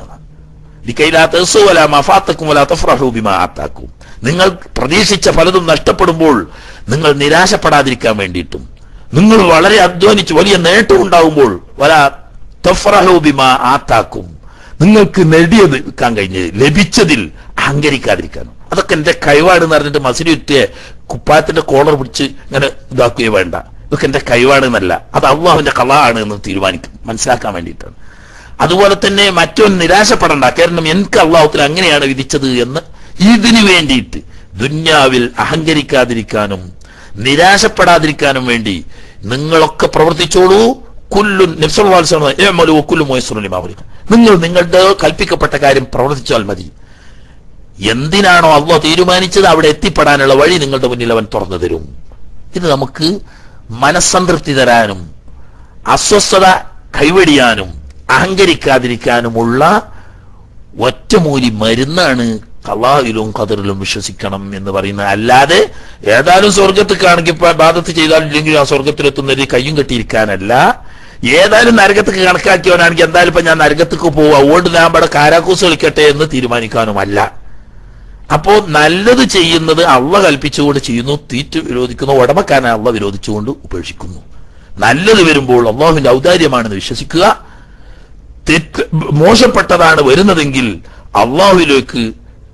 [SPEAKER 1] ആത്താക്കും നിങ്ങൾ പ്രതീക്ഷിച്ച പലതും നഷ്ടപ്പെടുമ്പോൾ നിങ്ങൾ നിരാശപ്പെടാതിരിക്കാൻ വേണ്ടിയിട്ടും നിങ്ങൾ വളരെ അധ്വാനിച്ച് വലിയ നേട്ടം ഉണ്ടാകുമ്പോൾ വല തഫ്രഹൂബിമ ആത്താക്കും നിങ്ങൾക്ക് നേടിയത് എടുക്കാൻ കഴിഞ്ഞത് ലഭിച്ചതിൽ അഹങ്കരിക്കാതിരിക്കാനും അതൊക്കെ എന്റെ കഴിവാണെന്ന് പറഞ്ഞിട്ട് മസിലിറ്റ് കുപ്പായത്തിന്റെ കോളർ പിടിച്ച് ഇങ്ങനെ ഇതാക്കുകയോ വേണ്ട ഇതൊക്കെ എന്റെ കഴിവാണെന്നല്ല അത് അള്ളാഹുവിന്റെ കല ആണ് എന്ന് തീരുമാനിക്കും മനസ്സിലാക്കാൻ വേണ്ടിയിട്ടാണ് അതുപോലെ തന്നെ മറ്റൊന്ന് നിരാശപ്പെടണ്ട കാരണം എനിക്ക് അള്ളാഹുത്തിൽ അങ്ങനെയാണ് വിധിച്ചത് എന്ന് ഇതിനു വേണ്ടിയിട്ട് ദുന്യാവിൽ അഹങ്കരിക്കാതിരിക്കാനും നിരാശപ്പെടാതിരിക്കാനും വേണ്ടി നിങ്ങളൊക്കെ പ്രവർത്തിച്ചോളൂ കുല്ലു നബ്സൽവാത്സവലു കുല്ലു മോയസുലിമാവലി നിങ്ങൾ നിങ്ങളുടെ കൽപ്പിക്കപ്പെട്ട കാര്യം പ്രവർത്തിച്ചാൽ മതി എന്തിനാണോ അള്ളാഹ് തീരുമാനിച്ചത് അവിടെ എത്തിപ്പെടാനുള്ള വഴി നിങ്ങളുടെ മുന്നിൽ അവൻ തുറന്നു തരും ഇത് നമുക്ക് മനസ്സംതൃപ്തി തരാനും അസ്വസ്ഥത കൈവടിയാനും അഹങ്കരിക്കാതിരിക്കാനുമുള്ള ഒറ്റമൂലി മരുന്നാണ് കലായിലും കതിറിലും വിശ്വസിക്കണം എന്ന് പറയുന്നത് അല്ലാതെ ഏതായാലും സ്വർഗത്തിൽ കാണിക്ക് ബാധത്ത് ചെയ്താലില്ലെങ്കിൽ ആ സ്വർഗത്തിലെത്തുന്നതിൽ കയ്യും കെട്ടിയിരിക്കാനല്ല ഏതായാലും നരകത്തേക്ക് കണക്കാക്കിയവനാണെങ്കിൽ എന്തായാലും ഇപ്പൊ ഞാൻ നരകത്തേക്ക് പോവുക അതുകൊണ്ട് ഞാൻ ഇവിടെ കാരാക്കൂസ് കളിക്കട്ടെ എന്ന് തീരുമാനിക്കാനുമല്ല അപ്പോ നല്ലത് ചെയ്യുന്നത് അള്ള കൽപ്പിച്ചുകൊണ്ട് ചെയ്യുന്നു തീറ്റ് വിരോധിക്കുന്നു ഉടമക്കാരനെ അള്ള വിരോധിച്ചുകൊണ്ട് ഉപേക്ഷിക്കുന്നു നല്ലത് വരുമ്പോൾ അള്ളാഹുവിന്റെ ഔദാര്യമാണെന്ന് വിശ്വസിക്കുക തെറ്റ് മോശപ്പെട്ടതാണ് വരുന്നതെങ്കിൽ അള്ളാഹുവിലേക്ക്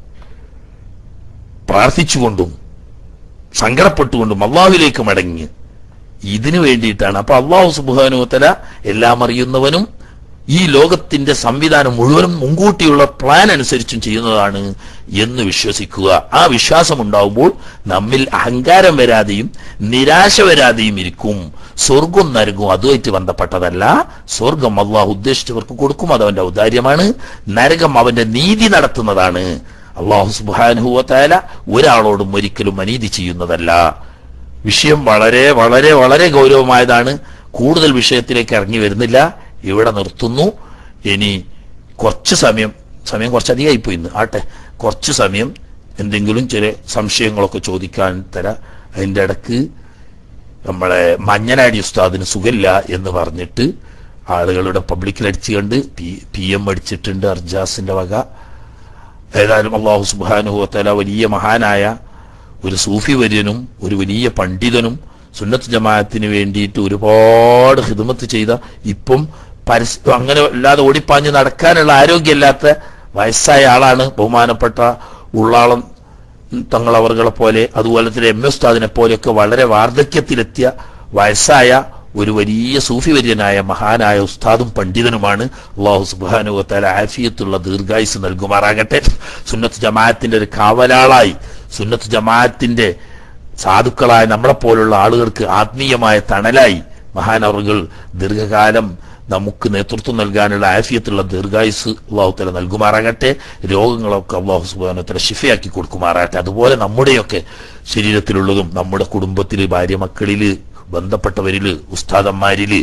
[SPEAKER 1] പ്രാർത്ഥിച്ചുകൊണ്ടും സങ്കടപ്പെട്ടുകൊണ്ടും അള്ളാഹുവിലേക്ക് മടങ്ങി ഇതിനു വേണ്ടിയിട്ടാണ് അപ്പൊ അള്ളാഹു സുബാനുത്തല എല്ലാം അറിയുന്നവനും ഈ ലോകത്തിന്റെ സംവിധാനം മുഴുവനും മുൻകൂട്ടിയുള്ള പ്ലാൻ അനുസരിച്ചും ചെയ്യുന്നതാണ് എന്ന് വിശ്വസിക്കുക ആ വിശ്വാസം ഉണ്ടാവുമ്പോൾ നമ്മിൽ അഹങ്കാരം വരാതെയും നിരാശ വരാതെയും ഇരിക്കും സ്വർഗം നരകവും അതുമായിട്ട് ബന്ധപ്പെട്ടതല്ല സ്വർഗം അള്ളാഹു ഉദ്ദേശിച്ചവർക്ക് കൊടുക്കും അത് അവന്റെ ഔദാര്യമാണ് നരകം അവന്റെ നീതി നടത്തുന്നതാണ് അള്ളാഹു സുബാനുഹുവത്തായ ഒരാളോടും ഒരിക്കലും അനീതി ചെയ്യുന്നതല്ല വിഷയം വളരെ വളരെ വളരെ ഗൗരവമായതാണ് കൂടുതൽ വിഷയത്തിലേക്ക് ഇറങ്ങി വരുന്നില്ല ഇവിടെ നിർത്തുന്നു ഇനി കുറച്ച് സമയം സമയം കുറച്ചധികമായി പോയി ഇന്ന് ആട്ടെ കുറച്ച് സമയം എന്തെങ്കിലും ചില സംശയങ്ങളൊക്കെ ചോദിക്കാൻ തരാം അതിൻ്റെ ഇടക്ക് നമ്മളെ മഞ്ഞനാടി ഉസ്താദിന് സുഖമില്ല എന്ന് പറഞ്ഞിട്ട് ആളുകളുടെ പബ്ലിക്കിൽ അടിച്ചു കണ്ട് പി പി എം അടിച്ചിട്ടുണ്ട് അർജാസിന്റെ വക ഏതായാലും അള്ളാഹു സുബാനുഹത്തല വലിയ മഹാനായ ഒരു സൂഫി വര്യനും ഒരു വലിയ പണ്ഡിതനും സുന്നത്ത് ജമാഅത്തിന് വേണ്ടിയിട്ട് ഒരുപാട് ഹിദമത്ത് ചെയ്ത ഇപ്പം പരസ്യ അങ്ങനെ അല്ലാതെ ഓടിപ്പാഞ്ഞ് നടക്കാനുള്ള ആരോഗ്യമില്ലാത്ത വയസ്സായ ആളാണ് ബഹുമാനപ്പെട്ട ഉള്ളാളം തങ്ങളവർകളെ പോലെ അതുപോലെ തന്നെ എം എ ഉസ്താദിനെ പോലെയൊക്കെ വളരെ വാർദ്ധക്യത്തിലെത്തിയ വയസ്സായ ഒരു വലിയ സൂഫി വര്യനായ മഹാനായ ഉസ്താദും പണ്ഡിതനുമാണ് അള്ളാഹു സുബാനുവത്താല ആഫിയത്തുള്ള ദീർഘായുസ് നൽകുമാറാകട്ടെ സുന്നത്ത് ജമാഅത്തിന്റെ ഒരു കാവലാളായി സുന്നത്ത് ജമാഅത്തിന്റെ സാധുക്കളായ നമ്മളെപ്പോലുള്ള ആളുകൾക്ക് ആത്മീയമായ തണലായി മഹാനവറുകൾ ദീർഘകാലം നമുക്ക് നേതൃത്വം നൽകാനുള്ള ആഫിയത്തുള്ള ദീർഘായുസ് അള്ളാഹു തല നൽകുമാറാകട്ടെ രോഗങ്ങളൊക്കെ അള്ളാഹു സുബാനത്തല ഷിഫയാക്കി കൊടുക്കുമാറാകട്ടെ അതുപോലെ നമ്മുടെയൊക്കെ ശരീരത്തിലുള്ളതും നമ്മുടെ കുടുംബത്തില് ഭാര്യ മക്കളില് ബന്ധപ്പെട്ടവരില് ഉസ്താദന്മാരില്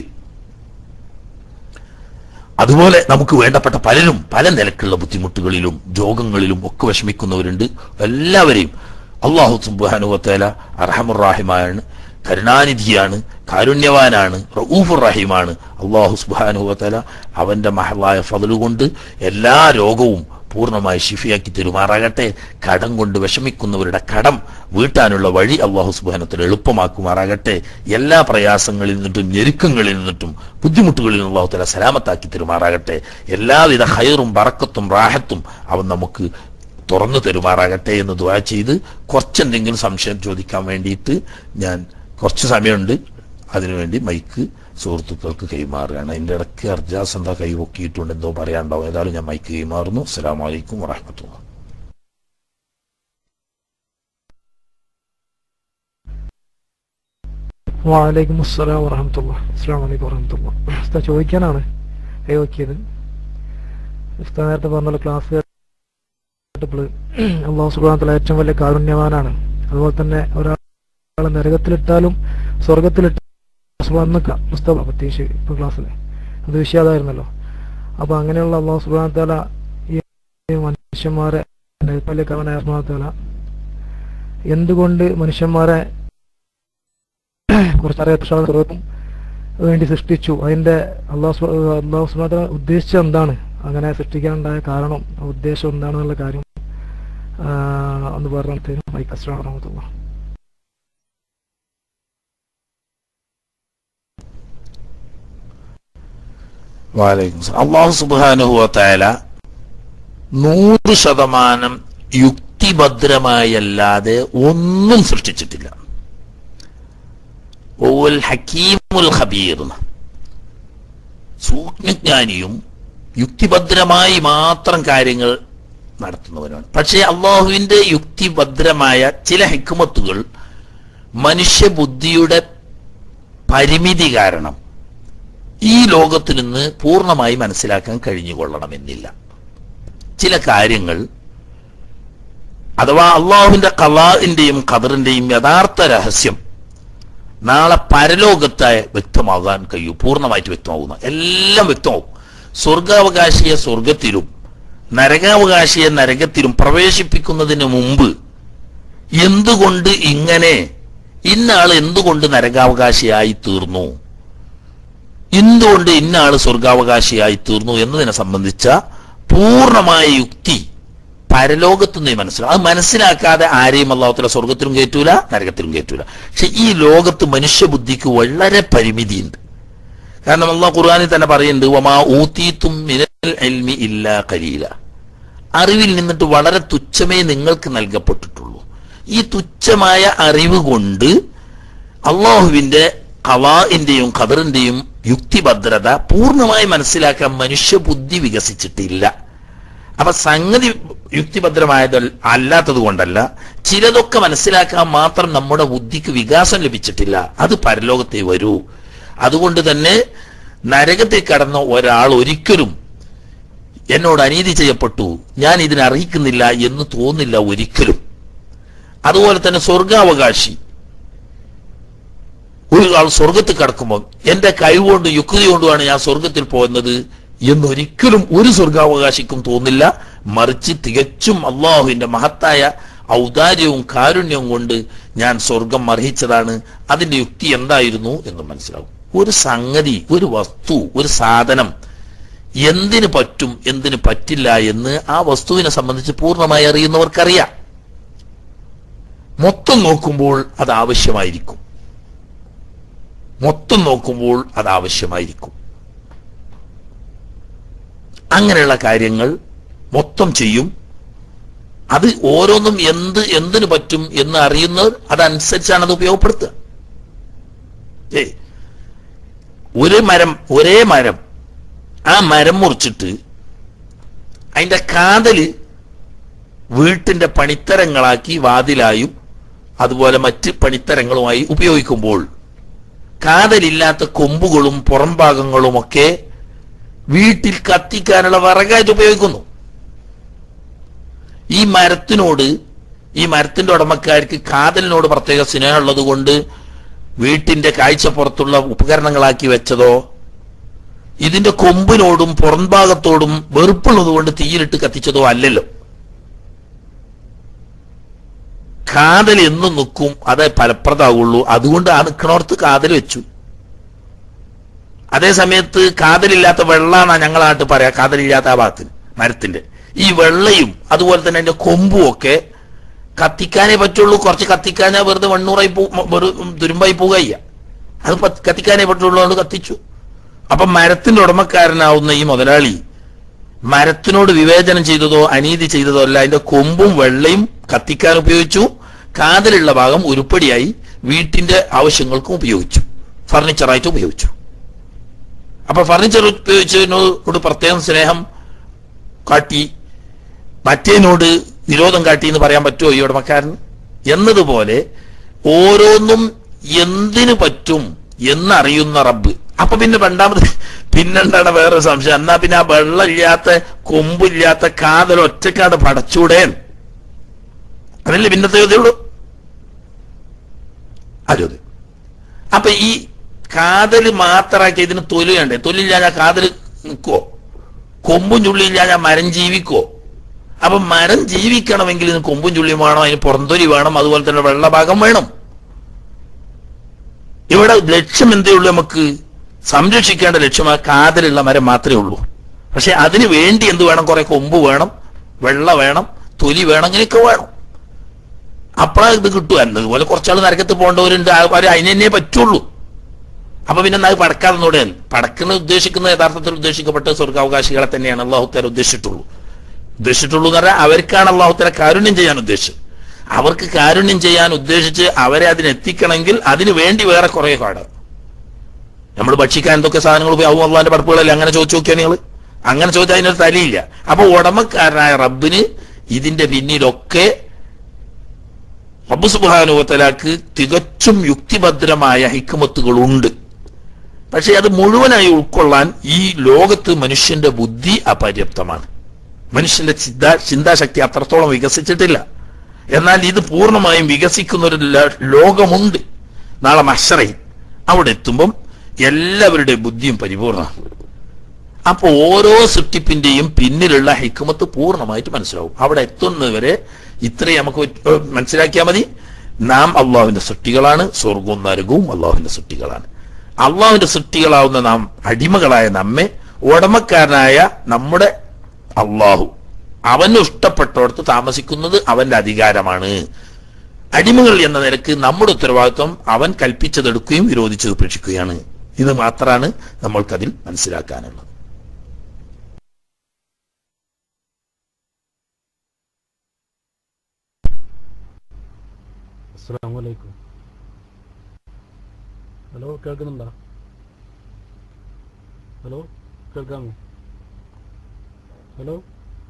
[SPEAKER 1] അതുപോലെ നമുക്ക് വേണ്ടപ്പെട്ട പലരും പല നിലക്കുള്ള ബുദ്ധിമുട്ടുകളിലും രോഗങ്ങളിലും ഒക്കെ വിഷമിക്കുന്നവരുണ്ട് എല്ലാവരെയും അള്ളാഹു സുബാനുവത്തേല അർഹമുറാഹിമാണ് കരുണാനിധിയാണ് കാരുണ്യവാനാണ് റഊഫുർ റഹീമാണ് അള്ളാഹു സുബാനുവത്തേല അവന്റെ മഹളായ ഫതലുകൊണ്ട് എല്ലാ രോഗവും പൂർണ്ണമായി ഷിഫിയാക്കി തെരുമാറാകട്ടെ കടം കൊണ്ട് വിഷമിക്കുന്നവരുടെ കടം വീട്ടാനുള്ള വഴി അള്ളാഹു സുബാനത്തിൽ എളുപ്പമാക്കുമാറാകട്ടെ എല്ലാ പ്രയാസങ്ങളിൽ നിന്നിട്ടും ഞെരുക്കങ്ങളിൽ നിന്നിട്ടും ബുദ്ധിമുട്ടുകളിൽ നിന്ന് അള്ളാഹു തല സലാമത്താക്കി തെരുമാറാകട്ടെ എല്ലാവിധ ഹൈറും ബറക്കത്തും റാഹത്തും അവൻ നമുക്ക് തുറന്നു തരുമാറാകട്ടെ എന്ന് ദുവാ ചെയ്ത് കുറച്ചെന്തെങ്കിലും സംശയം ചോദിക്കാൻ വേണ്ടിയിട്ട് ഞാൻ കുറച്ച് സമയമുണ്ട് അതിനുവേണ്ടി മൈക്ക് സുഹൃത്തുക്കൾക്ക് കൈമാറുകയാണ് അതിന്റെ ഇടയ്ക്ക് അർജാസ് എന്താ കൈപൊക്കിയിട്ടുണ്ട് എന്തോ പറയാണ്ടാവും ഏതായാലും ഞാൻ മൈക്ക് കൈമാറുന്നു അസ്സലാമു അലൈക്കും വറഹമത്തുള്ള
[SPEAKER 2] വാലൈക്കും അസ്സലാം വറഹമത്തുള്ള അസ്സാം വലൈക്കും വറഹമത്തുള്ള ഉസ്താ ചോദിക്കാനാണ് കൈ നോക്കിയത് ഉസ്താ നേരത്തെ പറഞ്ഞ ക്ലാസ് കേട്ടപ്പോൾ അള്ളാഹു സുബ്ഹാനഹു വ ഏറ്റവും വലിയ കാരുണ്യവാനാണ് അതുപോലെ തന്നെ ഒരാളെ നരകത്തിലിട്ടാലും സ്വർഗത്തിലിട്ട് വന്നിക്ക മുസ്തഫ പ്രത്യേകിച്ച് ഇപ്പൊ ക്ലാസ്സിൽ അത് വിഷയം അതായിരുന്നല്ലോ അപ്പൊ അങ്ങനെയുള്ള അള്ളാഹു സുബ്ഹാനഹു വ ഈ മനുഷ്യന്മാരെ അവനാത്മാവത്തല എന്തുകൊണ്ട് മനുഷ്യന്മാരെ കുറച്ചറിയാത്തും വേണ്ടി സൃഷ്ടിച്ചു അതിന്റെ അള്ളാഹു അള്ളാഹു സുബ്ഹാനഹു വതആല ഉദ്ദേശിച്ചത് എന്താണ് അങ്ങനെ സൃഷ്ടിക്കാനുണ്ടായ കാരണം ആ ഉദ്ദേശം എന്താണെന്നുള്ള കാര്യം ആ, ഒന്ന് പറഞ്ഞിട്ട് മൈക്ക് അസ്സലാമു വറഹ്മത്തുള്ളാഹി
[SPEAKER 1] വാലൈക്കും സലാം. അള്ളാഹു സുബാനുഹുവല നൂറ് ശതമാനം യുക്തിഭദ്രമായല്ലാതെ ഒന്നും സൃഷ്ടിച്ചിട്ടില്ല ഓൽ ഹക്കീമുൽ ഖബീർ എന്ന്. സൂക്ഷ്മജ്ഞാനിയും യുക്തിഭദ്രമായി മാത്രം കാര്യങ്ങൾ നടത്തുന്നവനാണ് പക്ഷേ അള്ളാഹുവിന്റെ യുക്തിഭദ്രമായ ചില ഹിക്മത്തുകൾ മനുഷ്യബുദ്ധിയുടെ പരിമിതി കാരണം ഈ ലോകത്തിൽ നിന്ന് പൂർണ്ണമായി മനസ്സിലാക്കാൻ കഴിഞ്ഞുകൊള്ളണമെന്നില്ല ചില കാര്യങ്ങൾ അഥവാ അള്ളാഹുവിന്റെ കലാന്റെയും ഖദറിന്റെയും യഥാർത്ഥ രഹസ്യം നാളെ പരലോകത്തായ വ്യക്തമാകാൻ കഴിയും പൂർണ്ണമായിട്ട് വ്യക്തമാകുന്ന എല്ലാം വ്യക്തമാവും സ്വർഗാവകാശിയെ സ്വർഗത്തിലും നരകാവകാശിയെ നരകത്തിലും പ്രവേശിപ്പിക്കുന്നതിന് മുമ്പ് എന്തുകൊണ്ട് ഇങ്ങനെ ഇന്നാൾ എന്തുകൊണ്ട് നരകാവകാശിയായി തീർന്നു എന്തുകൊണ്ട് ഇന്നാള് സ്വർഗാവകാശിയായി തീർന്നു എന്നതിനെ സംബന്ധിച്ച പൂർണ്ണമായ യുക്തി പരലോകത്തു നിന്ന് മനസ്സിലാവും അത് മനസ്സിലാക്കാതെ ആരെയും അള്ളാഹുത്തല സ്വർഗത്തിലും കയറ്റൂല നരകത്തിലും കയറ്റൂല പക്ഷെ ഈ ലോകത്ത് മനുഷ്യബുദ്ധിക്ക് വളരെ പരിമിതിയുണ്ട് കാരണം അള്ളാഹ് ഖുർആനിൽ തന്നെ പറയുന്നുണ്ട് വമാ ഊത്തീത്തും മിനൽ ഇൽമി ഇല്ലാ ഖലീല അറിവിൽ നിന്നിട്ട് വളരെ തുച്ഛമേ നിങ്ങൾക്ക് നൽകപ്പെട്ടിട്ടുള്ളൂ ഈ തുച്ഛമായ അറിവ് കൊണ്ട് അള്ളാഹുവിന്റെ കവാന്റെയും ഖദറിന്റെയും യുക്തിഭദ്രത പൂർണ്ണമായി മനസ്സിലാക്കാൻ മനുഷ്യബുദ്ധി വികസിച്ചിട്ടില്ല അപ്പൊ സംഗതി യുക്തിഭദ്രമായത് അല്ലാത്തത് കൊണ്ടല്ല ചിലതൊക്കെ മനസ്സിലാക്കാൻ മാത്രം നമ്മുടെ ബുദ്ധിക്ക് വികാസം ലഭിച്ചിട്ടില്ല അത് പരലോകത്തെ വരൂ അതുകൊണ്ട് തന്നെ നരകത്തിൽ കടന്ന ഒരാൾ ഒരിക്കലും എന്നോട് അനീതി ചെയ്യപ്പെട്ടു ഞാൻ ഇതിനെ അറിയിക്കുന്നില്ല എന്ന് തോന്നില്ല ഒരിക്കലും അതുപോലെ തന്നെ സ്വർഗാവകാശി ഒരു ആൾ സ്വർഗത്തിൽ കടക്കുമ്പോൾ എന്റെ കഴിവുകൊണ്ട് യുക്തി കൊണ്ടുമാണ് ഞാൻ സ്വർഗത്തിൽ പോകുന്നത് എന്നൊരിക്കലും ഒരു സ്വർഗാവകാശിക്കും തോന്നില്ല മറിച്ച് തികച്ചും അള്ളാഹുവിന്റെ മഹത്തായ ഔദാര്യവും കാരുണ്യവും കൊണ്ട് ഞാൻ സ്വർഗം അർഹിച്ചതാണ് അതിന്റെ യുക്തി എന്തായിരുന്നു എന്ന് മനസ്സിലാവും ഒരു സംഗതി ഒരു വസ്തു ഒരു സാധനം എന്തിന് പറ്റും എന്തിന് പറ്റില്ല എന്ന് ആ വസ്തുവിനെ സംബന്ധിച്ച് പൂർണ്ണമായി അറിയുന്നവർക്കറിയാം മൊത്തം നോക്കുമ്പോൾ അത് ആവശ്യമായിരിക്കും മൊത്തം നോക്കുമ്പോൾ അത് ആവശ്യമായിരിക്കും അങ്ങനെയുള്ള കാര്യങ്ങൾ മൊത്തം ചെയ്യും അത് ഓരോന്നും എന്ത് എന്തിനു പറ്റും എന്ന് അറിയുന്നവർ അതനുസരിച്ചാണ് അത് ഉപയോഗപ്പെടുത്തുക ഏയ് ഒരു മരം ഒരേ മരം ആ മരം മുറിച്ചിട്ട് അതിന്റെ കാതല് വീട്ടിന്റെ പണിത്തരങ്ങളാക്കി വാതിലായും അതുപോലെ മറ്റ് പണിത്തരങ്ങളുമായി ഉപയോഗിക്കുമ്പോൾ കാതലില്ലാത്ത കൊമ്പുകളും പുറംഭാഗങ്ങളുമൊക്കെ വീട്ടിൽ കത്തിക്കാനുള്ള വിറകായിട്ട് ഉപയോഗിക്കുന്നു ഈ മരത്തിനോട് ഈ മരത്തിന്റെ ഉടമക്കാർക്ക് കാതലിനോട് പ്രത്യേക സ്നേഹമുള്ളത് കൊണ്ട് വീട്ടിന്റെ കാഴ്ചപ്പുറത്തുള്ള ഉപകരണങ്ങളാക്കി വെച്ചതോ ഇതിന്റെ കൊമ്പിനോടും പുറംഭാഗത്തോടും വെറുപ്പുള്ളത് കൊണ്ട് തീയിലിട്ട് കത്തിച്ചതോ അല്ലല്ലോ കാതൽ എന്നും നിൽക്കും അതേ ഫലപ്രദമാവുള്ളൂ അതുകൊണ്ട് ആ നിൽക്കണോർത്ത് കാതൽ വെച്ചു അതേ സമയത്ത് കാതലില്ലാത്ത വെള്ളാന്നാ ഞങ്ങളെ നാട്ടിൽ പറയാ കാതലില്ലാത്ത ആ ഭാഗത്ത് മരത്തിന്റെ ഈ വെള്ളയും അതുപോലെ തന്നെ അതിന്റെ കൊമ്പും ഒക്കെ കത്തിക്കാനേ പറ്റുള്ളൂ കുറച്ച് കത്തിക്കാനേ വെറുതെ വണ്ണൂറായി പോ വെറും തുരുമ്പായി പോവുകയ്യ അത് പ- കത്തിക്കാനേ പറ്റുള്ളൂ അതുകൊണ്ട് കത്തിച്ചു അപ്പൊ മരത്തിന്റെ ഉടമക്കാരനാവുന്ന ഈ മുതലാളി മരത്തിനോട് വിവേചനം ചെയ്തതോ അനീതി ചെയ്തതോ അല്ല അതിന്റെ കൊമ്പും വെള്ളയും കത്തിക്കാൻ ഉപയോഗിച്ചു കാതലുള്ള ഭാഗം ഉരുപ്പടിയായി വീട്ടിന്റെ ആവശ്യങ്ങൾക്കും ഉപയോഗിച്ചു ഫർണിച്ചറായിട്ട് ഉപയോഗിച്ചു അപ്പൊ ഫർണിച്ചർ ഉപയോഗിച്ചതിനോട് പ്രത്യേകം സ്നേഹം കാട്ടി മറ്റേനോട് വിരോധം കാട്ടി എന്ന് പറയാൻ പറ്റുമോ ഈ ഉടമക്കാരൻ എന്നതുപോലെ ഓരോന്നും എന്തിനു പറ്റും എന്നറിയുന്ന റബ്ബ് അപ്പൊ പിന്നെ രണ്ടാമത് പിന്നെന്താണ് വേറെ സംശയം എന്നാ പിന്നെ ആ വെള്ളമില്ലാത്ത കൊമ്പില്ലാത്ത കാതൽ ഒറ്റക്കാട് പടച്ചൂടേ അതല്ലേ പിന്നത്തെ ചോദ്യമുള്ളൂ ആ ചോദ്യം അപ്പൊ ഈ കാതല് മാത്രമാക്കി ഇതിന് തൊലിയുണ്ടേ തൊലില്ലാതെ കാതല് നിൽക്കുവോ കൊമ്പും ചുള്ളിയില്ലാതെ മരം ജീവിക്കോ അപ്പൊ മരം ജീവിക്കണമെങ്കിൽ ഇതിന് കൊമ്പും ചുള്ളിയും വേണം അതിന് പുറന്തൊലി വേണം അതുപോലെ തന്നെ വെള്ളഭാഗം വേണം ഇവിടെ ലക്ഷ്യം എന്തേ ഉള്ളൂ നമുക്ക് സംരക്ഷിക്കേണ്ട ലക്ഷ്യം ആ കാതലുള്ള മരം മാത്രമേ ഉള്ളൂ പക്ഷെ അതിന് വേണ്ടി എന്ത് വേണം കുറെ കൊമ്പ് വേണം വെള്ള വേണം തൊലി വേണം അങ്ങനെയൊക്കെ വേണം അപ്പോഴാ ഇത് കിട്ടുക അതുപോലെ കുറച്ചാൾ നരകത്ത് പോകേണ്ടവരുണ്ട് അവർ അതിനെ തന്നെ പറ്റുള്ളൂ അപ്പൊ പിന്നെ അത് പടക്കാതെ നോടെ പടക്കുന്ന ഉദ്ദേശിക്കുന്ന യഥാർത്ഥത്തിൽ ഉദ്ദേശിക്കപ്പെട്ട സ്വർഗാവകാശികളെ തന്നെയാണ് അള്ളാഹുത്താല ഉദ്ദേശിച്ചിട്ടുള്ളൂ ഉദ്ദേശിച്ചിട്ടുള്ളൂ എന്ന് പറഞ്ഞാൽ അവർക്കാണ് അള്ളാഹുത്താല കാരുണ്യം ചെയ്യാൻ ഉദ്ദേശിച്ചത് അവർക്ക് കാരുണ്യം ചെയ്യാൻ ഉദ്ദേശിച്ച് അവരെ അതിനെത്തിക്കണമെങ്കിൽ അതിന് വേണ്ടി വേറെ കുറെ കാട് നമ്മൾ ഭക്ഷിക്കാൻ എന്തൊക്കെ സാധനങ്ങൾ ഉപയോഗം അള്ളാന്റെ പടപ്പുകളല്ലേ അങ്ങനെ ചോദിച്ചു നോക്കിയാൽ നിങ്ങൾ അങ്ങനെ ചോദിച്ചാൽ അതിനൊരു തലയില്ല അപ്പൊ ഉടമക്കാരനായ റബ്ബിന് ഇതിന്റെ പിന്നിലൊക്കെ റബ്ബ് സുബാനുവത്തലാക്ക് തികച്ചും യുക്തിഭദ്രമായ ഹിക്കുമത്തുകളുണ്ട് പക്ഷെ അത് മുഴുവനായി ഉൾക്കൊള്ളാൻ ഈ ലോകത്ത് മനുഷ്യന്റെ ബുദ്ധി അപര്യാപ്തമാണ് മനുഷ്യന്റെ ചിന്താ ചിന്താശക്തി അത്രത്തോളം വികസിച്ചിട്ടില്ല എന്നാൽ ഇത് പൂർണ്ണമായും വികസിക്കുന്ന ഒരു ല- ലോകമുണ്ട് നാളെ മഷറയിൽ അവിടെ എത്തുമ്പം എല്ലാവരുടെയും ബുദ്ധിയും പരിപൂർണമാണ് അപ്പൊ ഓരോ സൃഷ്ടിപ്പിന്റെയും പിന്നിലുള്ള ഹിക്കുമത്ത് പൂർണ്ണമായിട്ട് മനസ്സിലാവും അവിടെ എത്തുന്നവരെ ഇത്രയും നമുക്ക് പറ്റ്- മനസ്സിലാക്കിയാൽ മതി നാം അള്ളാഹുവിന്റെ സൃഷ്ടികളാണ് സ്വർഗവും നരകവും അള്ളാഹുവിന്റെ സൃഷ്ടികളാണ് അള്ളാഹുവിന്റെ സൃഷ്ടികളാവുന്ന നാം അടിമകളായ നമ്മെ ഉടമക്കാരനായ നമ്മുടെ അള്ളാഹു അവന് ഇഷ്ടപ്പെട്ടോടത്ത് താമസിക്കുന്നത് അവന്റെ അധികാരമാണ് അടിമകൾ എന്ന നിലക്ക് നമ്മുടെ ഉത്തരവാദിത്വം അവൻ കൽപ്പിച്ചതെടുക്കുകയും വിരോധിച്ചത് ഉപേക്ഷിക്കുകയാണ് ഇത് മാത്രമാണ് നമ്മൾക്കതിൽ മനസ്സിലാക്കാനുള്ളത്
[SPEAKER 3] അസ്സലാമലൈക്കും ഹലോ കേൾക്കുന്നുണ്ടോ ഹലോ കേൾക്കാമോ ഹലോ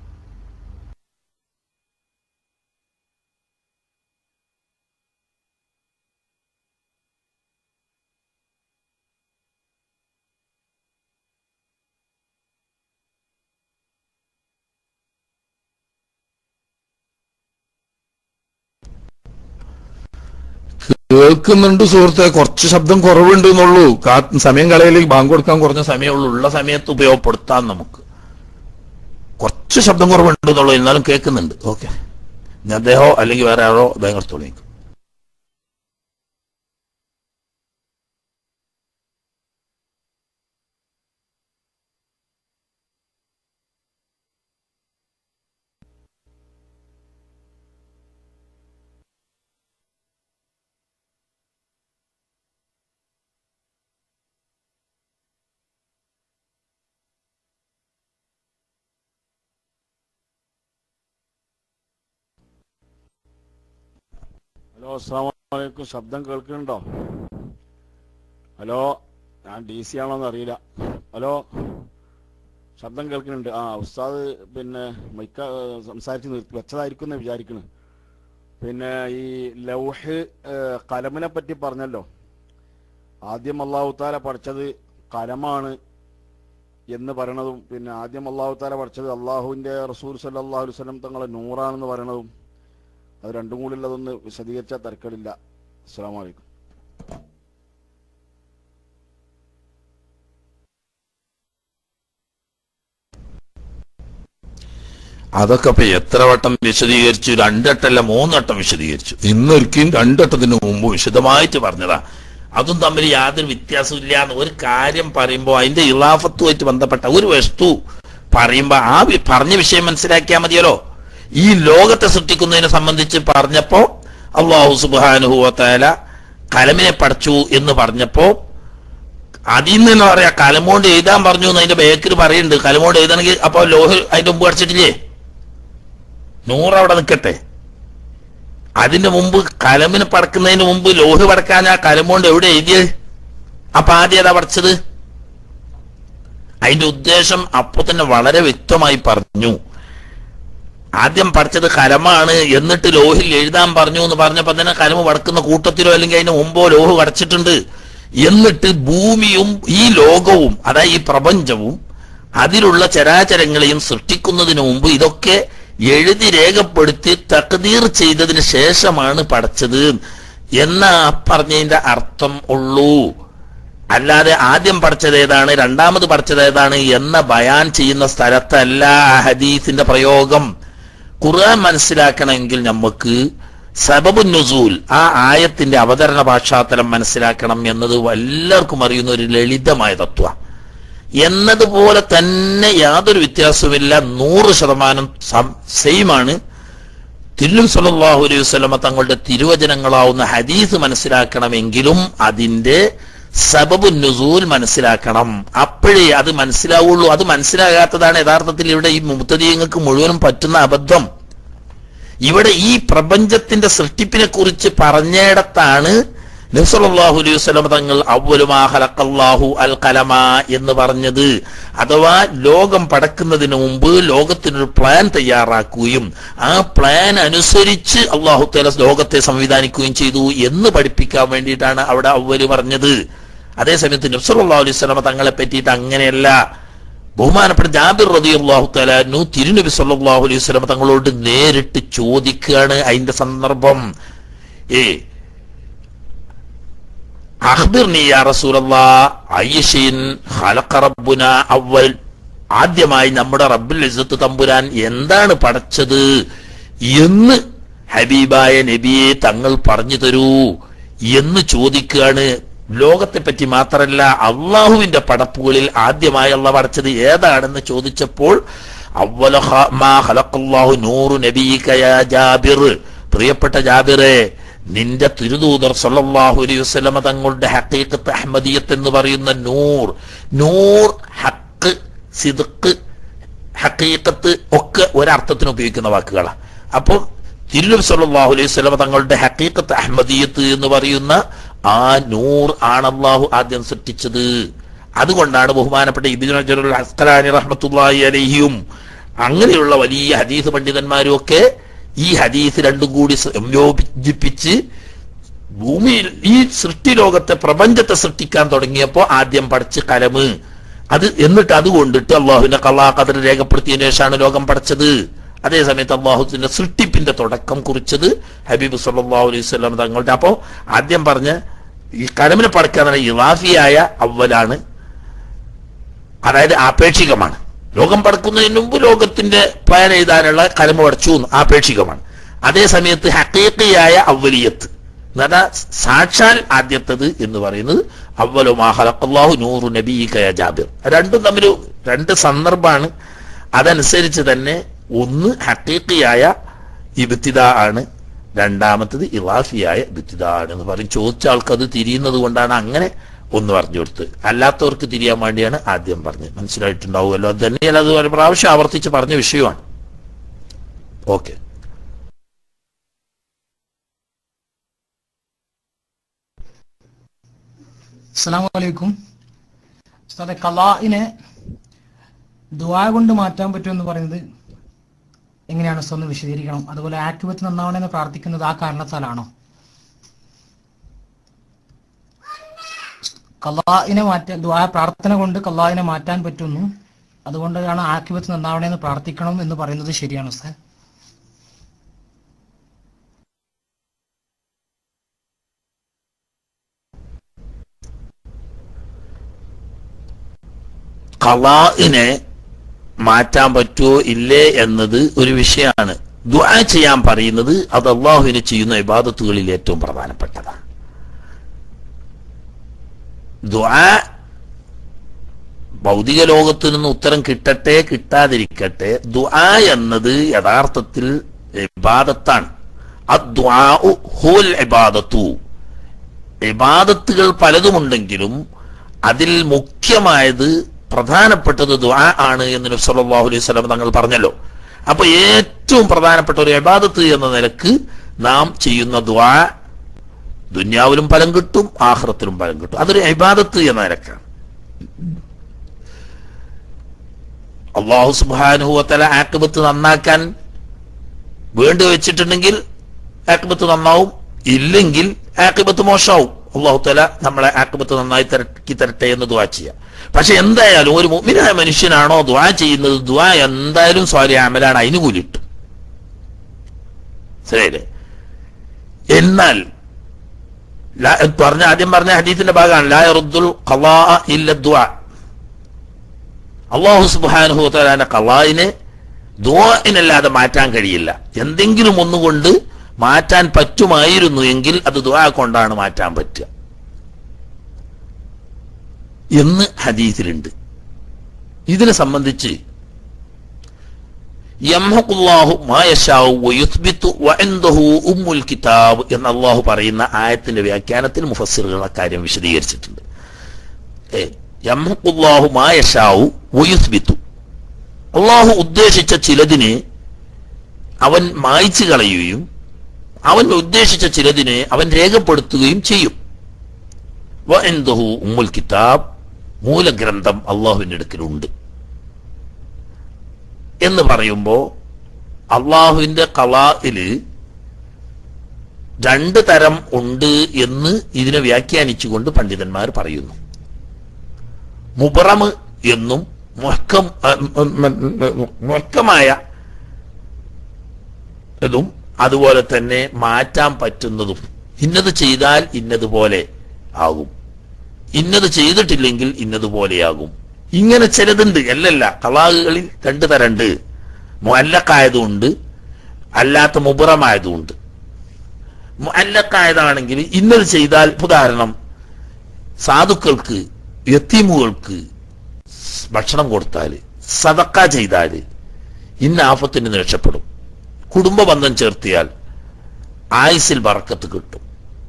[SPEAKER 1] കേൾക്കുന്നുണ്ട് സുഹൃത്തെ കുറച്ച് ശബ്ദം കുറവുണ്ട് എന്നുള്ളൂ കാ- സമയം കളയിലേക്ക് ബാങ്ക് കൊടുക്കാൻ കുറഞ്ഞ സമയമുള്ളൂ ഉള്ള സമയത്ത് ഉപയോഗപ്പെടുത്താം നമുക്ക് കുറച്ച് ശബ്ദം കുറവുണ്ട് എന്നുള്ളൂ എന്നാലും കേൾക്കുന്നുണ്ട് ഓക്കെ അദ്ദേഹമോ അല്ലെങ്കിൽ വേറെ ആരോ ഭയങ്കരത്തോളി
[SPEAKER 3] ഹലോ അസ്സാം വലൈക്കും ശബ്ദം കേൾക്കുന്നുണ്ടോ ഹലോ ഞാൻ ഡി സി ആണോന്ന് അറിയില്ല ഹലോ ശബ്ദം കേൾക്കുന്നുണ്ട് ആ ഉസ്താദ് പിന്നെ മൈക്ക ഏഹ്, സംസാരിച്ച് നിർത്തി വെച്ചതായിരിക്കും എന്ന് വിചാരിക്കുന്നു പിന്നെ ഈ ലൗഹ് ഏഹ്, കലമിനെ പറ്റി പറഞ്ഞല്ലോ ആദ്യം അള്ളാഹു താല പഠിച്ചത് കലമാണ് എന്ന് പറയണതും പിന്നെ ആദ്യം അള്ളാഹു താല പഠിച്ചത് അള്ളാഹുവിന്റെ റസൂൽ സല്ലാഹു അലൈഹി വസല്ലം തങ്ങളെ നൂറാണെന്ന് പറയണതും അത് രണ്ടും കൂടി ഉള്ളതൊന്ന് വിശദീകരിച്ചാൽ തരക്കേടില്ല അസ്സാം വലൈക്കും
[SPEAKER 1] അതൊക്കെ ഇപ്പൊ എത്ര വട്ടം വിശദീകരിച്ചു രണ്ടട്ടല്ല മൂന്നട്ടം വിശദീകരിച്ചു ഇന്നൊരിക്കലും രണ്ടട്ടത്തിന് മുമ്പ് വിശദമായിട്ട് പറഞ്ഞതാ അതും തമ്മിൽ യാതൊരു വ്യത്യാസമില്ല എന്ന് ഒരു കാര്യം പറയുമ്പോൾ അതിന്റെ ഇലാഫത്തുമായിട്ട് ബന്ധപ്പെട്ട ഒരു വസ്തു പറയുമ്പോ ആ വി- പറഞ്ഞ വിഷയം മനസ്സിലാക്കിയാൽ മതിയല്ലോ ഈ ലോകത്തെ സൃഷ്ടിക്കുന്നതിനെ സംബന്ധിച്ച് പറഞ്ഞപ്പോ അള്ളാഹു സുബാനുഹുവത്തായ കലമിനെ പഠിച്ചു എന്ന് പറഞ്ഞപ്പോ അതിൽ നിന്ന് എന്താ പറയാ കലമോണ്ട് എഴുതാൻ പറഞ്ഞു എന്ന് അതിന്റെ ബേക്കിൽ പറയുന്നുണ്ട് കലമോണ്ട് എഴുതണമെങ്കിൽ അപ്പൊ ലോഹ് അതിന്റെ മുമ്പ് പഠിച്ചിട്ടില്ലേ നൂറ് അവിടെ നിൽക്കട്ടെ അതിന്റെ മുമ്പ് കലമിന് പടക്കുന്നതിന് മുമ്പ് ലോഹ് പടക്കാൻ ആ കലം കൊണ്ട് എവിടെ എഴുതിയത് അപ്പൊ ആദ്യം ഏതാ പഠിച്ചത് അതിന്റെ ഉദ്ദേശം അപ്പൊ തന്നെ വളരെ വ്യക്തമായി പറഞ്ഞു ആദ്യം പഠിച്ചത് കലമാണ് എന്നിട്ട് ലോഹിൽ എഴുതാൻ പറഞ്ഞു എന്ന് പറഞ്ഞപ്പോ തന്നെ കലമ് വടക്കുന്ന കൂട്ടത്തിലോ അല്ലെങ്കിൽ അതിന് മുമ്പോ ലോഹ് വടച്ചിട്ടുണ്ട് എന്നിട്ട് ഭൂമിയും ഈ ലോകവും അതായത് ഈ പ്രപഞ്ചവും അതിലുള്ള ചരാചരങ്ങളെയും സൃഷ്ടിക്കുന്നതിന് മുമ്പ് ഇതൊക്കെ എഴുതി രേഖപ്പെടുത്തി തക്തീർ ചെയ്തതിന് ശേഷമാണ് പഠിച്ചത് എന്നാ പറഞ്ഞതിന്റെ അർത്ഥം ഉള്ളൂ അല്ലാതെ ആദ്യം പഠിച്ചത് ഏതാണ് രണ്ടാമത് പഠിച്ചത് ഏതാണ് എന്ന ബയാൻ ചെയ്യുന്ന സ്ഥലത്തല്ല ആ ഹദീസിന്റെ പ്രയോഗം ഖുർആൻ മനസ്സിലാക്കണമെങ്കിൽ നമുക്ക് സബബു നുസൂൽ ആ ആയത്തിന്റെ അവതരണ ഭാഷാത്തലം മനസ്സിലാക്കണം എന്നത് എല്ലാവർക്കും അറിയുന്ന ഒരു ലളിതമായ തത്വ എന്നതുപോലെ തന്നെ യാതൊരു വ്യത്യാസവുമില്ല നൂറ് ശതമാനം സെയിമാണ് തിരുനബി സല്ലല്ലാഹു അലൈഹി വസല്ലമ തങ്ങളുടെ തിരുവചനങ്ങളാവുന്ന ഹദീസ് മനസ്സിലാക്കണമെങ്കിലും അതിന്റെ സബബു നുസൂൽ മനസ്സിലാക്കണം അപ്പോഴേ അത് മനസ്സിലാവുള്ളൂ അത് മനസ്സിലാകാത്തതാണ് യഥാർത്ഥത്തിൽ ഇവിടെ ഈ മുത്തദീയങ്ങൾക്ക് മുഴുവനും പറ്റുന്ന അബദ്ധം ഇവിടെ ഈ പ്രപഞ്ചത്തിന്റെ സൃഷ്ടിപ്പിനെ കുറിച്ച് പറഞ്ഞിടത്താണ് നബ്സല്ലാഹു അലൈഹി വസല്ലം തങ്ങൾ അവലുമാ ഖലഖല്ലാഹു അൽ കലമ എന്ന് പറഞ്ഞത് അഥവാ ലോകം പടക്കുന്നതിന് മുമ്പ് ലോകത്തിനൊരു പ്ലാൻ തയ്യാറാക്കുകയും ആ പ്ലാൻ അനുസരിച്ച് അള്ളാഹു തല ലോകത്തെ സംവിധാനിക്കുകയും ചെയ്തു എന്ന് പഠിപ്പിക്കാൻ വേണ്ടിയിട്ടാണ് അവിടെ അവല് പറഞ്ഞത് അതേസമയത്ത് നബ്സല്ലാ അലൈഹി സ്വലമ തങ്ങളെ പറ്റിയിട്ട് അങ്ങനെയല്ല ബഹുമാനപ്പെട്ട ജാബിർ റതി അള്ളാഹു തലാനു തിരുനബി സല്ലാഹു അലൈഹി സ്വലമ തങ്ങളോട് നേരിട്ട് ചോദിക്കുകയാണ് അതിന്റെ സന്ദർഭം ഏ അഖ്ബിർനി യാ റസൂലല്ലാ അയ്യഷീൻ ഖലഖ റബ്ബുന അവൽ ആദ്യമായി നമ്മുടെ റബ്ബുൽ ഇസ്സത്ത് തമ്പുരാൻ എന്താണ് പടച്ചത് എന്ന് ഹബീബായ നബിയെ തങ്ങൾ പറഞ്ഞു തരൂ എന്ന് ചോദിക്കുകയാണ് ലോകത്തെ പറ്റി മാത്രമല്ല അള്ളാഹുവിന്റെ പടപ്പുകളിൽ ആദ്യമായി അള്ള പടച്ചത് ഏതാണെന്ന് ചോദിച്ചപ്പോൾ അവ്വല ഖ- മാ ഖലഖല്ലാഹു നൂറു നബിയിക യാ ജാബിർ പ്രിയപ്പെട്ട ജാബിറെ നിന്റെ തിരുദൂതർ സല്ലല്ലാഹു അലൈഹി വസല്ലമ തങ്ങളുടെ ഹഖീഖത്ത് അഹമ്മദിയത്ത് എന്ന് പറയുന്ന നൂർ നൂർ ഹക്ക് സിദ്ക്ക് ഹക്കീക്കത്ത് ഒക്കെ ഒരർത്ഥത്തിന് ഉപയോഗിക്കുന്ന വാക്കുകളാണ് അപ്പോൾ തിരുനബി സല്ലല്ലാഹു അലൈഹി വസല്ലമ തങ്ങളുടെ ഹക്കീക്കത്ത് അഹമ്മദിയത്ത് എന്ന് പറയുന്ന ആ നൂർ ആണ് അള്ളാഹു ആദ്യം സൃഷ്ടിച്ചത് അതുകൊണ്ടാണ് ബഹുമാനപ്പെട്ട ഇബ്നു ഹജറുൽ അസ്കലാനി റഹ്മത്തുള്ളാഹി അലൈഹിയും അങ്ങനെയുള്ള വലിയ ഹദീസ് പണ്ഡിതന്മാരും ഒക്കെ ഈ ഹദീസ് രണ്ടും കൂടി സംയോജിപ്പിച്ച് ഭൂമിയിൽ ഈ സൃഷ്ടി ലോകത്തെ പ്രപഞ്ചത്തെ സൃഷ്ടിക്കാൻ തുടങ്ങിയപ്പോ ആദ്യം പഠിച്ച് കലമ് അത് എന്നിട്ട് അത് കൊണ്ടിട്ട് അള്ളാഹുവിന്റെ കള്ളാ കതിർ രേഖപ്പെടുത്തിയതിനു ശേഷമാണ് ലോകം പഠിച്ചത് അതേ സമയത്ത് അള്ളാഹുത്തിന്റെ സൃഷ്ടിപ്പിന്റെ തുടക്കം കുറിച്ചത് ഹബീബ് സല്ലല്ലാഹു അലൈഹി വസല്ലം തങ്ങളുടെ അപ്പോ ആദ്യം പറഞ്ഞ ഈ കലമിനെ പടക്കാൻ ഇവാഫിയായ അവലാണ് അതായത് ആപേക്ഷികമാണ് ലോകം പടക്കുന്നതിന് മുമ്പ് ലോകത്തിന്റെ പ്ലാൻ എഴുതാനുള്ള കലമ പഠിച്ചു എന്ന് ആപേക്ഷികമാണ് അതേ സമയത്ത് ഹക്കീക്കിയായ അവലിയത്ത് എന്നാ സാക്ഷാൽ ആദ്യത്തത് എന്ന് പറയുന്നത് അവലു മാഹലഖല്ലാഹു നൂറു നബി ജാബിർ രണ്ടും തമ്മിൽ രണ്ട് സന്ദർഭമാണ് അതനുസരിച്ച് തന്നെ ഒന്ന് ഹക്കീക്കിയായ ഇബ്തിദ ആണ് രണ്ടാമത്തത് ഇവാഫിയായ ഇബ്തിദ ആണ് എന്ന് പറയും ചോദിച്ച ആൾക്ക് അത് തിരിയുന്നത് കൊണ്ടാണ് അങ്ങനെ ഒന്ന് പറഞ്ഞു കൊടുത്ത് അല്ലാത്തവർക്ക് തിരിയാൻ വേണ്ടിയാണ് ആദ്യം പറഞ്ഞത് മനസ്സിലായിട്ടുണ്ടാവുമല്ലോ അത് തന്നെയല്ല അത് ഒരു പ്രാവശ്യം ആവർത്തിച്ച് പറഞ്ഞ വിഷയമാണ് ഓക്കെ
[SPEAKER 4] അസ്സലാമു അലൈക്കും ഉസ്താദെ കലാഇനെ ദുആ കൊണ്ട് മാറ്റാൻ പറ്റുമെന്ന് പറയുന്നത് എങ്ങനെയാണ് ഉസ്താദ് ഒന്ന് വിശദീകരിക്കണം അതുപോലെ ആക്ടിവത്ത് നന്നാവണമെന്ന് പ്രാർത്ഥിക്കുന്നത് ആ കാരണത്താലാണോ കലാഇനെ മാറ്റാൻ ദുആ പ്രാർത്ഥന കൊണ്ട് കലാഇനെ മാറ്റാൻ പറ്റുന്നു അതുകൊണ്ടാണ് ആക്ടിവത്ത് നന്നാവണമെന്ന് പ്രാർത്ഥിക്കണം എന്ന് പറയുന്നത് ശരിയാണ് ഉസ്താദ്
[SPEAKER 1] ഖലാഇനെ മാറ്റാൻ പറ്റുമോ ഇല്ലേ എന്നത് ഒരു വിഷയമാണ് ദുആ ചെയ്യാൻ പറയുന്നത് അത് അള്ളാഹുവിന് ചെയ്യുന്ന ഇബാദത്തുകളിൽ ഏറ്റവും പ്രധാനപ്പെട്ടതാണ് ദുആ ഭൗതിക ലോകത്തു നിന്ന് ഉത്തരം കിട്ടട്ടെ കിട്ടാതിരിക്കട്ടെ ദുആ എന്നത് യഥാർത്ഥത്തിൽ ഇബാദത്താണ് അദ്ദുആഉ ഹുവൽ ഇബാദത്തു ഇബാദത്തുകൾ പലതുമുണ്ടെങ്കിലും അതിൽ മുഖ്യമായത് പ്രധാനപ്പെട്ടത് ദുആ ആണ് എന്ന് നബി സല്ലല്ലാഹു അലൈഹി വസല്ലം തങ്ങൾ പറഞ്ഞല്ലോ അപ്പൊ ഏറ്റവും പ്രധാനപ്പെട്ട ഒരു ഇബാദത്ത് എന്ന നിലക്ക് നാം ചെയ്യുന്ന ദുആ ദുന്യാവിലും ഫലം കിട്ടും ആഖിറത്തിലും ഫലം കിട്ടും അതൊരു ഇബാദത്ത് എന്ന നിലക്കാണ് അള്ളാഹു സുബ്ഹാനഹു വതആല ആക്ബത്ത് നന്നാക്കാൻ വേണ്ടി വെച്ചിട്ടുണ്ടെങ്കിൽ ആക്ബത്ത് നന്നാവും ഇല്ലെങ്കിൽ ആക്ബത്ത് മോശമാവും അള്ളാഹു തല നമ്മളെ ആക്ബത്ത് നന്നായി തിരക്കി തരട്ടെ എന്ന് ദുവാ ചെയ്യാം പക്ഷെ എന്തായാലും ഒരു മുഅ്മിനായ മനുഷ്യനാണോ ദുവാ ചെയ്യുന്നത് ദുവാ എന്തായാലും സ്വാലി അമലാണ് അതിന് കൂലിട്ടു ശരിയല്ലേ എന്നാൽ ലാ- പറഞ്ഞ ആദ്യം പറഞ്ഞ ഹദീസിന്റെ ഭാഗമാണ് ലാ യറുദ്ദുൽ ഖളാഅ ഇല്ല ദുആ അള്ളാഹു സുബ്ഹാനഹു വതആലാന്റെ ഖളായിനെ ദുആഇനല്ലാതെ മാറ്റാൻ കഴിയില്ല എന്തെങ്കിലും ഒന്നുകൊണ്ട് മാറ്റാൻ പറ്റുമായിരുന്നു എങ്കിൽ അത് ദുആ കൊണ്ടാണ് മാറ്റാൻ പറ്റുക എന്ന് ഹദീസിലുണ്ട് ഇതിനെ സംബന്ധിച്ച് യംഹഖുല്ലാഹു മാ യശാഉ വയുത്ബിതു വഇൻദഹു ഉമ്മുൽ കിതാബ് എന്ന് അള്ളാഹു പറയുന്ന ആയത്തിന്റെ വ്യാഖ്യാനത്തിൽ മുഫസ്സിറുകൾ അക്കാര്യം വിശദീകരിച്ചിട്ടുണ്ട് ഏ, യംഹഖുല്ലാഹു മാ യശാഉ വയുത്ബിതു അള്ളാഹു ഉദ്ദേശിച്ച ചിലതിനെ അവൻ മായ്ച്ചു കളയുകയും അവൻ ഉദ്ദേശിച്ച ചിലതിനെ അവൻ രേഖപ്പെടുത്തുകയും ചെയ്യും വഇൻദഹു ഉമ്മുൽ കിതാബ് മൂലഗ്രന്ഥം അള്ളാഹുവിന്റെ അടുക്കലുണ്ട് എന്ന് പറയുമ്പോ അള്ളാഹുവിന്റെ കലായില് രണ്ട് തരം ഉണ്ട് എന്ന് ഇതിനെ വ്യാഖ്യാനിച്ചുകൊണ്ട് പണ്ഡിതന്മാർ പറയുന്നു മുബറമ് എന്നും മുഹക്കം മുഹക്കമായ ഇതും അതുപോലെ തന്നെ മാറ്റാൻ പറ്റുന്നതും ഇന്നത് ചെയ്താൽ ഇന്നതുപോലെ ആകും ഇന്നത് ചെയ്തിട്ടില്ലെങ്കിൽ ഇന്നതുപോലെയാകും ഇങ്ങനെ ചിലതുണ്ട് അല്ലല്ല കലാകളിൽ രണ്ട് തരണ്ട് മുഅല്ലക്കായതുണ്ട് അല്ലാത്ത മുബറമായതുമുണ്ട് മുഅല്ലക്കായതാണെങ്കിൽ ഇന്നത് ചെയ്താൽ ഉദാഹരണം സാധുക്കൾക്ക് യത്തീമുകൾക്ക് ഭക്ഷണം കൊടുത്താൽ സതക്ക ചെയ്താൽ ഇന്ന ആഫത്തിന് നിന്ന് രക്ഷപ്പെടും കുടുംബ ബന്ധം ചേർത്തിയാൽ ആയുസിൽ ബറക്കത്ത് കിട്ടും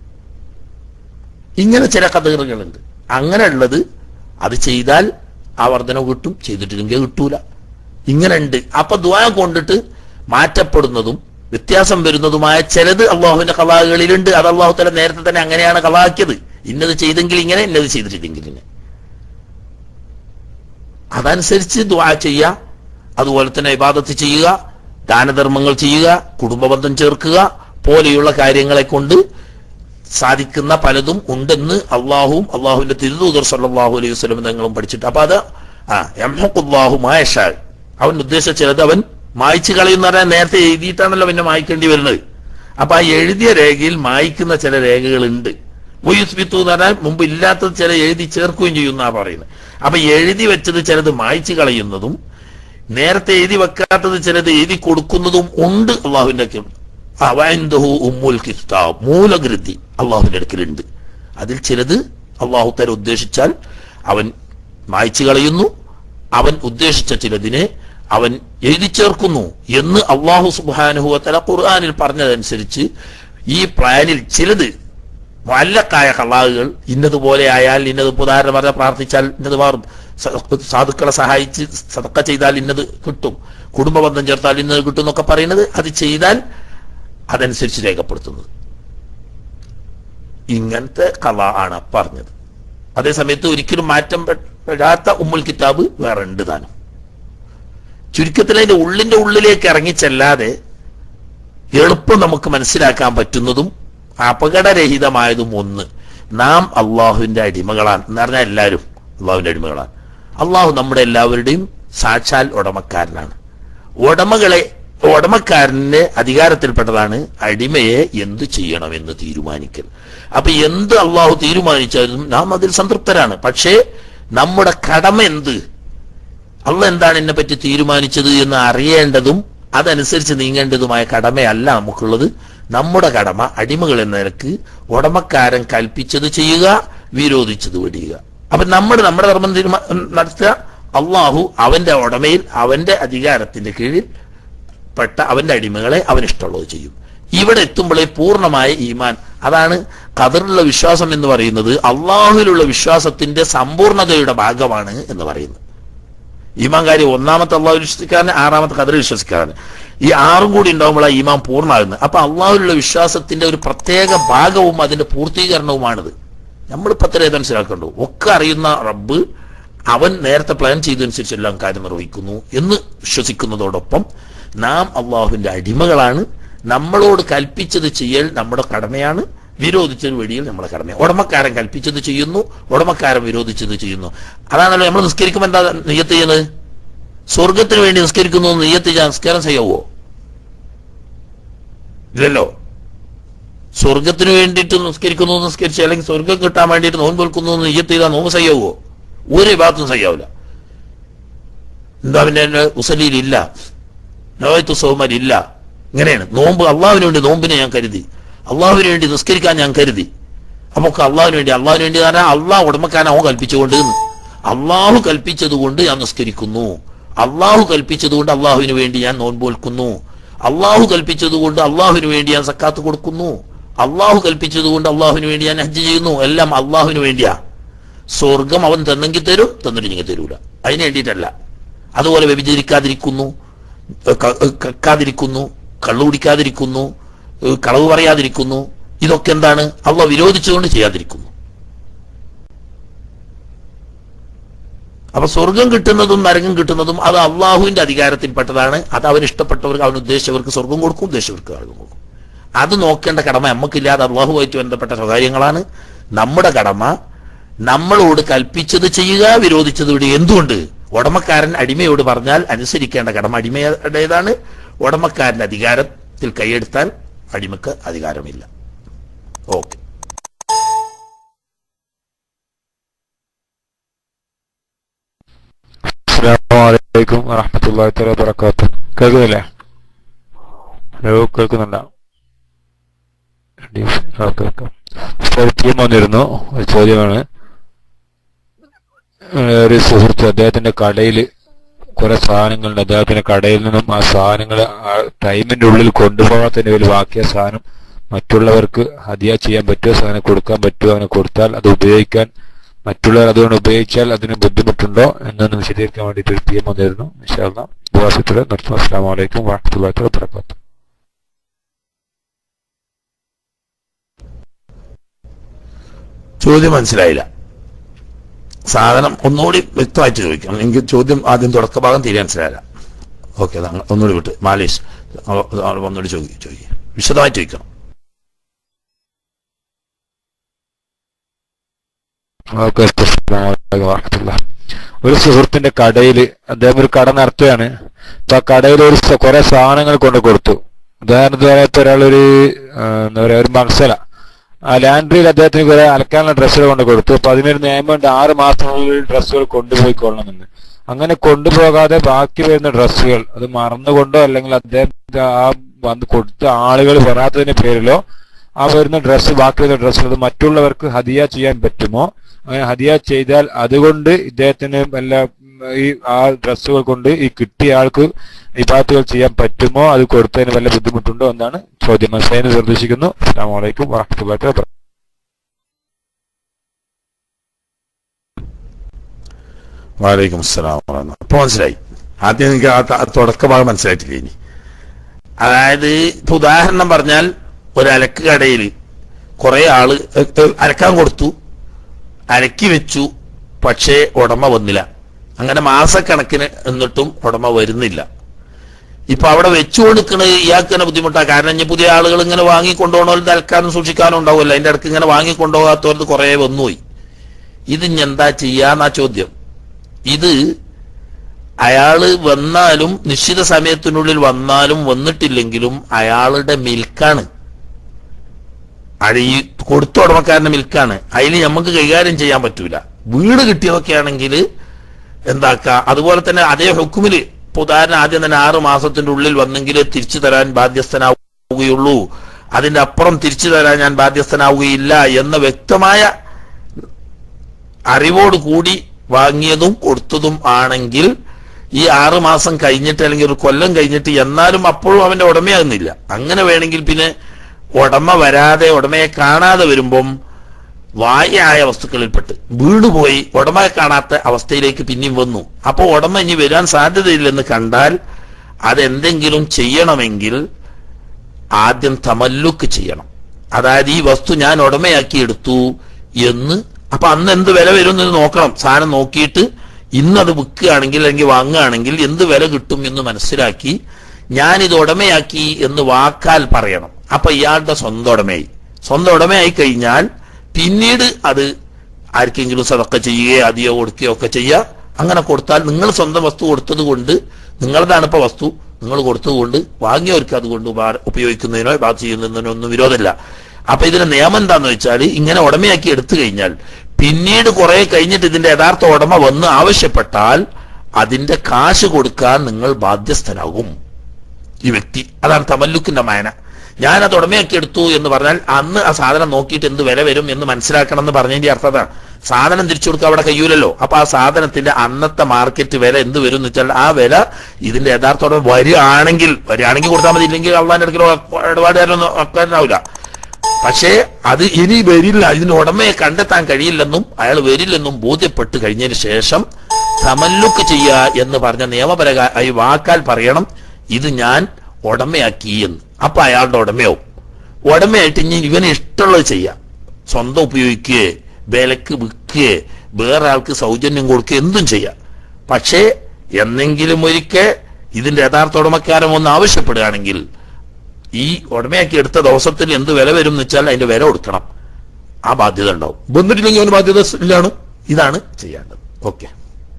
[SPEAKER 1] ഇങ്ങനെ ചില കഥകളുണ്ട് അങ്ങനെയുള്ളത് അത് ചെയ്താൽ ആ വർധനവ് കിട്ടും ചെയ്തിട്ടില്ലെങ്കിൽ കിട്ടൂല ഇങ്ങനെ ഉണ്ട് അപ്പൊ ദ്വാ കൊണ്ടിട്ട് മാറ്റപ്പെടുന്നതും വ്യത്യാസം വരുന്നതുമായ ചിലത് അള്ളാഹുവിന്റെ കലാകളിലുണ്ട് അത് അള്ളാഹു തല നേരത്തെ തന്നെ അങ്ങനെയാണ് കലാക്കിയത് ഇന്നത് ചെയ്തെങ്കിൽ ഇങ്ങനെ ഇന്നത് ചെയ്തിട്ടില്ലെങ്കിൽ ഇങ്ങനെ അതനുസരിച്ച് ദ്വാ ചെയ്യുക അതുപോലെ തന്നെ ഇബാദത്ത് ചെയ്യുക ദാനധർമ്മങ്ങൾ ചെയ്യുക കുടുംബബന്ധം ചേർക്കുക പോലെയുള്ള കാര്യങ്ങളെ കൊണ്ട് സാധിക്കുന്ന പലതും ഉണ്ടെന്ന് അള്ളാഹുവും അള്ളാഹുവിന്റെ തിരുദൂതർ സല്ലാഹു അലൈഹി വസ്ലം തങ്ങളും പഠിച്ചിട്ട് അപ്പൊ അത് ആ യംഹഖുല്ലാഹു മായഷാ അവൻ ഉദ്ദേശിച്ച ചിലത് അവൻ മായ്ച്ചു കളയുന്ന പറഞ്ഞാൽ നേരത്തെ എഴുതിയിട്ടാണല്ലോ പിന്നെ മായ്ക്കേണ്ടി വരുന്നത് അപ്പൊ ആ എഴുതിയ രേഖയിൽ മായ്ക്കുന്ന ചില രേഖകളുണ്ട് മുയുസ്ബിത്തു എന്ന് പറഞ്ഞാൽ മുമ്പ് ഇല്ലാത്തത് ചില എഴുതി ചേർക്കുകയും ചെയ്യുന്ന പറയുന്നത് അപ്പൊ എഴുതി വെച്ചത് ചിലത് മായ്ച്ചു കളയുന്നതും നേരത്തെ എഴുതി വെക്കാത്തത് ചിലത് എഴുതി കൊടുക്കുന്നതും ഉണ്ട് അള്ളാഹുവിന്റെ അവൻദഹു ഉമ്മുൽ കിതാബ് മൂലകൃതി അള്ളാഹുവിന്റെ അടുക്കലുണ്ട് അതിൽ ചിലത് അള്ളാഹു തല ഉദ്ദേശിച്ചാൽ അവൻ മായ്ച്ചു കളയുന്നു അവൻ ഉദ്ദേശിച്ച ചിലതിനെ അവൻ എഴുതി ചേർക്കുന്നു എന്ന് അള്ളാഹു സുബാനുഹു തല ഖുർആാനിൽ പറഞ്ഞതനുസരിച്ച് ഈ പ്ലാനിൽ ചിലത് വല്ലക്കായ കള്ളാഹുകൾ ഇന്നതുപോലെ ആയാൽ ഇന്നത് ഉദാഹരണം പറഞ്ഞാൽ പ്രാർത്ഥിച്ചാൽ ഇന്നത് മാറും സ- സാധുക്കളെ സഹായിച്ച് സതക്ക ചെയ്താൽ ഇന്നത് കിട്ടും കുടുംബ ബന്ധം ചേർത്താൽ ഇന്നത് കിട്ടും എന്നൊക്കെ പറയുന്നത് അത് ചെയ്താൽ അതനുസരിച്ച് രേഖപ്പെടുത്തുന്നത് ഇങ്ങനത്തെ കഥ ആണ് പറഞ്ഞത് അതേസമയത്ത് ഒരിക്കലും മാറ്റം പെടാത്ത ഉമ്മുൽ കിതാബ് വേറെ ഉണ്ട് താനും ചുരുക്കത്തിൽ അതിന്റെ ഉള്ളിന്റെ ഉള്ളിലേക്ക് ഇറങ്ങിച്ചല്ലാതെ എളുപ്പം നമുക്ക് മനസ്സിലാക്കാൻ പറ്റുന്നതും അപകടരഹിതമായതും ഒന്ന് നാം അള്ളാഹുവിന്റെ അടിമകളാണ് എന്ന് പറഞ്ഞാൽ എല്ലാവരും അള്ളാഹുവിന്റെ അടിമകളാണ് അള്ളാഹു നമ്മുടെ എല്ലാവരുടെയും സാക്ഷാൽ ഉടമക്കാരനാണ് ഉടമകളെ ഉടമക്കാരന്റെ അധികാരത്തിൽപ്പെട്ടതാണ് അടിമയെ എന്ത് ചെയ്യണമെന്ന് തീരുമാനിക്കൽ അപ്പൊ എന്ത് അള്ളാഹു തീരുമാനിച്ചാലും നാം അതിൽ സംതൃപ്തരാണ് പക്ഷേ നമ്മുടെ കടമ എന്ത് അള്ള എന്താണ് എന്നെ പറ്റി തീരുമാനിച്ചത് എന്ന് അറിയേണ്ടതും അതനുസരിച്ച് നീങ്ങേണ്ടതുമായ കടമയല്ല നമുക്കുള്ളത് നമ്മുടെ കടമ അടിമകൾ എന്ന നിലക്ക് ഉടമക്കാരൻ കൽപ്പിച്ചത് ചെയ്യുക വിരോധിച്ചത് വെടിയുക അപ്പൊ നമ്മുടെ നമ്മുടെ ധർമ്മം തീരുമാ നടത്തുക അള്ളാഹു അവന്റെ ഉടമയിൽ അവന്റെ അധികാരത്തിന്റെ കീഴിൽ പെട്ട അവന്റെ അടിമകളെ അവൻ ഇഷ്ടമുള്ളത് ചെയ്യും ഇവിടെ എത്തുമ്പോഴേ പൂർണ്ണമായ ഈമാൻ അതാണ് ഖദറിലുള്ള വിശ്വാസം എന്ന് പറയുന്നത് അള്ളാഹുവിലുള്ള വിശ്വാസത്തിന്റെ സമ്പൂർണതയുടെ ഭാഗമാണ് എന്ന് പറയുന്നത് ഈമാൻ കാര്യം ഒന്നാമത്തെ അള്ളാഹു വിശ്വസിക്കാരന് ആറാമത്തെ ഖദറിൽ വിശ്വസിക്കാരന് ഈ ആറും കൂടി ഉണ്ടാകുമ്പോഴാണ് ഈമാൻ പൂർണ്ണമാകുന്നത് അപ്പൊ അള്ളാഹുവിലുള്ള വിശ്വാസത്തിന്റെ ഒരു പ്രത്യേക ഭാഗവും അതിന്റെ പൂർത്തീകരണവുമാണിത് നമ്മളിപ്പോ അത്ര ഏത് മനസ്സിലാക്കണ്ടു ഒക്കെ അറിയുന്ന റബ്ബ് അവൻ നേരത്തെ പ്ലാൻ ചെയ്തതനുസരിച്ച് എല്ലാം കാര്യം നിർവഹിക്കുന്നു എന്ന് വിശ്വസിക്കുന്നതോടൊപ്പം നാം അള്ളാഹുവിന്റെ അടിമകളാണ് നമ്മളോട് കൽപ്പിച്ചത് ചെയ്യൽ നമ്മുടെ കടമയാണ് വിരോധിച്ചത് വെടിയിൽ നമ്മുടെ കടമയാണ് ഉടമക്കാരൻ കൽപ്പിച്ചത് ചെയ്യുന്നു ഉടമക്കാരൻ വിരോധിച്ചത് ചെയ്യുന്നു അതാണല്ലോ നമ്മൾ നിസ്കരിക്കുമ്പോൾ എന്താ നെയ്യത്ത് ചെയ്യുന്നത് സ്വർഗത്തിന് വേണ്ടി നിസ്കരിക്കുന്നു എന്ന് നെയ്യത്ത് ചെയ്യാൻ നിസ്കാരം ചെയ്യാവോ ഇല്ലല്ലോ സ്വർഗത്തിന് വേണ്ടിയിട്ട് നിസ്കരിക്കുന്നു എന്ന് നിസ്കരിച്ച് അല്ലെങ്കിൽ സ്വർഗം കിട്ടാൻ വേണ്ടിയിട്ട് നോമ്പ് വെൽക്കുന്നു എന്ന് നെയ്യത്ത് ചെയ്താൽ നോമ്പ് സയ്യാവോ ഒരു ഭാഗത്തും സയ്യാവില്ല എന്താ പിന്നെ എന്റെ ഉസലിയിലില്ല നവയത്തു സൗമലില്ല ഇങ്ങനെയാണ് നോമ്പ് അള്ളാഹുവിന് വേണ്ടി നോമ്പിനെ ഞാൻ കരുതി അള്ളാഹുവിന് വേണ്ടി നിസ്കരിക്കാൻ ഞാൻ കരുതി അപ്പൊ ഒക്കെ അള്ളാഹുവിന് വേണ്ടി അള്ളാഹുവിന് വേണ്ടി പറഞ്ഞാൽ അള്ളാഹ് ഉടമക്കാരൻ അവൻ കൽപ്പിച്ചുകൊണ്ട് എന്ന്. അള്ളാഹു കൽപ്പിച്ചത് കൊണ്ട് ഞാൻ നിസ്കരിക്കുന്നു അള്ളാഹു കൽപ്പിച്ചത് കൊണ്ട് അള്ളാഹുവിന് വേണ്ടി ഞാൻ നോൻപ് വെൽക്കുന്നു അള്ളാഹു കൽപ്പിച്ചത് കൊണ്ട് അള്ളാഹുവിന് വേണ്ടി ഞാൻ സക്കാത്ത് കൊടുക്കുന്നു അള്ളാഹു കൽപ്പിച്ചത് കൊണ്ട് അള്ളാഹുവിന് വേണ്ടി ഞാൻ ഹജ്ജ് ചെയ്യുന്നു എല്ലാം അള്ളാഹുവിന് വേണ്ടിയാ സ്വർഗം അവൻ തന്നെങ്കിൽ തരും തന്നിട്ടില്ലെങ്കിൽ തരൂല അതിന് വേണ്ടിയിട്ടല്ല അതുപോലെ വ്യഭിചരിക്കാതിരിക്കുന്നു ക- കക്കാതിരിക്കുന്നു കള്ളു കുടിക്കാതിരിക്കുന്നു ഏഹ് കളവ് പറയാതിരിക്കുന്നു ഇതൊക്കെ എന്താണ് അള്ള വിരോധിച്ചുകൊണ്ട് ചെയ്യാതിരിക്കുന്നു അപ്പൊ സ്വർഗം കിട്ടുന്നതും നരകം കിട്ടുന്നതും അത് അള്ളാഹുവിന്റെ അധികാരത്തിൽപ്പെട്ടതാണ് അത് അവൻ ഇഷ്ടപ്പെട്ടവർക്ക് അവൻ ഉദ്ദേശിച്ചവർക്ക് സ്വർഗം കൊടുക്കും ഉദ്ദേശിച്ചവർക്ക് നരകം കൊടുക്കും അത് നോക്കേണ്ട കടമ നമുക്കില്ലാതെ അള്ളാഹുമായിട്ട് ബന്ധപ്പെട്ട സ്വകാര്യങ്ങളാണ് നമ്മുടെ കടമ നമ്മളോട് കൽപ്പിച്ചത് ചെയ്യുക വിരോധിച്ചത് വിടുക എന്തുകൊണ്ട് ഉടമക്കാരൻ അടിമയോട് പറഞ്ഞാൽ അനുസരിക്കേണ്ട കടമ അടിമയുടേതാണ് ഉടമക്കാരന്റെ അധികാരത്തിൽ കൈയെടുത്താൽ അടിമക്ക് അധികാരമില്ല ഓക്കെ
[SPEAKER 5] അസ്സാമലൈക്കും വറഹമത്തല്ലാഹി തആല വബറകാത്തു കേൾക്കുന്നില്ലേ ഹലോ കേൾക്കുന്നുണ്ടോ ഓക്കെ ഓക്കെ സ്ഥലത്തേക്ക് വന്നിരുന്നു ഒരു ചോദ്യമാണ് ഏഹ് ഒരു സുഹൃത്ത് അദ്ദേഹത്തിന്റെ കടയിൽ കുറെ സാധനങ്ങളുണ്ട് അദ്ദേഹത്തിന്റെ കടയിൽ നിന്നും ആ സാധനങ്ങൾ ആ ടൈമിന്റെ ഉള്ളിൽ കൊണ്ടുപോകാത്തതിന്റെ പേരിൽ ബാക്കിയ സാധനം മറ്റുള്ളവർക്ക് ഹദിയ ചെയ്യാൻ പറ്റുമോ സാധനം കൊടുക്കാൻ പറ്റുമോ അങ്ങനെ കൊടുത്താൽ അത് ഉപയോഗിക്കാൻ മറ്റുള്ളവർ അതുകൊണ്ട് ഉപയോഗിച്ചാൽ അതിന് ബുദ്ധിമുട്ടുണ്ടോ എന്നൊന്ന് വിശദീകരിക്കാൻ വേണ്ടിയിട്ട് ഒരു പി എം വന്നിരുന്നു വിശാല ഉപവാസത്തിൽ നിർത്തുന്നു അസ്സാം വലൈക്കും വാഹത്തുല്ലാത്ത വബറകാത്തു
[SPEAKER 1] ചോദ്യം മനസ്സിലായില്ല സാധനം ഒന്നുകൂടി വ്യക്തമായിട്ട് ചോദിക്കണം എനിക്ക് ചോദ്യം ആദ്യം തുടക്ക ഭാഗം തീരെ മനസ്സിലായില്ല ഓക്കെ ഒന്നുകൂടി വിട്ട് മാലേഷ് അവ- അവൾ ഒന്നുകൂടി ചോദിക്കും ചോദിക്കും വിശദമായിട്ട് ചോദിക്കണം
[SPEAKER 5] ഓക്കെ അസ്സലാമു അലൈക്കും വറഹ്മത്തുള്ളാഹി. ഒരു സുഹൃത്തിന്റെ കടയിൽ അദ്ദേഹം ഒരു കട നടത്തുകയാണ് അപ്പൊ ആ കടയിൽ ഒരു സ- കുറെ സാധനങ്ങൾ കൊണ്ട് കൊടുത്തു ഉദാഹരണത്തിന് പറയാം ഇപ്പൊ ഒരാളൊരു ആ, എന്താ പറയാ ഒരു മത്സര ആ ലാൻഡ്രിയിൽ അദ്ദേഹത്തിന് കുറെ അലക്കാനുള്ള ഡ്രസ്സുകൾ കൊണ്ട് കൊടുത്തു അപ്പൊ അതിനൊരു നിയമമുണ്ട് ആറ് മാസത്തിനുള്ളിൽ ഡ്രസ്സുകൾ കൊണ്ടുപോയിക്കൊള്ളണമെന്ന് അങ്ങനെ കൊണ്ടുപോകാതെ ബാക്കി വരുന്ന ഡ്രസ്സുകൾ അത് മറന്നുകൊണ്ടോ അല്ലെങ്കിൽ അദ്ദേഹം ആ വന്ന് കൊടുത്ത ആളുകൾ വരാത്തതിന്റെ പേരിലോ ആ വരുന്ന ഡ്രസ്സ് ബാക്കി വരുന്ന ഡ്രസ്സുകൾ അത് മറ്റുള്ളവർക്ക് ഹദിയ ചെയ്യാൻ പറ്റുമോ അങ്ങനെ ഹദിയ ചെയ്താൽ അതുകൊണ്ട് ഇദ്ദേഹത്തിന് വല്ല ഉം, ഈ ആ ഡ്രസ്സുകൾ കൊണ്ട് ഈ കിട്ടിയ ആൾക്ക് ഇബാത്തുകൾ ചെയ്യാൻ പറ്റുമോ അത് കൊടുത്തതിന് വല്ല ബുദ്ധിമുട്ടുണ്ടോ എന്നാണ് ചോദ്യം മനസ്സിലായി നിർദ്ദേശിക്കുന്നു അസ്സാം വലൈക്കും വാഹത്തുള്ളാഹി വബറകാതുഹു
[SPEAKER 1] വാലൈക്കും അസ്സലാം ഇപ്പൊ മനസ്സിലായി ആദ്യം എനിക്ക് ആ ത- തുടക്ക ഭാഗം മനസ്സിലായിട്ടില്ല ഇനി അതായത് ഇപ്പൊ ഉദാഹരണം പറഞ്ഞാൽ ഒരു അലക്ക് കടയിൽ കുറെ ആള് എ- എ- അലക്കാൻ കൊടുത്തു അലക്കി വെച്ചു പക്ഷേ ഉടമ വന്നില്ല അങ്ങനെ മാസക്കണക്കിന് എന്നിട്ടും ഉടമ വരുന്നില്ല ഇപ്പൊ അവിടെ വെച്ചു കൊടുക്കണത് ഇയാൾക്ക് തന്നെ ബുദ്ധിമുട്ടാ കാരണം ഇനി പുതിയ ആളുകൾ ഇങ്ങനെ വാങ്ങി കൊണ്ടുപോകണവർക്ക് അലക്കാനും സൂക്ഷിക്കാനും ഉണ്ടാവുമല്ലോ അതിന്റെ ഇടയ്ക്ക് ഇങ്ങനെ വാങ്ങി കൊണ്ടുപോകാത്തവർക്ക് കുറെ വന്നുപോയി ഇത് ഇനി എന്താ ചെയ്യാന്നാ ചോദ്യം ഇത് അയാള് വന്നാലും നിശ്ചിത സമയത്തിനുള്ളിൽ വന്നാലും വന്നിട്ടില്ലെങ്കിലും അയാളുടെ മിൽക്കാണ് അത് ഈ കൊടുത്ത ഉടമക്കാരന്റെ മിൽക്കാണ് അതിൽ നമുക്ക് കൈകാര്യം ചെയ്യാൻ പറ്റൂല വീട് കിട്ടിയതൊക്കെ ആണെങ്കിൽ എന്താക്ക അതുപോലെ തന്നെ അതേ ഹുക്കുമില് ഇപ്പൊ ഉദാഹരണം ആദ്യം തന്നെ ആറ് മാസത്തിന്റെ ഉള്ളിൽ വന്നെങ്കിൽ തിരിച്ചു തരാൻ ബാധ്യസ്ഥനാവുകയുള്ളൂ അതിന്റെ അപ്പുറം തിരിച്ചു തരാൻ ഞാൻ ബാധ്യസ്ഥനാവുകയില്ല എന്ന വ്യക്തമായ അറിവോട് കൂടി വാങ്ങിയതും കൊടുത്തതും ആണെങ്കിൽ ഈ ആറ് മാസം കഴിഞ്ഞിട്ട് അല്ലെങ്കിൽ ഒരു കൊല്ലം കഴിഞ്ഞിട്ട് എന്നാലും അപ്പോഴും അവന്റെ ഉടമയാകുന്നില്ല അങ്ങനെ വേണമെങ്കിൽ പിന്നെ ഉടമ വരാതെ ഉടമയെ കാണാതെ വരുമ്പം വായയായ വസ്തുക്കളിൽപ്പെട്ട് വീണുപോയി ഉടമയെ കാണാത്ത അവസ്ഥയിലേക്ക് പിന്നെയും വന്നു അപ്പൊ ഉടമ ഇനി വരാൻ സാധ്യതയില്ലെന്ന് കണ്ടാൽ അതെന്തെങ്കിലും ചെയ്യണമെങ്കിൽ ആദ്യം തമല്ലുക്ക് ചെയ്യണം അതായത് ഈ വസ്തു ഞാൻ ഉടമയാക്കി എടുത്തു എന്ന് അപ്പൊ അന്ന് എന്ത് വില വരും എന്ന് നോക്കണം സാധനം നോക്കിയിട്ട് ഇന്നത് വിൽക്കുകയാണെങ്കിൽ അല്ലെങ്കിൽ വാങ്ങുകയാണെങ്കിൽ എന്ത് വില കിട്ടും എന്ന് മനസ്സിലാക്കി ഞാൻ ഇത് ഉടമയാക്കി എന്ന് വാക്കാൽ പറയണം അപ്പൊ ഇയാളുടെ സ്വന്തം ഉടമയായി സ്വന്തം ഉടമയായി കഴിഞ്ഞാൽ പിന്നീട് അത് ആർക്കെങ്കിലും സതക്ക ചെയ്യുകയോ അധിയോ കൊടുക്കുകയോ ഒക്കെ ചെയ്യുക അങ്ങനെ കൊടുത്താൽ നിങ്ങൾ സ്വന്തം വസ്തു കൊടുത്തത് കൊണ്ട് നിങ്ങളതാണ് ഇപ്പൊ വസ്തു നിങ്ങൾ കൊടുത്തതുകൊണ്ട് വാങ്ങിയവർക്ക് അതുകൊണ്ട് ഉപകാര- ഉപയോഗിക്കുന്നതിനോ ബാധ ചെയ്യുന്നതിനോ ഒന്നും വിരോധമില്ല അപ്പൊ ഇതിന്റെ നിയമം എന്താന്ന് വെച്ചാൽ ഇങ്ങനെ ഉടമയാക്കി എടുത്തു കഴിഞ്ഞാൽ പിന്നീട് കുറെ കഴിഞ്ഞിട്ട് ഇതിന്റെ യഥാർത്ഥ ഉടമ വന്ന് ആവശ്യപ്പെട്ടാൽ അതിന്റെ കാശ് കൊടുക്കാൻ നിങ്ങൾ ബാധ്യസ്ഥനാകും ഈ വ്യക്തി അതാണ് തമല്ലുക്കിന്റെ മായന ഞാൻ അത് ഉടമയാക്കി എടുത്തു എന്ന് പറഞ്ഞാൽ അന്ന് ആ സാധനം നോക്കിയിട്ട് എന്ത് വില വരും എന്ന് മനസ്സിലാക്കണം എന്ന് പറഞ്ഞതിന്റെ അർത്ഥം അതാണ് സാധനം തിരിച്ചു കൊടുക്കുക അവിടെ കഴിയൂലല്ലോ അപ്പൊ ആ സാധനത്തിന്റെ അന്നത്തെ മാർക്കറ്റ് വില എന്ത് വരും എന്ന് വെച്ചാൽ ആ വില ഇതിന്റെ യഥാർത്ഥ ഉടമ വരികയാണെങ്കിൽ വരികയാണെങ്കിൽ കൊടുത്താൽ മതി ഇല്ലെങ്കിൽ അള്ളാന്റെ അടുക്കലോ ഇടപാടുകാരൊന്നും ആക്കാനാവില്ല പക്ഷേ അത് ഇനി വരില്ല ഇതിന്റെ ഉടമയെ കണ്ടെത്താൻ കഴിയില്ലെന്നും അയാൾ വരില്ലെന്നും ബോധ്യപ്പെട്ട് കഴിഞ്ഞതിന് ശേഷം തമല്ലുക്ക് ചെയ്യുക എന്ന് പറഞ്ഞ നിയമപരമായി വാക്കാൽ പറയണം ഇത് ഞാൻ ഉടമയാക്കി എന്ന് അപ്പൊ അയാളുടെ ഉടമയാവും ഉടമയായിട്ട് ഇനി ഇവന് ഇഷ്ടമുള്ളത് ചെയ്യാം സ്വന്തം ഉപയോഗിക്കുകയെ വിലക്ക് വിൽക്കുകയെ വേറെ ആൾക്ക് സൗജന്യം കൊടുക്കുക എന്തും ചെയ്യാം പക്ഷേ എന്നെങ്കിലും ഒരിക്കൽ ഇതിന്റെ യഥാർത്ഥ ഉടമക്കാരൻ ഒന്ന് ആവശ്യപ്പെടുകയാണെങ്കിൽ ഈ ഉടമയാക്കി എടുത്ത ദിവസത്തിൽ എന്ത് വില വരും എന്ന് വെച്ചാൽ അതിന്റെ വില കൊടുക്കണം ആ ബാധ്യത ഉണ്ടാവും വന്നിട്ടില്ലെങ്കിൽ അവന് ബാധ്യത ഇല്ലാണ് ഇതാണ് ചെയ്യേണ്ടത് ഓക്കെ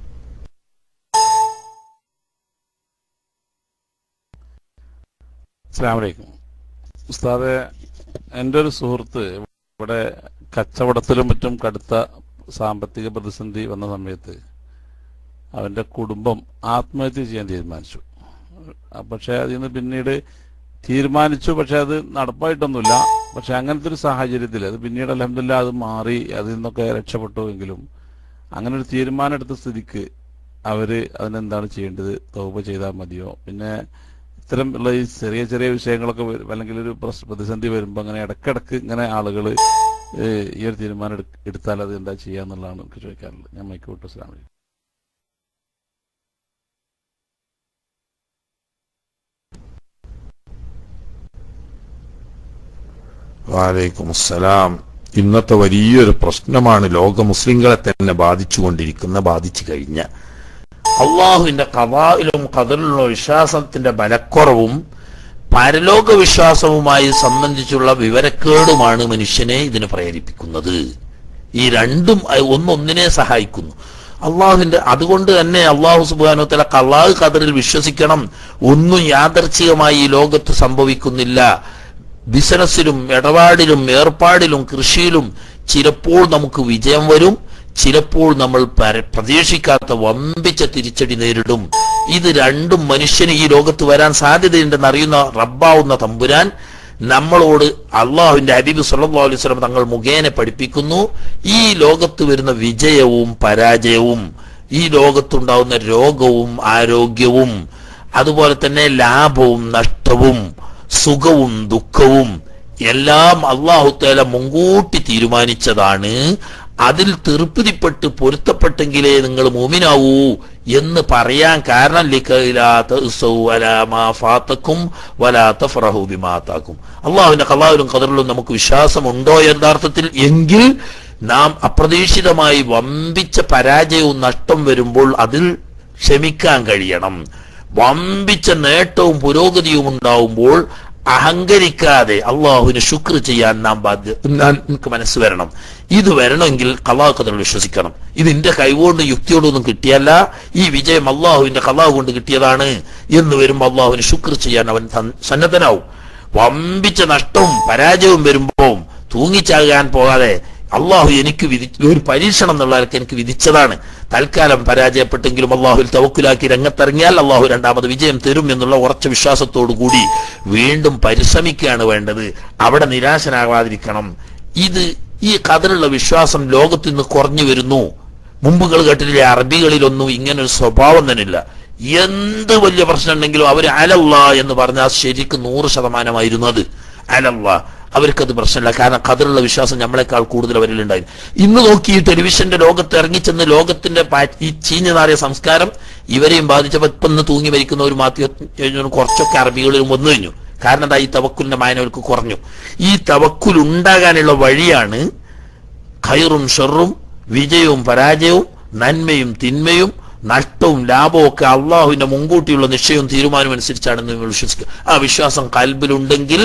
[SPEAKER 6] അസ്സാമലൈക്കും ഉസ്താദെ എൻ്റെ ഒരു സുഹൃത്ത് ഇവിടെ കച്ചവടത്തിലും മറ്റും കടുത്ത സാമ്പത്തിക പ്രതിസന്ധി വന്ന സമയത്ത് അവന്റെ കുടുംബം ആത്മഹത്യ ചെയ്യാൻ തീരുമാനിച്ചു ആ, പക്ഷെ അതിൽ നിന്ന് പിന്നീട് തീരുമാനിച്ചു പക്ഷെ അത് നടപ്പായിട്ടൊന്നുമില്ല പക്ഷെ അങ്ങനത്തെ ഒരു സാഹചര്യത്തിൽ അത് പിന്നീട് അലഹമില്ല അത് മാറി അതിൽ നിന്നൊക്കെ രക്ഷപ്പെട്ടു എങ്കിലും അങ്ങനെ ഒരു തീരുമാനം എടുത്ത സ്ഥിതിക്ക് അവര് അതിനെന്താണ് ചെയ്യേണ്ടത് തൗബ ചെയ്താൽ മതിയോ പിന്നെ ഇത്തരം ഉള്ള ഈ ചെറിയ ചെറിയ വിഷയങ്ങളൊക്കെ വരും അല്ലെങ്കിൽ ഒരു പ്രസ് പ്രതിസന്ധി വരുമ്പോൾ അങ്ങനെ ഇടക്കിടക്ക് ഇങ്ങനെ ആളുകൾ ഈ ഒരു തീരുമാനം എടു- എടുത്താൽ അത് എന്താ ചെയ്യാന്നുള്ളതാണ് എനിക്ക് ചോദിക്കാറുള്ളത് ഞാൻ മൈക്ക് വിട്ടു അസ്സലാമു അലൈക്കും
[SPEAKER 1] വാലൈക്കും അസ്സലാം ഇന്നത്തെ വലിയൊരു പ്രശ്നമാണ് ലോക മുസ്ലിങ്ങളെ തന്നെ ബാധിച്ചുകൊണ്ടിരിക്കുന്ന ബാധിച്ചു കഴിഞ്ഞ അള്ളാഹുവിന്റെ കവായിലും കതറിലുള്ള വിശ്വാസത്തിന്റെ ബലക്കുറവും പരലോക വിശ്വാസവുമായി സംബന്ധിച്ചുള്ള വിവരക്കേടുമാണ് മനുഷ്യനെ ഇതിന് പ്രേരിപ്പിക്കുന്നത് ഈ രണ്ടും അ- ഒന്നൊന്നിനെ സഹായിക്കുന്നു അള്ളാഹുവിന്റെ അതുകൊണ്ട് തന്നെ അള്ളാഹു സുബാനുത്തല കള്ളാഹ് ഖദറിൽ വിശ്വസിക്കണം ഒന്നും യാദർച്ഛികമായി ഈ ലോകത്ത് സംഭവിക്കുന്നില്ല ബിസിനസ്സിലും ഇടപാടിലും ഏർപ്പാടിലും കൃഷിയിലും ചിലപ്പോൾ നമുക്ക് വിജയം വരും ചിലപ്പോൾ നമ്മൾ പര- പ്രതീക്ഷിക്കാത്ത വമ്പിച്ച തിരിച്ചടി നേരിടും ഇത് രണ്ടും മനുഷ്യന് ഈ ലോകത്ത് വരാൻ സാധ്യതയുണ്ടെന്ന് അറിയുന്ന റബ്ബാവുന്ന തമ്പുരാൻ നമ്മളോട് അള്ളാഹുവിന്റെ ഹബീബ് സല്ലല്ലാഹു അലൈഹി വസല്ലം തങ്ങൾ മുഖേന പഠിപ്പിക്കുന്നു ഈ ലോകത്ത് വരുന്ന വിജയവും പരാജയവും ഈ ലോകത്തുണ്ടാവുന്ന രോഗവും ആരോഗ്യവും അതുപോലെ തന്നെ ലാഭവും നഷ്ടവും സുഖവും ദുഃഖവും എല്ലാം അള്ളാഹുത്തേല മുൻകൂട്ടി തീരുമാനിച്ചതാണ് അതിൽ തൃപ്തിപ്പെട്ട് പൊരുത്തപ്പെട്ടെങ്കിലേ നിങ്ങൾ മൂമിനാവൂ എന്ന് പറയാൻ കാരണം ലിഖിലാത്തും വലാത്തഫറഹു ബിമാത്താക്കും അള്ളാഹുവിന്റെ കലാവിലും കതറിലും നമുക്ക് വിശ്വാസമുണ്ടോ യഥാർത്ഥത്തിൽ എങ്കിൽ നാം അപ്രതീക്ഷിതമായി വമ്പിച്ച പരാജയവും നഷ്ടം വരുമ്പോൾ അതിൽ ക്ഷമിക്കാൻ കഴിയണം വമ്പിച്ച നേട്ടവും പുരോഗതിയും ഉണ്ടാവുമ്പോൾ അഹങ്കരിക്കാതെ അള്ളാഹുവിന് ശുക്ർ ചെയ്യാൻ നാം ബാധ്യ നാം നമുക്ക് മനസ്സ് വരണം ഇത് വരണമെങ്കിൽ കലാഖദർ വിശ്വസിക്കണം ഇത് എന്റെ കൈകൊണ്ട് യുക്തിയോടൊന്നും കിട്ടിയല്ല ഈ വിജയം അള്ളാഹുവിന്റെ കലാഹ് കൊണ്ട് കിട്ടിയതാണ് എന്ന് വരുമ്പോൾ അള്ളാഹുവിന് ശുക്ർ ചെയ്യാൻ അവൻ സൻ- സന്നദ്ധനാവും വമ്പിച്ച നഷ്ടവും പരാജയവും വരുമ്പോൾ തൂങ്ങിച്ചാകാൻ പോകാതെ അള്ളാഹു എനിക്ക് വിധി ഒരു പരീക്ഷണം എന്നുള്ളവർക്ക് എനിക്ക് വിധിച്ചതാണ് തൽക്കാലം പരാജയപ്പെട്ടെങ്കിലും അള്ളാഹുൽ തവക്കുലാക്കി രംഗത്തിറങ്ങിയാൽ അള്ളാഹു രണ്ടാമത് വിജയം തരും എന്നുള്ള ഉറച്ച വിശ്വാസത്തോടു കൂടി വീണ്ടും പരിശ്രമിക്കുകയാണ് വേണ്ടത് അവിടെ നിരാശനാകാതിരിക്കണം ഇത് ഈ കഥലുള്ള വിശ്വാസം ലോകത്ത് നിന്ന് കുറഞ്ഞു വരുന്നു മുമ്പുകൾ കേട്ടില്ലേ അറബികളിലൊന്നും ഇങ്ങനെ ഒരു സ്വഭാവം തന്നെ ഇല്ല എന്ത് വലിയ പ്രശ്നം ഉണ്ടെങ്കിലും അവർ അലല്ല എന്ന് പറഞ്ഞാൽ ശരിക്കും നൂറ് ശതമാനമായിരുന്നു അത് അലല്ല അവർക്കത് പ്രശ്നമില്ല കാരണം കതിറുള്ള വിശ്വാസം നമ്മളെക്കാൾ കൂടുതൽ അവരിലുണ്ടായിരുന്നു ഇന്ന് നോക്കി ഈ ടെലിവിഷന്റെ ലോകത്ത് ഇറങ്ങിച്ചെന്ന് ലോകത്തിന്റെ പാ- ഈ ചീഞ്ഞു നാറിയ സംസ്കാരം ഇവരെയും ബാധിച്ചപ്പോൾ ഇപ്പം ഇന്ന് തൂങ്ങി മരിക്കുന്ന ഒരു മാറ്റി കുറച്ചൊക്കെ അറബികളിലും വന്നു കഴിഞ്ഞു കാരണം എന്താ ഈ തവക്കുലിന്റെ മായനവർക്ക് കുറഞ്ഞു ഈ തവക്കുൽ ഉണ്ടാകാനുള്ള വഴിയാണ് ഖൈറും ഷെറും വിജയവും പരാജയവും നന്മയും തിന്മയും നഷ്ടവും ലാഭവും ഒക്കെ അള്ളാഹുവിന്റെ മുൻകൂട്ടിയുള്ള നിശ്ചയവും തീരുമാനവും അനുസരിച്ചാണ് നിങ്ങൾ വിശ്വസിക്കുക ആ വിശ്വാസം കൽബിലുണ്ടെങ്കിൽ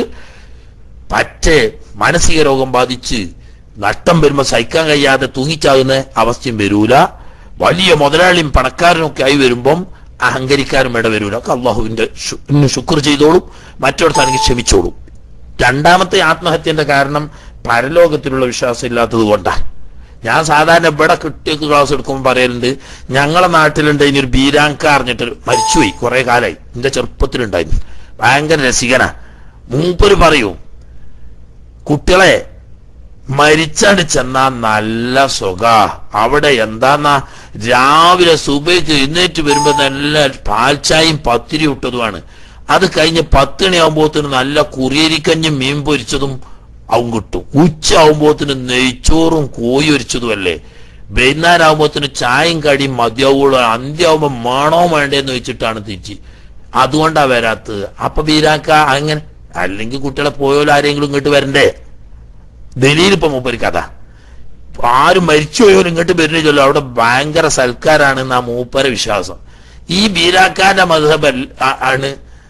[SPEAKER 1] പറ്റേ മാനസിക രോഗം ബാധിച്ച് നഷ്ടം വരുമ്പോൾ സഹിക്കാൻ കഴിയാതെ തൂങ്ങിച്ചാകുന്ന അവസ്ഥയും വരൂല വലിയ മുതലാളിയും പണക്കാരനും ഒക്കെ ആയി വരുമ്പം അഹങ്കരിക്കാനും ഇട വരൂല ഒക്കെ അള്ളാഹുവിന്റെ ശു- ന് ശുക്ർ ചെയ്തോളും മറ്റൊടത്താണെങ്കിൽ ക്ഷമിച്ചോളും രണ്ടാമത്തെ ആത്മഹത്യന്റെ കാരണം പരലോകത്തിലുള്ള വിശ്വാസം ഇല്ലാത്തത് കൊണ്ടാണ് ഞാൻ സാധാരണ ഇവിടെ കുട്ടികൾക്ക് ക്ലാസ് എടുക്കുമ്പോൾ പറയലുണ്ട് ഞങ്ങളെ നാട്ടിലുണ്ട് ഇനി ഒരു ബീരാങ്ക അറിഞ്ഞിട്ട് മരിച്ചുപോയി കുറെ കാലമായി എന്റെ ചെറുപ്പത്തിലുണ്ടായിരുന്നു ഭയങ്കര രസികനാ മൂപ്പര് പറയൂ കുട്ടികളെ മരിച്ചാണ്ട് ചെന്നാ നല്ല സുഖ അവിടെ എന്താന്നാ രാവിലെ സുബൈക്ക് എഴുന്നേറ്റ് വരുമ്പോ നല്ല പാൽച്ചായും പത്തിരി ഇട്ടതുമാണ് അത് കഴിഞ്ഞ് പത്തിണി ആകുമ്പോത്തിന് നല്ല കുറിയരിക്കഞ്ഞും മീൻ പൊരിച്ചതും അവൻ കിട്ടും ഉച്ച ആകുമ്പോത്തിന് നെയ്ച്ചോറും കോഴി ഒരിച്ചതും അല്ലേ വൈകുന്നേരം ആകുമ്പോത്തിന് ചായയും കടിയും മതിയാവുള്ളൂ അന്ത്യാവുമ്പോ മാണോ വേണ്ടേന്ന് വെച്ചിട്ടാണ് തിരിച്ച് അതുകൊണ്ടാ വരാത്തത് അപ്പൊ ബീരാക്ക അങ്ങനെ അല്ലെങ്കിൽ കുട്ടികളെ പോയോലും ആരെങ്കിലും ഇങ്ങോട്ട് വരണ്ടേ ദലീൽ ഇപ്പൊ മൂപ്പര് കഥ ആരും മരിച്ചുപോയോലും ഇങ്ങോട്ട് വരുന്നില്ലല്ലോ അവിടെ ഭയങ്കര സൽക്കാരാണ് ആ മൂപ്പര വിശ്വാസം ഈ ബീരാക്കാന്റെ മധബൽ ആണ്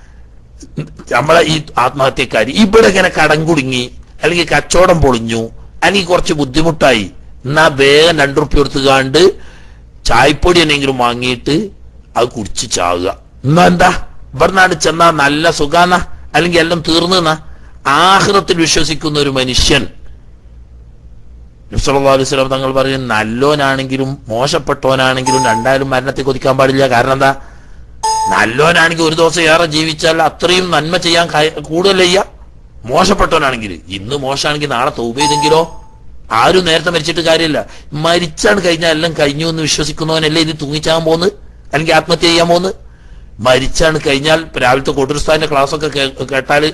[SPEAKER 1] നമ്മളെ ഈ ആത്മഹത്യക്കാരി ഇവിടെ ഇങ്ങനെ കടം കുടുങ്ങി അല്ലെങ്കിൽ കച്ചവടം പൊളിഞ്ഞു അല്ലെങ്കിൽ കുറച്ച് ബുദ്ധിമുട്ടായി എന്നാ വേഗം രണ്ടു റുപ്യ കൊടുത്തുകാണ്ട് ചായപ്പൊടി എന്നെങ്കിലും വാങ്ങിയിട്ട് അത് കുടിച്ച് ചാവുക എന്നാ എന്താ ഇവിടുന്നാണ് ചെന്നാ നല്ല സുഖാന്ന അല്ലെങ്കിൽ എല്ലാം തീർന്നെന്നാ ആഹ്റത്തിൽ വിശ്വസിക്കുന്ന ഒരു മനുഷ്യൻ നബ്സല്ലാ അലൈഹി സ്വലാം തങ്ങൾ പറയും നല്ലോനാണെങ്കിലും മോശപ്പെട്ടവനാണെങ്കിലും രണ്ടായാലും മരണത്തെ കൊതിക്കാൻ പാടില്ല കാരണം എന്താ നല്ലോനാണെങ്കിൽ ഒരു ദിവസം ഏറെ ജീവിച്ചാൽ അത്രയും നന്മ ചെയ്യാൻ കഴി- കൂടുതൽ ചെയ്യാം മോശപ്പെട്ടവനാണെങ്കിൽ ഇന്ന് മോശമാണെങ്കിൽ നാളെ തൗബ ചെയ്തെങ്കിലോ ആരും നേരത്തെ മരിച്ചിട്ട് കാര്യമില്ല മരിച്ചാണ് കഴിഞ്ഞാൽ എല്ലാം കഴിഞ്ഞു എന്ന് വിശ്വസിക്കുന്നവനല്ലേ ഇത് തൂങ്ങിച്ചാകാൻ പോകുന്നത് അല്ലെങ്കിൽ ആത്മഹത്യ ചെയ്യാൻ പോകുന്നത് മരിച്ചാണ് കഴിഞ്ഞാൽ ഇപ്പൊ രാവിലത്തെ കോട്ടൂർസ്ഥാന്റെ ക്ലാസ് ഒക്കെ കേ- കേട്ടാല്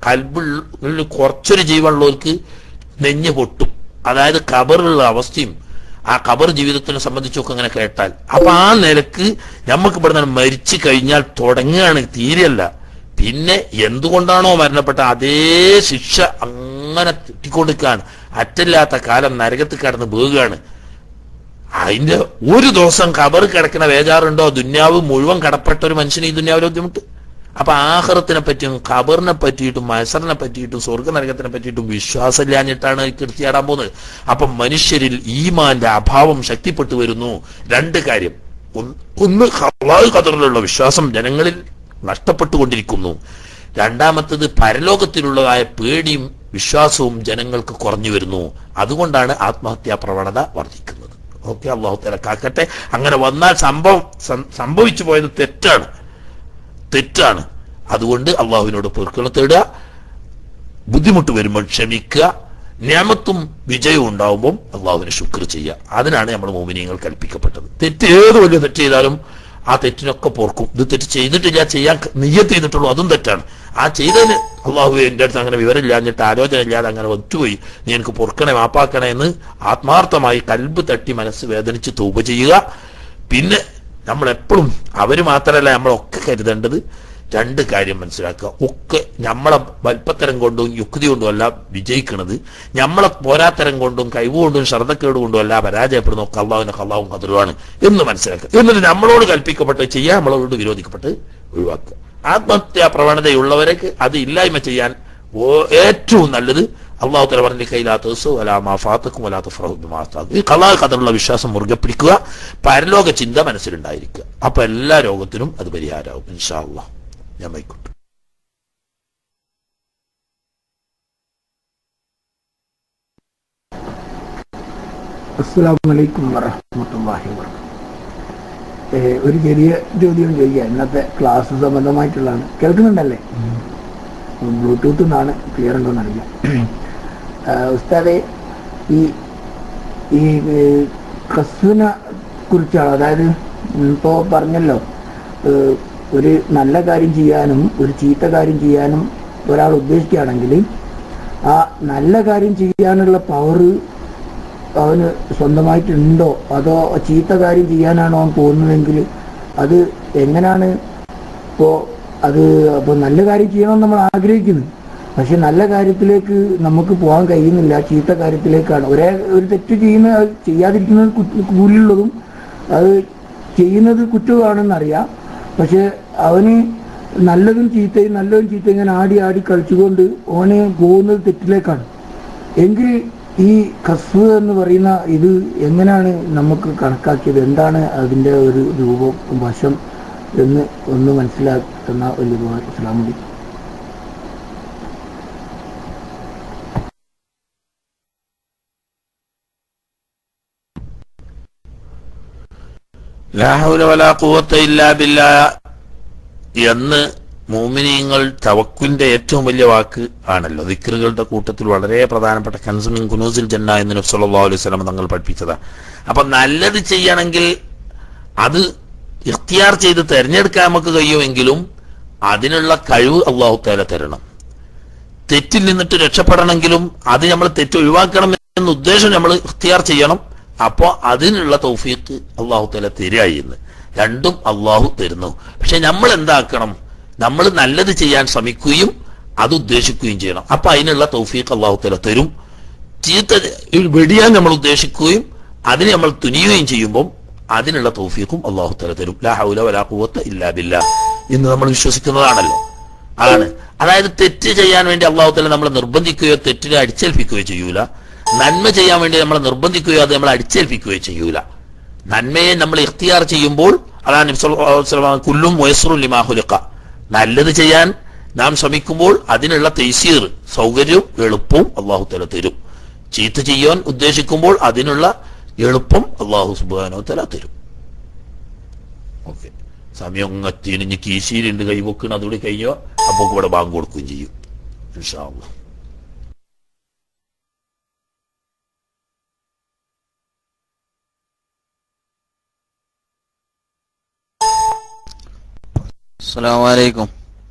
[SPEAKER 1] കൽബിൽ കുറച്ചൊരു ജീവനുള്ളവർക്ക് നെഞ്ഞ് പൊട്ടും അതായത് കബറിലുള്ള അവസ്ഥയും ആ കബർ ജീവിതത്തിനെ സംബന്ധിച്ചൊക്കെ അങ്ങനെ കേട്ടാൽ അപ്പൊ ആ നിലക്ക് നമുക്ക് ഇവിടെ മരിച്ചു കഴിഞ്ഞാൽ തുടങ്ങുകയാണ് തീരെയല്ല പിന്നെ എന്തുകൊണ്ടാണോ മരണപ്പെട്ട അതേ ശിക്ഷ അങ്ങനെ തെറ്റിക്കൊടുക്കുകയാണ് അറ്റല്ലാത്ത കാലം നരകത്ത് കടന്ന് വീഴുകയാണ് അതിന്റെ ഒരു ദിവസം കബർ കിടക്കുന്ന വേജാറുണ്ടോ ദുന്യാവ് മുഴുവൻ കടപ്പെട്ട ഒരു മനുഷ്യന് ഈ ദുന്യാവിലെ ബുദ്ധിമുട്ട് അപ്പൊ ആഹ്റത്തിനെ പറ്റിയും ഖബറിനെ പറ്റിയിട്ടും മത്സറിനെ പറ്റിയിട്ടും സ്വർഗ നരകത്തിനെ പറ്റിയിട്ടും വിശ്വാസമില്ലാഞ്ഞിട്ടാണ് കീർത്തിയാടാൻ പോകുന്നത് അപ്പൊ മനുഷ്യരിൽ ഈമാന്റെ അഭാവം ശക്തിപ്പെട്ടു വരുന്നു രണ്ട് കാര്യം ഒന്ന് ഒന്ന് ഹലാൽ ഖദറിലുള്ള വിശ്വാസം ജനങ്ങളിൽ നഷ്ടപ്പെട്ടുകൊണ്ടിരിക്കുന്നു രണ്ടാമത്തത് പരലോകത്തിലുള്ളതായ പേടിയും വിശ്വാസവും ജനങ്ങൾക്ക് കുറഞ്ഞു വരുന്നു അതുകൊണ്ടാണ് ആത്മഹത്യാ പ്രവണത വർദ്ധിക്കുന്നത് ഓക്കെ അള്ളാഹു തിരക്കാക്കട്ടെ അങ്ങനെ വന്നാൽ സംഭവം സം- സംഭവിച്ചു പോയത് തെറ്റാണ് തെറ്റാണ് അതുകൊണ്ട് അള്ളാഹുവിനോട് പൊറുക്കളെ തേടുക ബുദ്ധിമുട്ട് വരുമ്പോൾ ക്ഷമിക്കുക ഞാമത്തും വിജയവും ഉണ്ടാവുമ്പോൾ അള്ളാഹുവിനെ ശുക്ർ ചെയ്യുക അതിനാണ് നമ്മൾ മോമിനിയങ്ങൾ കൽപ്പിക്കപ്പെട്ടത് തെറ്റ് ഏത് വലിയ തെറ്റ് ചെയ്താലും ആ തെറ്റിനൊക്കെ പോർക്കും ഇത് തെറ്റ് ചെയ്തിട്ടില്ല ചെയ്യാൻ നിയ്യത്ത് ചെയ്തിട്ടുള്ളൂ അതും തെറ്റാണ് ആ ചെയ്തതിന് അള്ളാഹു എന്റെ അടുത്ത് അങ്ങനെ വിവരമില്ലാഞ്ഞിട്ട് ആലോചന ഇല്ലാതെ അങ്ങനെ ഒത്തുപോയി നീ എനിക്ക് പൊറുക്കണേ മാപ്പാക്കണേ എന്ന് ആത്മാർത്ഥമായി കൽബ് തട്ടി മനസ്സ് വേദനിച്ച് തൂപ ചെയ്യുക പിന്നെ നമ്മൾ എപ്പോഴും അവര് മാത്രമല്ല നമ്മളൊക്കെ കരുതേണ്ടത് രണ്ട് കാര്യം മനസ്സിലാക്കുക ഒക്കെ നമ്മളെ വൽപ്പത്തരം കൊണ്ടും യുക്തി കൊണ്ടും അല്ല വിജയിക്കുന്നത് നമ്മളെ പോരാത്തരം കൊണ്ടും കഴിവുകൊണ്ടും ശ്രദ്ധക്കേട് കൊണ്ടും അല്ല പരാജയപ്പെടുന്ന ഒക്കെ അള്ളാഹുവിനെ കള്ളാവും കതിരുവാണ് എന്ന് മനസ്സിലാക്കുക എന്നിട്ട് നമ്മളോട് കൽപ്പിക്കപ്പെട്ട് ചെയ്യാൻ നമ്മളോട് വിരോധിക്കപ്പെട്ട് ഒഴിവാക്കുക ആത്മഹത്യാ പ്രവണതയുള്ളവർക്ക് അത് ഇല്ലായ്മ ചെയ്യാൻ ഓ- ഏറ്റവും നല്ലത് അള്ളാഹു തല പറഞ്ഞ കയ്യിലാത്ത അലാമാഫാത്തക്കും അല്ലാത്ത ഫ്രഹുമാസ്താക്കും ഈ കലാ കഥയുള്ള വിശ്വാസം മുറുകെ പിടിക്കുക പരലോക ചിന്ത മനസ്സിലുണ്ടായിരിക്കുക അപ്പൊ എല്ലാ രോഗത്തിനും അത് പരിഹാരമാവും ഇൻഷാ അള്ളാഹ് ഞാൻ വൈക്കോട്ടെ
[SPEAKER 7] അസ്സലാമു അലൈക്കും വറഹ്മത്തുള്ളാഹി വബറകാതുഹു ഏഹ് ഒരു ചെറിയ ചോദ്യം ചോദിക്കുക ഇന്നത്തെ ക്ലാസ് സംബന്ധമായിട്ടുള്ളതാണ് കേൾക്കുന്നുണ്ടല്ലേ ബ്ലൂടൂത്ത് നിന്നാണ് ക്ലിയർ ഉണ്ടോന്ന് അറിയില്ല ആഹ് ഉസ്താദെ ഈ ഈ ഏഹ്, ഖസ്വിനെ കുറിച്ചാണ് അതായത് ഇപ്പോൾ പറഞ്ഞല്ലോ ഏഹ്, ഒരു നല്ല കാര്യം ചെയ്യാനും ഒരു ചീത്ത കാര്യം ചെയ്യാനും ഒരാൾ ഉദ്ദേശിക്കുകയാണെങ്കിൽ ആ നല്ല കാര്യം ചെയ്യാനുള്ള പവർ അവന് സ്വന്തമായിട്ടുണ്ടോ അതോ ചീത്ത കാര്യം ചെയ്യാനാണോ അവൻ പോകുന്നതെങ്കിൽ അത് എങ്ങനെയാണ് ഇപ്പോൾ അത് അപ്പോൾ നല്ല കാര്യം ചെയ്യണമെന്ന് നമ്മൾ ആഗ്രഹിക്കുന്നു പക്ഷെ നല്ല കാര്യത്തിലേക്ക് നമുക്ക് പോകാൻ കഴിയുന്നില്ല ചീത്ത കാര്യത്തിലേക്കാണ് ഒരേ ഒരു തെറ്റ് ചെയ്യുന്ന ചെയ്യാതിരിക്കുന്നത് കുറ്റ- കൂലിയുള്ളതും അത് ചെയ്യുന്നത് കുറ്റമാണെന്നറിയാം പക്ഷെ അവന് നല്ലതും ചീത്തയും നല്ലതും ചീത്തയും ഇങ്ങനെ ആടി ആടി കളിച്ചുകൊണ്ട് ഓന് പോകുന്നത് തെറ്റിലേക്കാണ് എങ്കിൽ ഈ കസ്വ് എന്ന് പറയുന്ന ഇത് എങ്ങനെയാണ് നമുക്ക് കണക്കാക്കിയത് എന്താണ് അതിന്റെ ഒരു രൂപം വശം എന്ന് ഒന്ന് മനസ്സിലാക്കുന്ന വലിയ ഉപകാരം. അസ്സലാമു അലൈക്കും
[SPEAKER 1] ലാ ഹൗല വലാ ഖുവത്ത ഇല്ലാ ബില്ലാ എന്ന് മോമിനിയങ്ങൾ തവക്കുലിന്റെ ഏറ്റവും വലിയ വാക്ക് ആണല്ലോ ദിക്റുകളുടെ കൂട്ടത്തിൽ വളരെ പ്രധാനപ്പെട്ട കൻസുമിൻ കുനൂസിൽ ജന്ന എന്ന് നബി സല്ലല്ലാഹു അലൈഹി വസല്ലം തങ്ങൾ പഠിപ്പിച്ചതാണ് അപ്പൊ നല്ലത് ചെയ്യണമെങ്കിൽ അത് ഇഖ്തിയാർ ചെയ്ത് തെരഞ്ഞെടുക്കാൻ നമുക്ക് കഴിയുമെങ്കിലും അതിനുള്ള കഴിവ് അള്ളാഹു താല തരണം തെറ്റിൽ നിന്നിട്ട് രക്ഷപ്പെടണമെങ്കിലും അത് നമ്മൾ തെറ്റ് ഒഴിവാക്കണം എന്ന ഉദ്ദേശം നമ്മൾ ഇഖ്തിയാർ ചെയ്യണം അപ്പോ അതിനുള്ള തൗഫീഖ് അള്ളാഹു താല തരിക എന്ന് രണ്ടും അള്ളാഹു തരുന്നു പക്ഷെ നമ്മൾ എന്താക്കണം നമ്മൾ നല്ലത് ചെയ്യാൻ ശ്രമിക്കുകയും അത് ഉദ്ദേശിക്കുകയും ചെയ്യണം അപ്പൊ അതിനുള്ള തൗഫീഖ് അള്ളാഹു താല തരും ചീത്ത വെടിയാൻ നമ്മൾ ഉദ്ദേശിക്കുകയും അതിന് നമ്മൾ തുനിയുകയും ചെയ്യുമ്പോൾ അതിനുള്ള തൗഫീഖും അള്ളാഹു താല തരും ലാ ഹൗല വലാ ഖുവത്ത ഇല്ലാ ബില്ലാ എന്ന് നമ്മൾ വിശ്വസിക്കുന്നതാണല്ലോ ആണ് അതായത് തെറ്റ് ചെയ്യാൻ വേണ്ടി അള്ളാഹു താല നമ്മളെ നിർബന്ധിക്കുകയോ തെറ്റിനെ അടിച്ചേൽപ്പിക്കുകയോ ചെയ്യൂല നന്മ ചെയ്യാൻ വേണ്ടി നമ്മളെ നിർബന്ധിക്കുകയോ അത് നമ്മളെ അടിച്ചേൽപ്പിക്കുകയോ ചെയ്യൂല നന്മയെ നമ്മൾ ഇഖ്തിയാർ ചെയ്യുമ്പോൾ അതാണ് നബി സല്ലല്ലാഹു അലൈഹി വസല്ലം കുല്ലും വയസ്റുൻ ലിമാ ഖുലിഖ നല്ലത് ചെയ്യാൻ നാം ശ്രമിക്കുമ്പോൾ അതിനുള്ള തൈസീർ സൗകര്യവും എളുപ്പവും അള്ളാഹു തല തരും ചീത്ത ചെയ്യാൻ ഉദ്ദേശിക്കുമ്പോൾ അതിനുള്ള എളുപ്പം അള്ളാഹു സുബാനോ തല തരും ഓക്കെ സമയം തിരിഞ്ഞ് കീശിയിലുണ്ട് കൈവെക്കണം അതുകൂടി കഴിഞ്ഞോ അപ്പൊ ഇവിടെ ബാങ്ക് കൊടുക്കുകയും ചെയ്യും ഇൻഷാ അല്ലാഹ്
[SPEAKER 8] അസ്സലാമലൈക്കും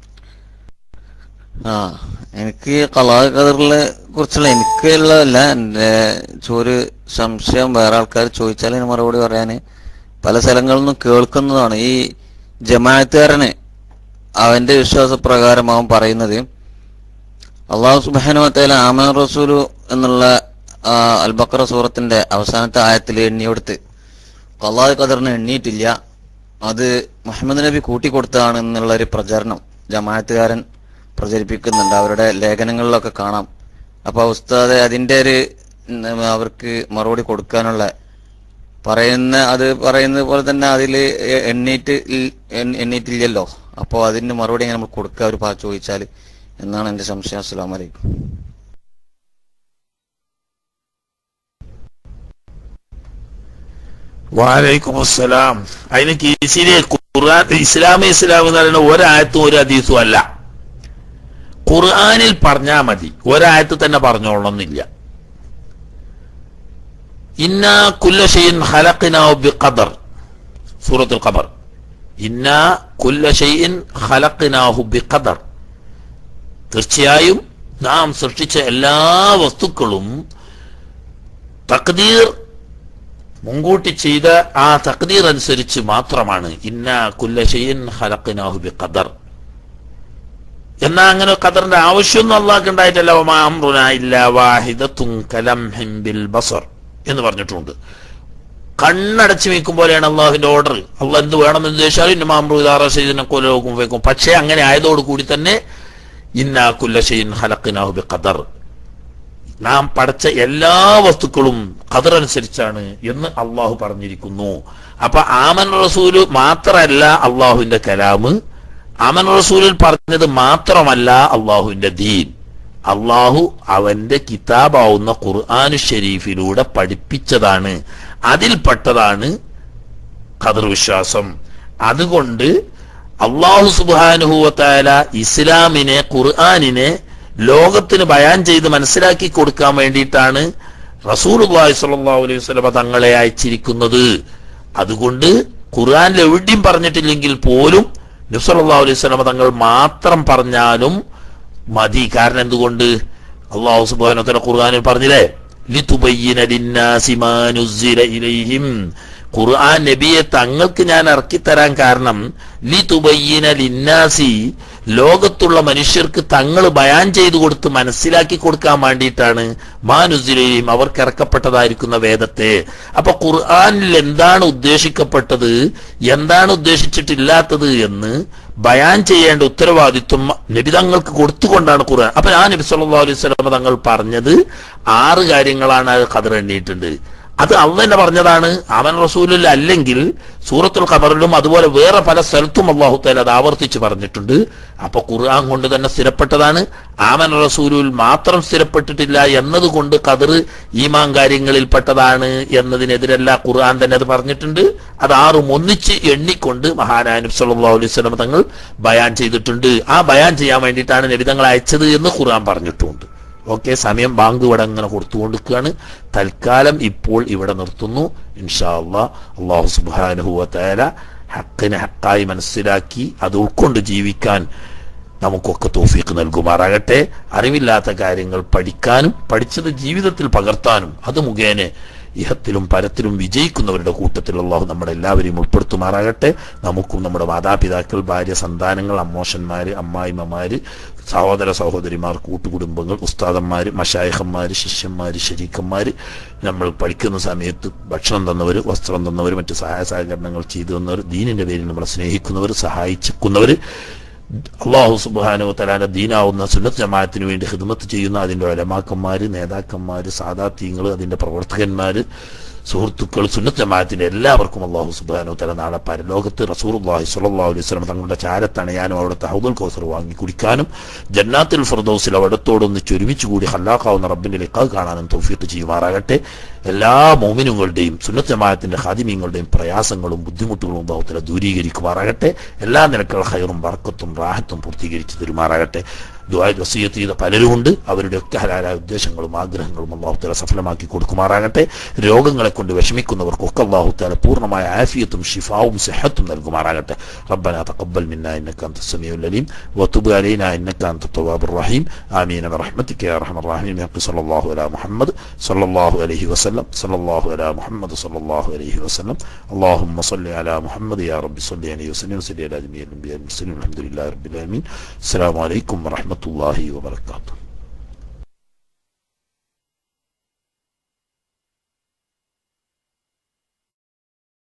[SPEAKER 8] ആ എനിക്ക് കലാ കദറിനെ കുറിച്ചുള്ള എനിക്കുള്ളതല്ല എൻ്റെ ഒരു സംശയം വേറെ ആൾക്കാർ ചോദിച്ചാൽ അതിന് മറുപടി പറയാൻ പല സ്ഥലങ്ങളിൽ നിന്നും കേൾക്കുന്നതാണ് ഈ ജമാഅത്തുകാരന് അവന്റെ വിശ്വാസപ്രകാരം അവൻ പറയുന്നത് അള്ളാഹു സുബാനുവത്തേല ആമൻ റസൂലു എന്നുള്ള ആ, അൽ ബക്കറ സൂറത്തിന്റെ അവസാനത്തെ ആയത്തിൽ എണ്ണിയെടുത്ത് കള്ളാഹ് ഖദറിനെ എണ്ണിയിട്ടില്ല അത് മുഹമ്മദ് നബി കൂട്ടിക്കൊടുത്തതാണ് എന്നുള്ള ഒരു പ്രചരണം ജമാഅത്തുകാരൻ പ്രചരിപ്പിക്കുന്നുണ്ട് അവരുടെ ലേഖനങ്ങളിലൊക്കെ കാണാം അപ്പൊ ഉസ്താദ് അതിന്റെ ഒരു ഉം, അവർക്ക് മറുപടി കൊടുക്കാനുള്ള പറയുന്ന അത് പറയുന്നത് പോലെ തന്നെ അതിൽ എണ്ണീറ്റ് ഇൽ- എണ്ണ- എണ്ണീറ്റില്ലല്ലോ അപ്പോൾ അതിന് മറുപടി എങ്ങനെ നമ്മൾ കൊടുക്കുക അവർ ചോദിച്ചാൽ എന്നാണ് എന്റെ സംശയം അസ്സലാമു അലൈക്കും
[SPEAKER 1] വാലൈക്കും അസ്സലാം അതിന് കീശിലെ ഖുർആൻ ഇസ്ലാം ഇസ്ലാം എന്ന് പറയുന്ന ഒരായത്തും ഒരു ഹദീസും അല്ല ഖുർആനിൽ പറഞ്ഞാ മതി ഒരായത്ത് തന്നെ പറഞ്ഞോളണമെന്നില്ല ഇന്നാ കുല്ല ഷൈൻ ഖലഖ്നാഹു ബിഖദർ സൂറത്തുൽ ഖമർ ഇന്നാ കുല്ല ഷൈൻ ഖലഖ്നാഹു ബിഖദർ തീർച്ചയായും നാം സൃഷ്ടിച്ച എല്ലാ വസ്തുക്കളും തക്ദീർ മുൻകൂട്ടി ചെയ്ത ആ തക്ദീർ അനുസരിച്ച് മാത്രമാണ് ഇന്ന കുല്ല ഷൈൻ ഖലഖ്നാഹു ബിഖദർ എന്നാ അങ്ങനെ ഖദറിന്റെ ആവശ്യമൊന്നും അള്ളാഹ്ക്ക് ഉണ്ടായിട്ടല്ല വമാ അംറുനാ ഇല്ലാ വാഹിദത്തുൻ കലംഹിൻ ബിൽ ബസർ എന്ന് പറഞ്ഞിട്ടുണ്ട് കണ്ണടച്ച് വെക്കും പോലെയാണ് അള്ളാഹുവിന്റെ ഓർഡർ അള്ളാഹ് എന്ത് വേണമെന്ന് ചോദിച്ചാലും ഇന്ന മാമ്രു ഇതാറീദിനെ കൊലവും വെക്കും പക്ഷേ അങ്ങനെ ആയതോടുകൂടി തന്നെ ഇന്ന കുല്ല ഷൈൻ ഖലഖ്നാഹു ബിഖദർ നാം പടച്ച എല്ലാ വസ്തുക്കളും ഖദർ അനുസരിച്ചാണ് എന്ന് അള്ളാഹു പറഞ്ഞിരിക്കുന്നു അപ്പൊ ആമൻ റസൂല് മാത്രമല്ല അള്ളാഹുവിന്റെ കലാമ് ആമൻ റസൂലിൽ പറഞ്ഞത് മാത്രമല്ല അള്ളാഹുവിന്റെ ദീൻ അള്ളാഹു അവന്റെ കിതാബാവുന്ന ഖുർആാനു ഷരീഫിലൂടെ പഠിപ്പിച്ചതാണ് അതിൽപ്പെട്ടതാണ് ഖദർ വിശ്വാസം അതുകൊണ്ട് അള്ളാഹു സുബാനുഹൂവത്തായ ഇസ്ലാമിനെ ഖുർആാനിനെ ലോകത്തിന് ബയാൻ ചെയ്ത് മനസ്സിലാക്കി കൊടുക്കാൻ വേണ്ടിയിട്ടാണ് റസൂൽ സ്വല്ലല്ലാഹു അലൈഹി വസല്ലമ തങ്ങളെ അയച്ചിരിക്കുന്നത് അതുകൊണ്ട് ഖുർആനിൽ എവിടെയും പറഞ്ഞിട്ടില്ലെങ്കിൽ പോലും നബ്സല്ലാ അലൈഹി സ്വലമ തങ്ങൾ മാത്രം പറഞ്ഞാലും മതി കാരണം എന്തുകൊണ്ട് അള്ളാഹു സുബാനോത്തല ഖുർആനിൽ പറഞ്ഞില്ലേ ലിതുബയ്യിന ലിന്നാസി മാ നുസ്സില ഇലൈഹിം ഖുർആൻ നബിയെ തങ്ങൾക്ക് ഞാൻ ഇറക്കിത്തരാൻ കാരണം ലിതുബയ്യിന ലിന്നാസി ലോകത്തുള്ള മനുഷ്യർക്ക് തങ്ങൾ ബയാൻ ചെയ്തു കൊടുത്ത് മനസ്സിലാക്കി കൊടുക്കാൻ വേണ്ടിയിട്ടാണ് മാനുസിലെയും അവർക്ക് ഇറക്കപ്പെട്ടതായിരിക്കുന്ന വേദത്തെ അപ്പൊ ഖുർആനിൽ എന്താണ് ഉദ്ദേശിക്കപ്പെട്ടത് എന്താണ് ഉദ്ദേശിച്ചിട്ടില്ലാത്തത് എന്ന് ബയാൻ ചെയ്യേണ്ട ഉത്തരവാദിത്വം നബി തങ്ങൾക്ക് കൊടുത്തുകൊണ്ടാണ് ഖുർആൻ അപ്പൊ ആ നബി സല്ലല്ലാഹു അലൈഹി വസല്ലം തങ്ങൾ പറഞ്ഞത് ആറ് കാര്യങ്ങളാണ് അത് ഖദർ എണ്ണിയിട്ടുണ്ട് അത് അള്ള തന്നെ പറഞ്ഞതാണ് അവൻ റസൂലിൽ അല്ലെങ്കിൽ സൂറത്തുൽ ഖബറിലും അതുപോലെ വേറെ പല സ്ഥലത്തും അള്ളാഹു താല അത് ആവർത്തിച്ച് പറഞ്ഞിട്ടുണ്ട് അപ്പൊ ഖുർആൻ കൊണ്ട് തന്നെ സ്ഥിരപ്പെട്ടതാണ് ആമൻ റസൂലുൽ മാത്രം സ്ഥിരപ്പെട്ടിട്ടില്ല എന്നതുകൊണ്ട് ഖദർ ഈമാൻ കാര്യങ്ങളിൽപ്പെട്ടതാണ് എന്നതിനെതിരല്ല ഖുർആൻ തന്നെ അത് പറഞ്ഞിട്ടുണ്ട് അത് ആറും ഒന്നിച്ച് എണ്ണിക്കൊണ്ട് മഹാനായ നബി സല്ലല്ലാഹു അലൈഹി വസല്ലം തങ്ങൾ ബയാൻ ചെയ്തിട്ടുണ്ട് ആ ബയാൻ ചെയ്യാൻ വേണ്ടിയിട്ടാണ് നബിതങ്ങൾ അയച്ചത് എന്ന് ഖുർആൻ പറഞ്ഞിട്ടുമുണ്ട് ഓക്കെ സമയം ബാങ്ക് ഇവിടെ അങ്ങനെ കൊടുത്തുകൊണ്ടിരിക്കുകയാണ് തൽക്കാലം ഇപ്പോൾ ഇവിടെ നിർത്തുന്നു ഇൻഷാ അള്ളാ അള്ളാഹു സുബാനുഹുവ തേല ഹക്കിനെ ഹക്കായി മനസ്സിലാക്കി അത് ഉൾക്കൊണ്ട് ജീവിക്കാൻ നമുക്കൊക്കെ തോഫീക്ക് നൽകുമാറാകട്ടെ അറിവില്ലാത്ത കാര്യങ്ങൾ പഠിക്കാനും പഠിച്ചത് ജീവിതത്തിൽ പകർത്താനും അത് മുഖേന ഇഹത്തിലും പരത്തിലും വിജയിക്കുന്നവരുടെ കൂട്ടത്തിൽ അള്ളാഹു നമ്മുടെ എല്ലാവരെയും ഉൾപ്പെടുത്തുമാറാകട്ടെ നമുക്കും നമ്മുടെ മാതാപിതാക്കൾ ഭാര്യ സന്താനങ്ങൾ അമ്മോഷന്മാര് അമ്മായിമ്മമാര് സഹോദര സഹോദരിമാർ കൂട്ടുകുടുംബങ്ങൾ ഉസ്താദന്മാര് മഷായഹന്മാര് ശിഷ്യന്മാര് ശരീക്കന്മാര് നമ്മൾ പഠിക്കുന്ന സമയത്ത് ഭക്ഷണം തന്നവർ വസ്ത്രം തന്നവർ മറ്റ് സഹായ സഹകരണങ്ങൾ ചെയ്തു തന്നവർ ദീനിന്റെ പേരിൽ നമ്മളെ സ്നേഹിക്കുന്നവർ സഹായിക്കുന്നവർ അള്ളാഹു സുബാനോ തലാന്റെ ദീനാവുന്ന സുന്നത്ത് ജമാഅത്തിന് വേണ്ടി ഹിദ്മത്ത് ചെയ്യുന്ന അതിന്റെ ഒലമാക്കന്മാര് നേതാക്കന്മാര് സാദാത്യങ്ങൾ അതിന്റെ പ്രവർത്തകന്മാര് സുഹൃത്തുക്കൾ സുന്നത്ത് ജമാഅത്തിന്റെ എല്ലാവർക്കും അള്ളാഹു സുബാനോ തല നാളെ പരലോകത്ത് റസൂർ അള്ളാഹി സ്വല്ലല്ലാഹു അലൈഹി വസല്ലം തങ്ങളുടെ ചാരത്തണയാനും അവിടുത്തെ ഹൗദുൽ കൗസർ വാങ്ങി കുടിക്കാനും ജന്നാത്തുൽ ഫിർദൗസിൽ അവിടത്തോടൊന്നിച്ച് ഒരുമിച്ച് കൂടി ഹല്ലാക്കാവുന്ന റബ്ബിന്റെ ലിക്കാവ് കാണാനും തൗഫീഖ് ചെയ്യുമാറാകട്ടെ എല്ലാ മോമിനുകളുടെയും സുന്നത്ത് ജമാഅത്തിന്റെ ഹാദിമീങ്ങളുടെയും പ്രയാസങ്ങളും ബുദ്ധിമുട്ടുകളും അള്ളാഹുത്തല ദൂരീകരിക്കുമാറാകട്ടെ എല്ലാ നിലക്കുള്ള ഹൈറും വർക്കത്തും റാഹത്തും പൂർത്തീകരിച്ച് തരുമാറാകട്ടെ ദുആ വസീയത്ത് ചെയ്ത പലരുമുണ്ട് അവരുടെയൊക്കെ ഹലാലായ ഉദ്ദേശങ്ങളും ആഗ്രഹങ്ങളും അള്ളാഹുത്തല സഫലമാക്കി കൊടുക്കുമാറാകട്ടെ രോഗങ്ങളെ കൊണ്ട് വിഷമിക്കുന്നവർക്കൊക്കെ അള്ളാഹുത്താല പൂർണ്ണമായ ആഫിയത്തും ഷിഫാവും സെഹത്തും നൽകുമാറാകട്ടെ ربنا تقبل منا انك انت السميع العليم وتب علينا انك انت التواب الرحيم امين برحمتك يا ارحم الراحمين يقي صلى الله على محمد صلى الله عليه وسلم صلى الله على محمد صلى الله عليه وسلم اللهم صل على محمد يا رب صل عليه وسلم وصل على جميع الانبياء والمرسلين والحمد لله رب العالمين السلام عليكم ورحمه الله وبركاته